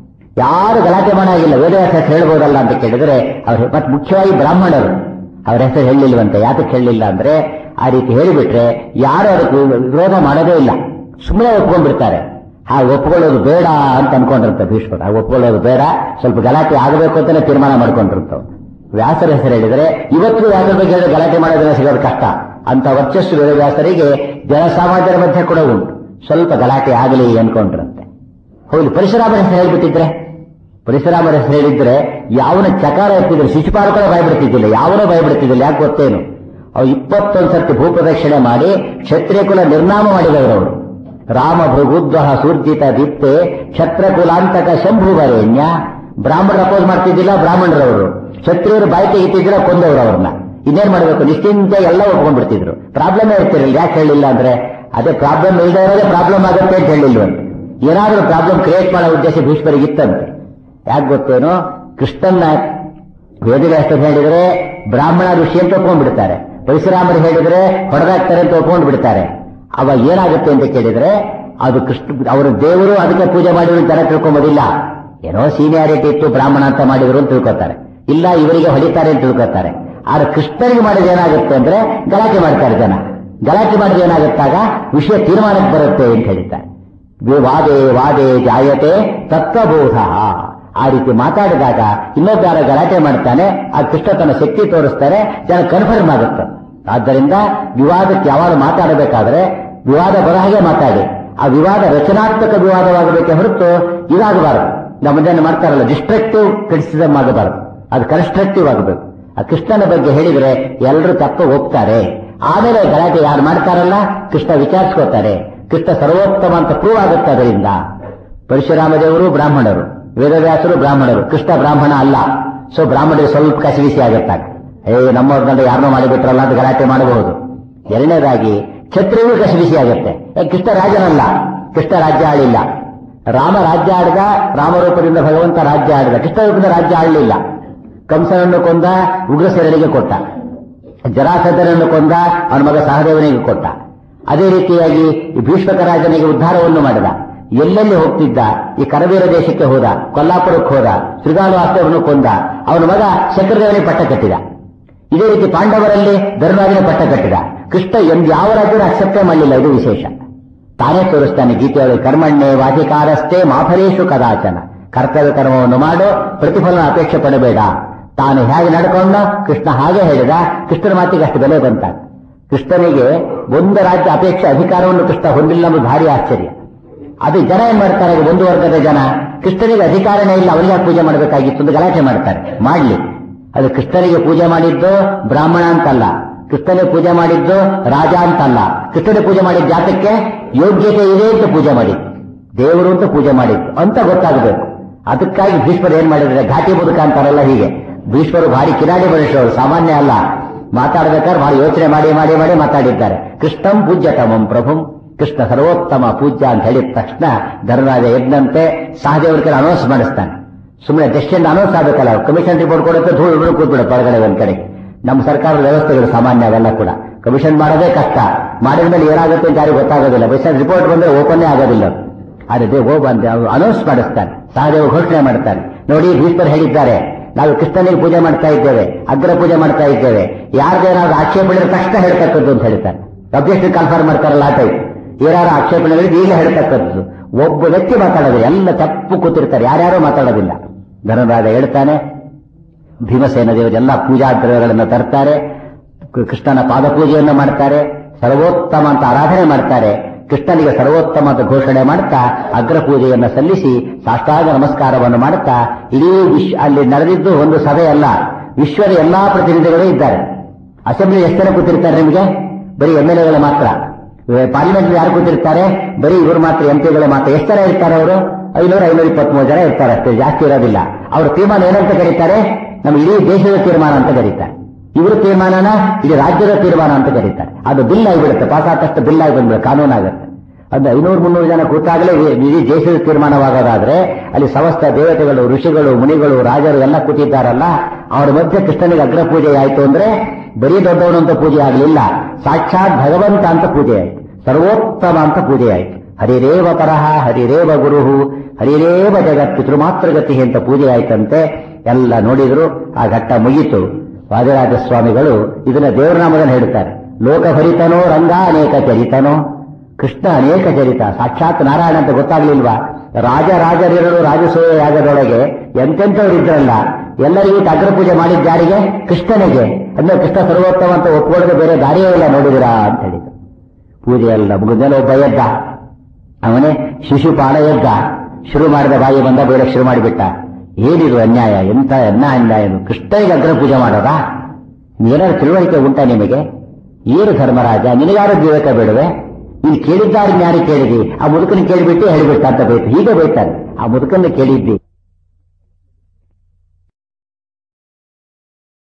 ಯಾರು ಗಲಾಟೆ ಮಾಡಾಗಿಲ್ಲ ವೇದವ್ಯಾಸ ಹೆಸರು ಹೇಳ್ಬೋದಲ್ಲ ಅಂತ ಕೇಳಿದ್ರೆ ಅವರು ಮತ್ತೆ ಮುಖ್ಯವಾಗಿ ಬ್ರಾಹ್ಮಣರು ಅವ್ರ ಹೆಸರು ಹೇಳಿಲ್ವಂತೆ ಯಾತಕ್ಕೆ ಹೇಳಲಿಲ್ಲ ಅಂದ್ರೆ ಆ ರೀತಿ ಹೇಳಿಬಿಟ್ರೆ ಯಾರು ಅದಕ್ಕೆ ವಿರೋಧ ಮಾಡೋದೇ ಇಲ್ಲ ಸುಮ್ಮನೆ ಒಪ್ಕೊಂಡ್ಬಿಡ್ತಾರೆ ಹಾಗೆ ಒಪ್ಕೊಳ್ಳೋದು ಬೇಡ ಅಂತ ಅನ್ಕೊಂಡಿರ್ತಾರೆ ಭೀಷ್ಮರು ಹಾಗೆ ಒಪ್ಕೊಳ್ಳೋದು ಬೇಡ ಸ್ವಲ್ಪ ಗಲಾಟೆ ಆಗಬೇಕು ಅಂತಾನೆ ತೀರ್ಮಾನ ಮಾಡ್ಕೊಂಡಿರ್ತಾವೆ ವ್ಯಾಸರ ಹೆಸರು ಹೇಳಿದ್ರೆ ಇವತ್ತು ವ್ಯಾಸರ ಬಗ್ಗೆ ಹೇಳಿದ್ರೆ ಗಲಾಟೆ ಮಾಡೋದ್ರೆ ಸಿಗೋದು ಕಷ್ಟ ಅಂತ ವರ್ಚಸ್ಸು ವೇದವ್ಯಾಸರಿಗೆ ಜನಸಾಮಾನ್ಯರ ಮಧ್ಯೆ ಕೂಡ ಉಂಟು ಸ್ವಲ್ಪ ಗಲಾಟೆ ಆಗಲಿ ಅನ್ಕೊಂಡ್ರಂತೆ ಹೌದು ಪರಶುರಾಮರ ಹೆಸರು ಹೇಳ್ಬಿಟ್ಟಿದ್ರೆ ಪರಶುರಾಮರ ಹೆಸರು ಹೇಳಿದ್ರೆ ಯಾವನ ಚಕಾರ ಎತ್ತಿದ್ರು ಶಿಶುಪಾಲ ಕೂಡ ಭಯಬಿಡ್ತಿದ್ದಿಲ್ಲ ಯಾವನೂ ಭಯಬಿಡ್ತಿದ್ದಿಲ್ಲ ಯಾಕೆ ಗೊತ್ತೇನು ಅವು ಇಪ್ಪತ್ತೊಂದು ಸರ್ತಿ ಭೂಪ್ರದಕ್ಷಿಣೆ ಮಾಡಿ ಕ್ಷತ್ರಿಯ ಕುಲ ನಿರ್ನಾಮ ಮಾಡಿದವರು ಅವರು ರಾಮ ಭೃಗುದ್ವಹ ಸೂರ್ಜಿತ ದೀಪ್ತೆ ಕ್ಷತ್ರ ಕುಲಾಂತಕ ಶಂಭುವರೇಣ್ಯ ಬ್ರಾಹ್ಮಣರು ಅಪೋಸ್ ಮಾಡ್ತಿದ್ದಿಲ್ಲ ಬ್ರಾಹ್ಮಣರವರು ಕ್ಷತ್ರಿಯರು ಬಾಯಿ ತೆಗಿತಿದ್ದಿಲ್ಲ ಕೊಂದವರು ಅವ್ರನ್ನ ಇನ್ನೇನ್ ಮಾಡಬೇಕು ನಿಶ್ಚಿಂತೆ ಎಲ್ಲ ಒಪ್ಕೊಂಡ್ಬಿಡ್ತಿದ್ರು ಪ್ರಾಬ್ಲಮ್ ಇರ್ತಿರಲಿಲ್ಲ ಯಾಕೆ ಹೇಳಿಲ್ಲ ಅಂದ್ರೆ ಅದೇ ಪ್ರಾಬ್ಲಮ್ ಇಲ್ಲದೆ ಇರೋದೇ ಪ್ರಾಬ್ಲಮ್ ಆಗುತ್ತೆ ಅಂತ ಹೇಳಿಲ್ವಂತೆ ಏನಾದ್ರೂ ಪ್ರಾಬ್ಲಮ್ ಕ್ರಿಯೇಟ್ ಮಾಡೋ ಉದ್ದೇಶ ಭೀಷ್ಮರಿಗೆ ಇತ್ತಂತೆ ಯಾಕೆ ಗೊತ್ತೇನೋ ಕೃಷ್ಣನ್ನ ವೇದವ್ಯಾಸ ಹೇಳಿದ್ರೆ ಬ್ರಾಹ್ಮಣ ಋಷಿ ಅಂತ ಒಪ್ಕೊಂಡ್ಬಿಡ್ತಾರೆ ಪರಶುರಾಮರು ಹೇಳಿದ್ರೆ ಹೊಡೆದಾಗ್ತಾರೆ ಅಂತ ಒಪ್ಕೊಂಡು ಬಿಡ್ತಾರೆ ಅವಾಗ ಏನಾಗುತ್ತೆ ಅಂತ ಕೇಳಿದ್ರೆ ಅದು ಕೃಷ್ಣ ಅವರ ದೇವರು ಅದಕ್ಕೆ ಪೂಜೆ ಮಾಡಿದ್ರು ಜನ ತಿಳ್ಕೊಂಬೋದಿಲ್ಲ ಏನೋ ಸೀನಿಯಾರಿಟಿ ಇತ್ತು ಬ್ರಾಹ್ಮಣ ಅಂತ ಮಾಡಿದ್ರು ಅಂತ ತಿಳ್ಕೊತಾರೆ ಇಲ್ಲ ಇವರಿಗೆ ಹೊಡಿತಾರೆ ಅಂತ ತಿಳ್ಕೊತಾರೆ ಆದ್ರೆ ಕೃಷ್ಣನಿಗೆ ಮಾಡಿದ್ರೆ ಏನಾಗುತ್ತೆ ಅಂದ್ರೆ ಗಲಾಟೆ ಮಾಡ್ತಾರೆ ಜನ ಗಲಾಟೆ ಮಾಡಿದ್ರೆ ಏನಾಗುತ್ತಾಗ ವಿಷಯ ತೀರ್ಮಾನಕ್ಕೆ ಬರುತ್ತೆ ಅಂತ ಹೇಳಿದ್ದಾರೆ ವಾದೇ ವಾದೇ ಜಾಯತೆ ತತ್ವಬೋಧ ಆ ರೀತಿ ಮಾತಾಡಿದಾಗ ಇನ್ನೊಬ್ಬ ಯಾರ ಗಲಾಟೆ ಮಾಡ್ತಾನೆ ಆ ಕೃಷ್ಣ ತನ್ನ ಶಕ್ತಿ ತೋರಿಸ್ತಾರೆ ಜನ ಕನ್ಫರ್ಮ್ ಆಗುತ್ತೆ ಆದ್ದರಿಂದ ವಿವಾದಕ್ಕೆ ಯಾವಾಗ ಮಾತಾಡಬೇಕಾದ್ರೆ ವಿವಾದ ಬರ ಹಾಗೆ ಮಾತಾಡಿ ಆ ವಿವಾದ ರಚನಾತ್ಮಕ ವಿವಾದವಾಗಬೇಕೆ ಹೊರತು ಇದಾಗಬಾರದು ನಮ್ಮದೇನು ಮಾಡ್ತಾರಲ್ಲ ಡಿಸ್ಟ್ರಕ್ಟಿವ್ ಕ್ರಿಟಿಸಿಸಮ್ ಆಗಬಾರದು ಅದು ಕನ್ಸ್ಟ್ರಕ್ಟಿವ್ ಆಗಬೇಕು ಆ ಕೃಷ್ಣನ ಬಗ್ಗೆ ಹೇಳಿದ್ರೆ ಎಲ್ಲರೂ ತಪ್ಪ ಒಪ್ತಾರೆ ಆಮೇಲೆ ಗಲಾಟೆ ಯಾರು ಮಾಡ್ತಾರಲ್ಲ ಕೃಷ್ಣ ವಿಚಾರಿಸ್ಕೋತಾರೆ ಕೃಷ್ಣ ಸರ್ವೋತ್ತಮ ಅಂತ ಪ್ರೂವ್ ಆಗುತ್ತೆ ಅದರಿಂದ ಪರಶುರಾಮ ದೇವರು ಬ್ರಾಹ್ಮಣರು ವೇದವ್ಯಾಸರು ಬ್ರಾಹ್ಮಣರು ಕೃಷ್ಣ ಬ್ರಾಹ್ಮಣ ಅಲ್ಲ ಸೊ ಬ್ರಾಹ್ಮಣರಿಗೆ ಸ್ವಲ್ಪ ಕಸಿವಿಸಿ ಆಗುತ್ತಾಗ ಏ ನಮ್ಮವ್ರ ಗಂಡ ಯಾರನ್ನೋ ಮಾಡಿಬಿಟ್ರಲ್ಲ ಅಂತ ಗಲಾಟೆ ಮಾಡಬಹುದು ಎರಡನೇದಾಗಿ ಕ್ಷತ್ರಿಯೂ ಕಸಿವಿಸಿ ಆಗುತ್ತೆ ಏ ಕೃಷ್ಣ ರಾಜನಲ್ಲ ಕೃಷ್ಣ ರಾಜ್ಯ ಆಳಿಲ್ಲ ರಾಮ ರಾಜ್ಯ ಆಡಿದ ರಾಮರೂಪದಿಂದ ಭಗವಂತ ರಾಜ್ಯ ಆಡಿದ ಕೃಷ್ಣ ರೂಪದಿಂದ ರಾಜ್ಯ ಆಡಲಿಲ್ಲ ಕಂಸನನ್ನು ಕೊಂದ ಉಗ್ರಸೇನಿಗೆ ಕೊಟ್ಟ ಜರಾಸಂಧನನ್ನು ಕೊಂದ ಅವನ ಮಗ ಸಹದೇವನಿಗೆ ಕೊಟ್ಟ ಅದೇ ರೀತಿಯಾಗಿ ಈ ಭೀಷ್ಮಕ ರಾಜನಿಗೆ ಉದ್ಧಾರವನ್ನು ಮಾಡಿದ ಎಲ್ಲೆಲ್ಲಿ ಹೋಗ್ತಿದ್ದ ಈ ಕರವೀರ ದೇಶಕ್ಕೆ ಹೋದ ಕೊಲ್ಲಾಪುರಕ್ಕೆ ಹೋದ ಶ್ರೀಗಾಲು ಆಸ್ತವನ್ನು ಕೊಂದ ಅವನ ಮಗ ಶಂಕರದೇವನಿಗೆ ಪಟ್ಟ ಕಟ್ಟಿದ ಇದೇ ರೀತಿ ಪಾಂಡವರಲ್ಲಿ ಧರ್ಮರಾಜನ ಪಟ್ಟ ಕಟ್ಟಿದ ಕೃಷ್ಣ ಎಂದ್ ಯಾವ ರಾಜ್ಯನ ಅಕ್ಸೆಪ್ಟೇ ಮಾಡಲಿಲ್ಲ ಇದು ವಿಶೇಷ ತಾನೇ ತೋರಿಸ್ತಾನೆ ಗೀತೆಯೊಳಗೆ ಕರ್ಮಣ್ಣೆ ವಾಧಿಕಾರಸ್ಥೆ ಮಾಫಲೇಶು ಕದಾಚನ ಕರ್ತವ್ಯ ಕರ್ಮವನ್ನು ಮಾಡು ಪ್ರತಿಫಲನ ಅಪೇಕ್ಷೆ ಪಡಬೇಡ ತಾನು ಹೇಗೆ ನಡ್ಕೊಂಡ ಕೃಷ್ಣ ಹಾಗೆ ಹೇಳಿದ ಕೃಷ್ಣನ ಮಾತಿಗೆ ಅಷ್ಟು ಬೆಲೆ ಬಂತ ಕೃಷ್ಣನಿಗೆ ಒಂದು ರಾಜ್ಯ ಅಪೇಕ್ಷೆ ಅಧಿಕಾರವನ್ನು ಕೃಷ್ಣ ಹೊಂದಿಲ್ಲ ಅನ್ನೋದು ಭಾರಿ ಆಶ್ಚರ್ಯ ಅದು ಜನ ಏನ್ ಮಾಡ್ತಾರೆ ಒಂದು ವರ್ಗದ ಜನ ಕೃಷ್ಣನಿಗೆ ಅಧಿಕಾರನೇ ಇಲ್ಲ ಅವನಿಗೆ ಪೂಜೆ ಮಾಡಬೇಕಾಗಿತ್ತು ಅಂತ ಗಲಾಟೆ ಮಾಡ್ತಾರೆ ಮಾಡ್ಲಿ ಅದು ಕೃಷ್ಣನಿಗೆ ಪೂಜೆ ಮಾಡಿದ್ದು ಬ್ರಾಹ್ಮಣ ಅಂತಲ್ಲ ಕೃಷ್ಣನಿಗೆ ಪೂಜೆ ಮಾಡಿದ್ದು ರಾಜ ಅಂತಲ್ಲ ಕೃಷ್ಣನಿಗೆ ಪೂಜೆ ಮಾಡಿದ ಜಾತಕ್ಕೆ ಯೋಗ್ಯತೆ ಇದೆ ಅಂತ ಪೂಜೆ ಮಾಡಿದ್ದು ದೇವರು ಅಂತ ಪೂಜೆ ಮಾಡಿದ್ದು ಅಂತ ಗೊತ್ತಾಗಬೇಕು ಅದಕ್ಕಾಗಿ ಭೀಷ್ಮರು ಏನ್ ಮಾಡಿದ್ರೆ ಘಾಟಿ ಬದುಕ ಅಂತಾರಲ್ಲ ಹೀಗೆ ಭೀಷ್ಮರು ಭಾರಿ ಕಿರಾಡಿ ಮನುಷ್ಯರು ಸಾಮಾನ್ಯ ಅಲ್ಲ ಮಾತಾಡ್ಬೇಕಾದ್ರೆ ಭಾರಿ ಯೋಚನೆ ಮಾಡಿ ಮಾಡಿ ಮಾಡಿ ಮಾತಾಡಿದ್ದಾರೆ ಕೃಷ್ಣಂ ಪೂಜ್ಯತಮಂ ಪ್ರಭುಂ ಕೃಷ್ಣ ಸರ್ವೋತ್ತಮ ಪೂಜ್ಯ ಅಂತ ಹೇಳಿದ ತಕ್ಷಣ ಧರ್ಮರಾಜ ಎದ್ದಂತೆ ಸಹದೇವ್ರ ಕಡೆ ಅನೌನ್ಸ್ ಮಾಡಿಸ್ತಾನೆ ಸುಮ್ಮನೆ ಡೆಸ್ಟಿಂದ ಅನೌನ್ಸ್ ಆಗಬೇಕಲ್ಲ ಕಮಿಷನ್ ರಿಪೋರ್ಟ್ ಕೊಡುತ್ತೆ ಧೂಳು ಬಿಡು ಕೂತ್ಬಿಡುತ್ತೆ ಹೊರಗಡೆ ಒಂದ್ ಕಡೆ ನಮ್ಮ ಸರ್ಕಾರದ ವ್ಯವಸ್ಥೆಗಳು ಸಾಮಾನ್ಯ ಅವೆಲ್ಲ ಕೂಡ ಕಮಿಷನ್ ಮಾಡೋದೇ ಕಷ್ಟ ಮಾಡಿದ ಮೇಲೆ ಏನಾಗುತ್ತೆ ಅಂತ ಯಾರಿಗೂ ಗೊತ್ತಾಗೋದಿಲ್ಲ ಕಮಿಷನ್ ರಿಪೋರ್ಟ್ ಬಂದ್ರೆ ಓಪನ್ನೇ ಆಗೋದಿಲ್ಲ ಅದೇ ಓ ಬಂದೆ ಅವರು ಅನೌನ್ಸ್ ಮಾಡಿಸ್ತಾನೆ ಸಹದೇವ ಘೋಷಣೆ ಮಾಡ್ತಾನೆ ನೋಡಿ ಭೀಷ್ಮರು ಹೇಳಿದ್ದಾರೆ ನಾವು ಕೃಷ್ಣನಿಗೆ ಪೂಜೆ ಮಾಡ್ತಾ ಇದ್ದೇವೆ ಅಗ್ರ ಪೂಜೆ ಮಾಡ್ತಾ ಇದ್ದೇವೆ ಯಾರ್ದೇನಾದ್ರು ಆಕ್ಷೇಪಣೆ ತಕ್ಷಣ ಹೇಳ್ತಕ್ಕದ್ದು ಅಂತ ಹೇಳ್ತಾರೆ ಅಬ್ಜೆಕ್ಷನ್ ಕನ್ಫರ್ಮ್ ಮಾಡ್ತಾರಲ್ಲ ಆ ಟೈಪ್ ಏನಾದ್ರು ಆಕ್ಷೇಪಣೆಗಳಿಗೆ ಈಗ ಹೇಳ್ತಕ್ಕದ್ದು ಒಬ್ಬ ವ್ಯಕ್ತಿ ಮಾತಾಡೋದು ಎಲ್ಲ ತಪ್ಪು ಕೂತಿರ್ತಾರೆ ಯಾರ್ಯಾರು ಮಾತಾಡೋದಿಲ್ಲ ಧನರಾಜ ಹೇಳ್ತಾನೆ ಭೀಮಸೇನ ದೇವರೆಲ್ಲ ಪೂಜಾ ದ್ರವ್ಯಗಳನ್ನು ತರ್ತಾರೆ ಕೃಷ್ಣನ ಪಾದ ಪೂಜೆಯನ್ನು ಮಾಡ್ತಾರೆ ಸರ್ವೋತ್ತಮ ಅಂತ ಆರಾಧನೆ ಮಾಡ್ತಾರೆ ಕೃಷ್ಣನಿಗೆ ಸರ್ವೋತ್ತಮ ಅಂತ ಘೋಷಣೆ ಮಾಡ್ತಾ ಅಗ್ರ ಪೂಜೆಯನ್ನು ಸಲ್ಲಿಸಿ ಸಾಷ್ಟಾಂಗ ನಮಸ್ಕಾರವನ್ನು ಮಾಡ್ತಾ ಇಡೀ ವಿಶ್ವ ಅಲ್ಲಿ ನಡೆದಿದ್ದು ಒಂದು ಸಭೆ ಅಲ್ಲ ವಿಶ್ವದ ಎಲ್ಲಾ ಪ್ರತಿನಿಧಿಗಳು ಇದ್ದಾರೆ ಅಸೆಂಬ್ಲಿ ಎಷ್ಟು ಜನ ಕೂತಿರ್ತಾರೆ ನಿಮಗೆ ಬರೀ ಎಂ ಎಲ್ ಎಗಳು ಮಾತ್ರ ಪಾರ್ಲಿಮೆಂಟ್ ಯಾರು ಕೂತಿರ್ತಾರೆ ಬರೀ ಇವರು ಮಾತ್ರ ಎಂ ಪಿಗಳು ಮಾತ್ರ ಎಷ್ಟು ಜನ ಇರ್ತಾರೆ ಅವರು ಐನೂರ ಐನೂರ ಇಪ್ಪತ್ಮೂರು ಜನ ಇರ್ತಾರೆ ಅಷ್ಟೇ ಜಾಸ್ತಿ ಇರೋದಿಲ್ಲ ಅವ್ರ ತೀರ್ಮಾನ ಏನಂತ ಕರೀತಾರೆ ನಮ್ಮ ಇಡೀ ದೇಶದ ತೀರ್ಮಾನ ಅಂತ ಕರೀತಾರೆ ಇವರು ತೀರ್ಮಾನನ ಇಡೀ ರಾಜ್ಯದ ತೀರ್ಮಾನ ಅಂತ ಕರೀತಾರೆ ಅದು ಬಿಲ್ ಆಗಿಬಿಡುತ್ತೆ ಪಾಸ್ ಆದಷ್ಟು ಬಿಲ್ ಆಗಿ ಬಂದ್ಬಿಡುತ್ತೆ ಕಾನೂನಾಗುತ್ತೆ ಅದು ಐನೂರು ಮುನ್ನೂರು ಜನ ಕೂತಾಗಲೇ ಇಡೀ ದೇಶದ ತೀರ್ಮಾನವಾಗೋದಾದ್ರೆ ಅಲ್ಲಿ ಸಮಸ್ತ ದೇವತೆಗಳು ಋಷಿಗಳು ಮುನಿಗಳು ರಾಜರು ಎಲ್ಲ ಕೂತಿದ್ದಾರಲ್ಲ ಅವರ ಮಧ್ಯೆ ಕೃಷ್ಣನಿಗೆ ಅಗ್ರ ಪೂಜೆ ಆಯ್ತು ಅಂದ್ರೆ ಬರೀ ದೊಡ್ಡವನಂತ ಪೂಜೆ ಆಗಲಿಲ್ಲ ಸಾಕ್ಷಾತ್ ಭಗವಂತ ಅಂತ ಪೂಜೆ ಆಯ್ತು ಸರ್ವೋತ್ತಮ ಅಂತ ಪೂಜೆ ಆಯ್ತು ಹರಿರೇವ ಪರಹ ಹರಿರೇವ ಗುರುಹು ಹರಿರೇವ ಜಗತ್ ಪಿತೃಮಾತೃಗತಿ ಅಂತ ಪೂಜೆ ಆಯ್ತಂತೆ ಎಲ್ಲ ನೋಡಿದ್ರು ಆ ಘಟ್ಟ ಮುಗಿತು ವಾದಿರಾಜ ಸ್ವಾಮಿಗಳು ಇದನ್ನ ದೇವರ ನಾಮದಲ್ಲಿ ಹೇಳ್ತಾರೆ ಲೋಕ ಭರಿತನೋ ರಂಗ ಅನೇಕ ಚರಿತನೋ ಕೃಷ್ಣ ಅನೇಕ ಚರಿತ ಸಾಕ್ಷಾತ್ ನಾರಾಯಣ ಅಂತ ಗೊತ್ತಾಗ್ಲಿಲ್ವಾ ರಾಜ ರಾಜರಿರಲು ರಾಜಸೂಯ ಯಾಗದೊಳಗೆ ಎಂತೆಂಥವ್ರು ಇದ್ರಲ್ಲ ಎಲ್ಲರಿಗೂ ಅಗ್ರ ಪೂಜೆ ಮಾಡಿದ ಯಾರಿಗೆ ಕೃಷ್ಣನಿಗೆ ಅಂದ್ರೆ ಕೃಷ್ಣ ಸರ್ವೋತ್ತಮ ಅಂತ ಒಪ್ಕೊಳ್ಳದೆ ಬೇರೆ ದಾರಿಯೇ ಇಲ್ಲ ನೋಡಿದಿರಾ ಅಂತ ಹೇಳಿದ್ರು ಪೂಜೆ ಎಲ್ಲ ಮುಗಿದ್ಮೇಲೆ ಒಬ್ಬ ಎದ್ದ ಅವನೇ ಶಿಶುಪಾಲ ಎದ್ದ ಶುರು ಮಾಡಿದ ಬಾಯಿ ಬಂದ ಬೇರೆ ಶುರು ಮಾಡಿಬಿಟ್ಟ ಏನಿದು ಅನ್ಯಾಯ ಎಂತ ಅನ್ನ ಅನ್ಯಾಯ ಇದು ಕೃಷ್ಣನಿಗೆ ಅಗ್ರ ಪೂಜೆ ಮಾಡೋದಾ ಏನಾದ್ರು ತಿಳುವಳಿಕೆ ಉಂಟಾ ನಿಮಗೆ ಏನು ಧರ್ಮರಾಜ ನಿನಗಾರು ವಿವೇಕ ಬೇಡವೆ ನೀನು ಕೇಳಿದ್ದಾರೆ ಯಾರು ಕೇಳಿದಿ ಆ ಮುದುಕನ ಕೇಳಿಬಿಟ್ಟು ಹೇಳಿಬಿಟ್ಟ ಅಂತ ಬೈತು ಹೀಗೆ ಬೈತಾರೆ ಆ ಮುದುಕನ್ನ ಕೇಳಿದ್ದಿ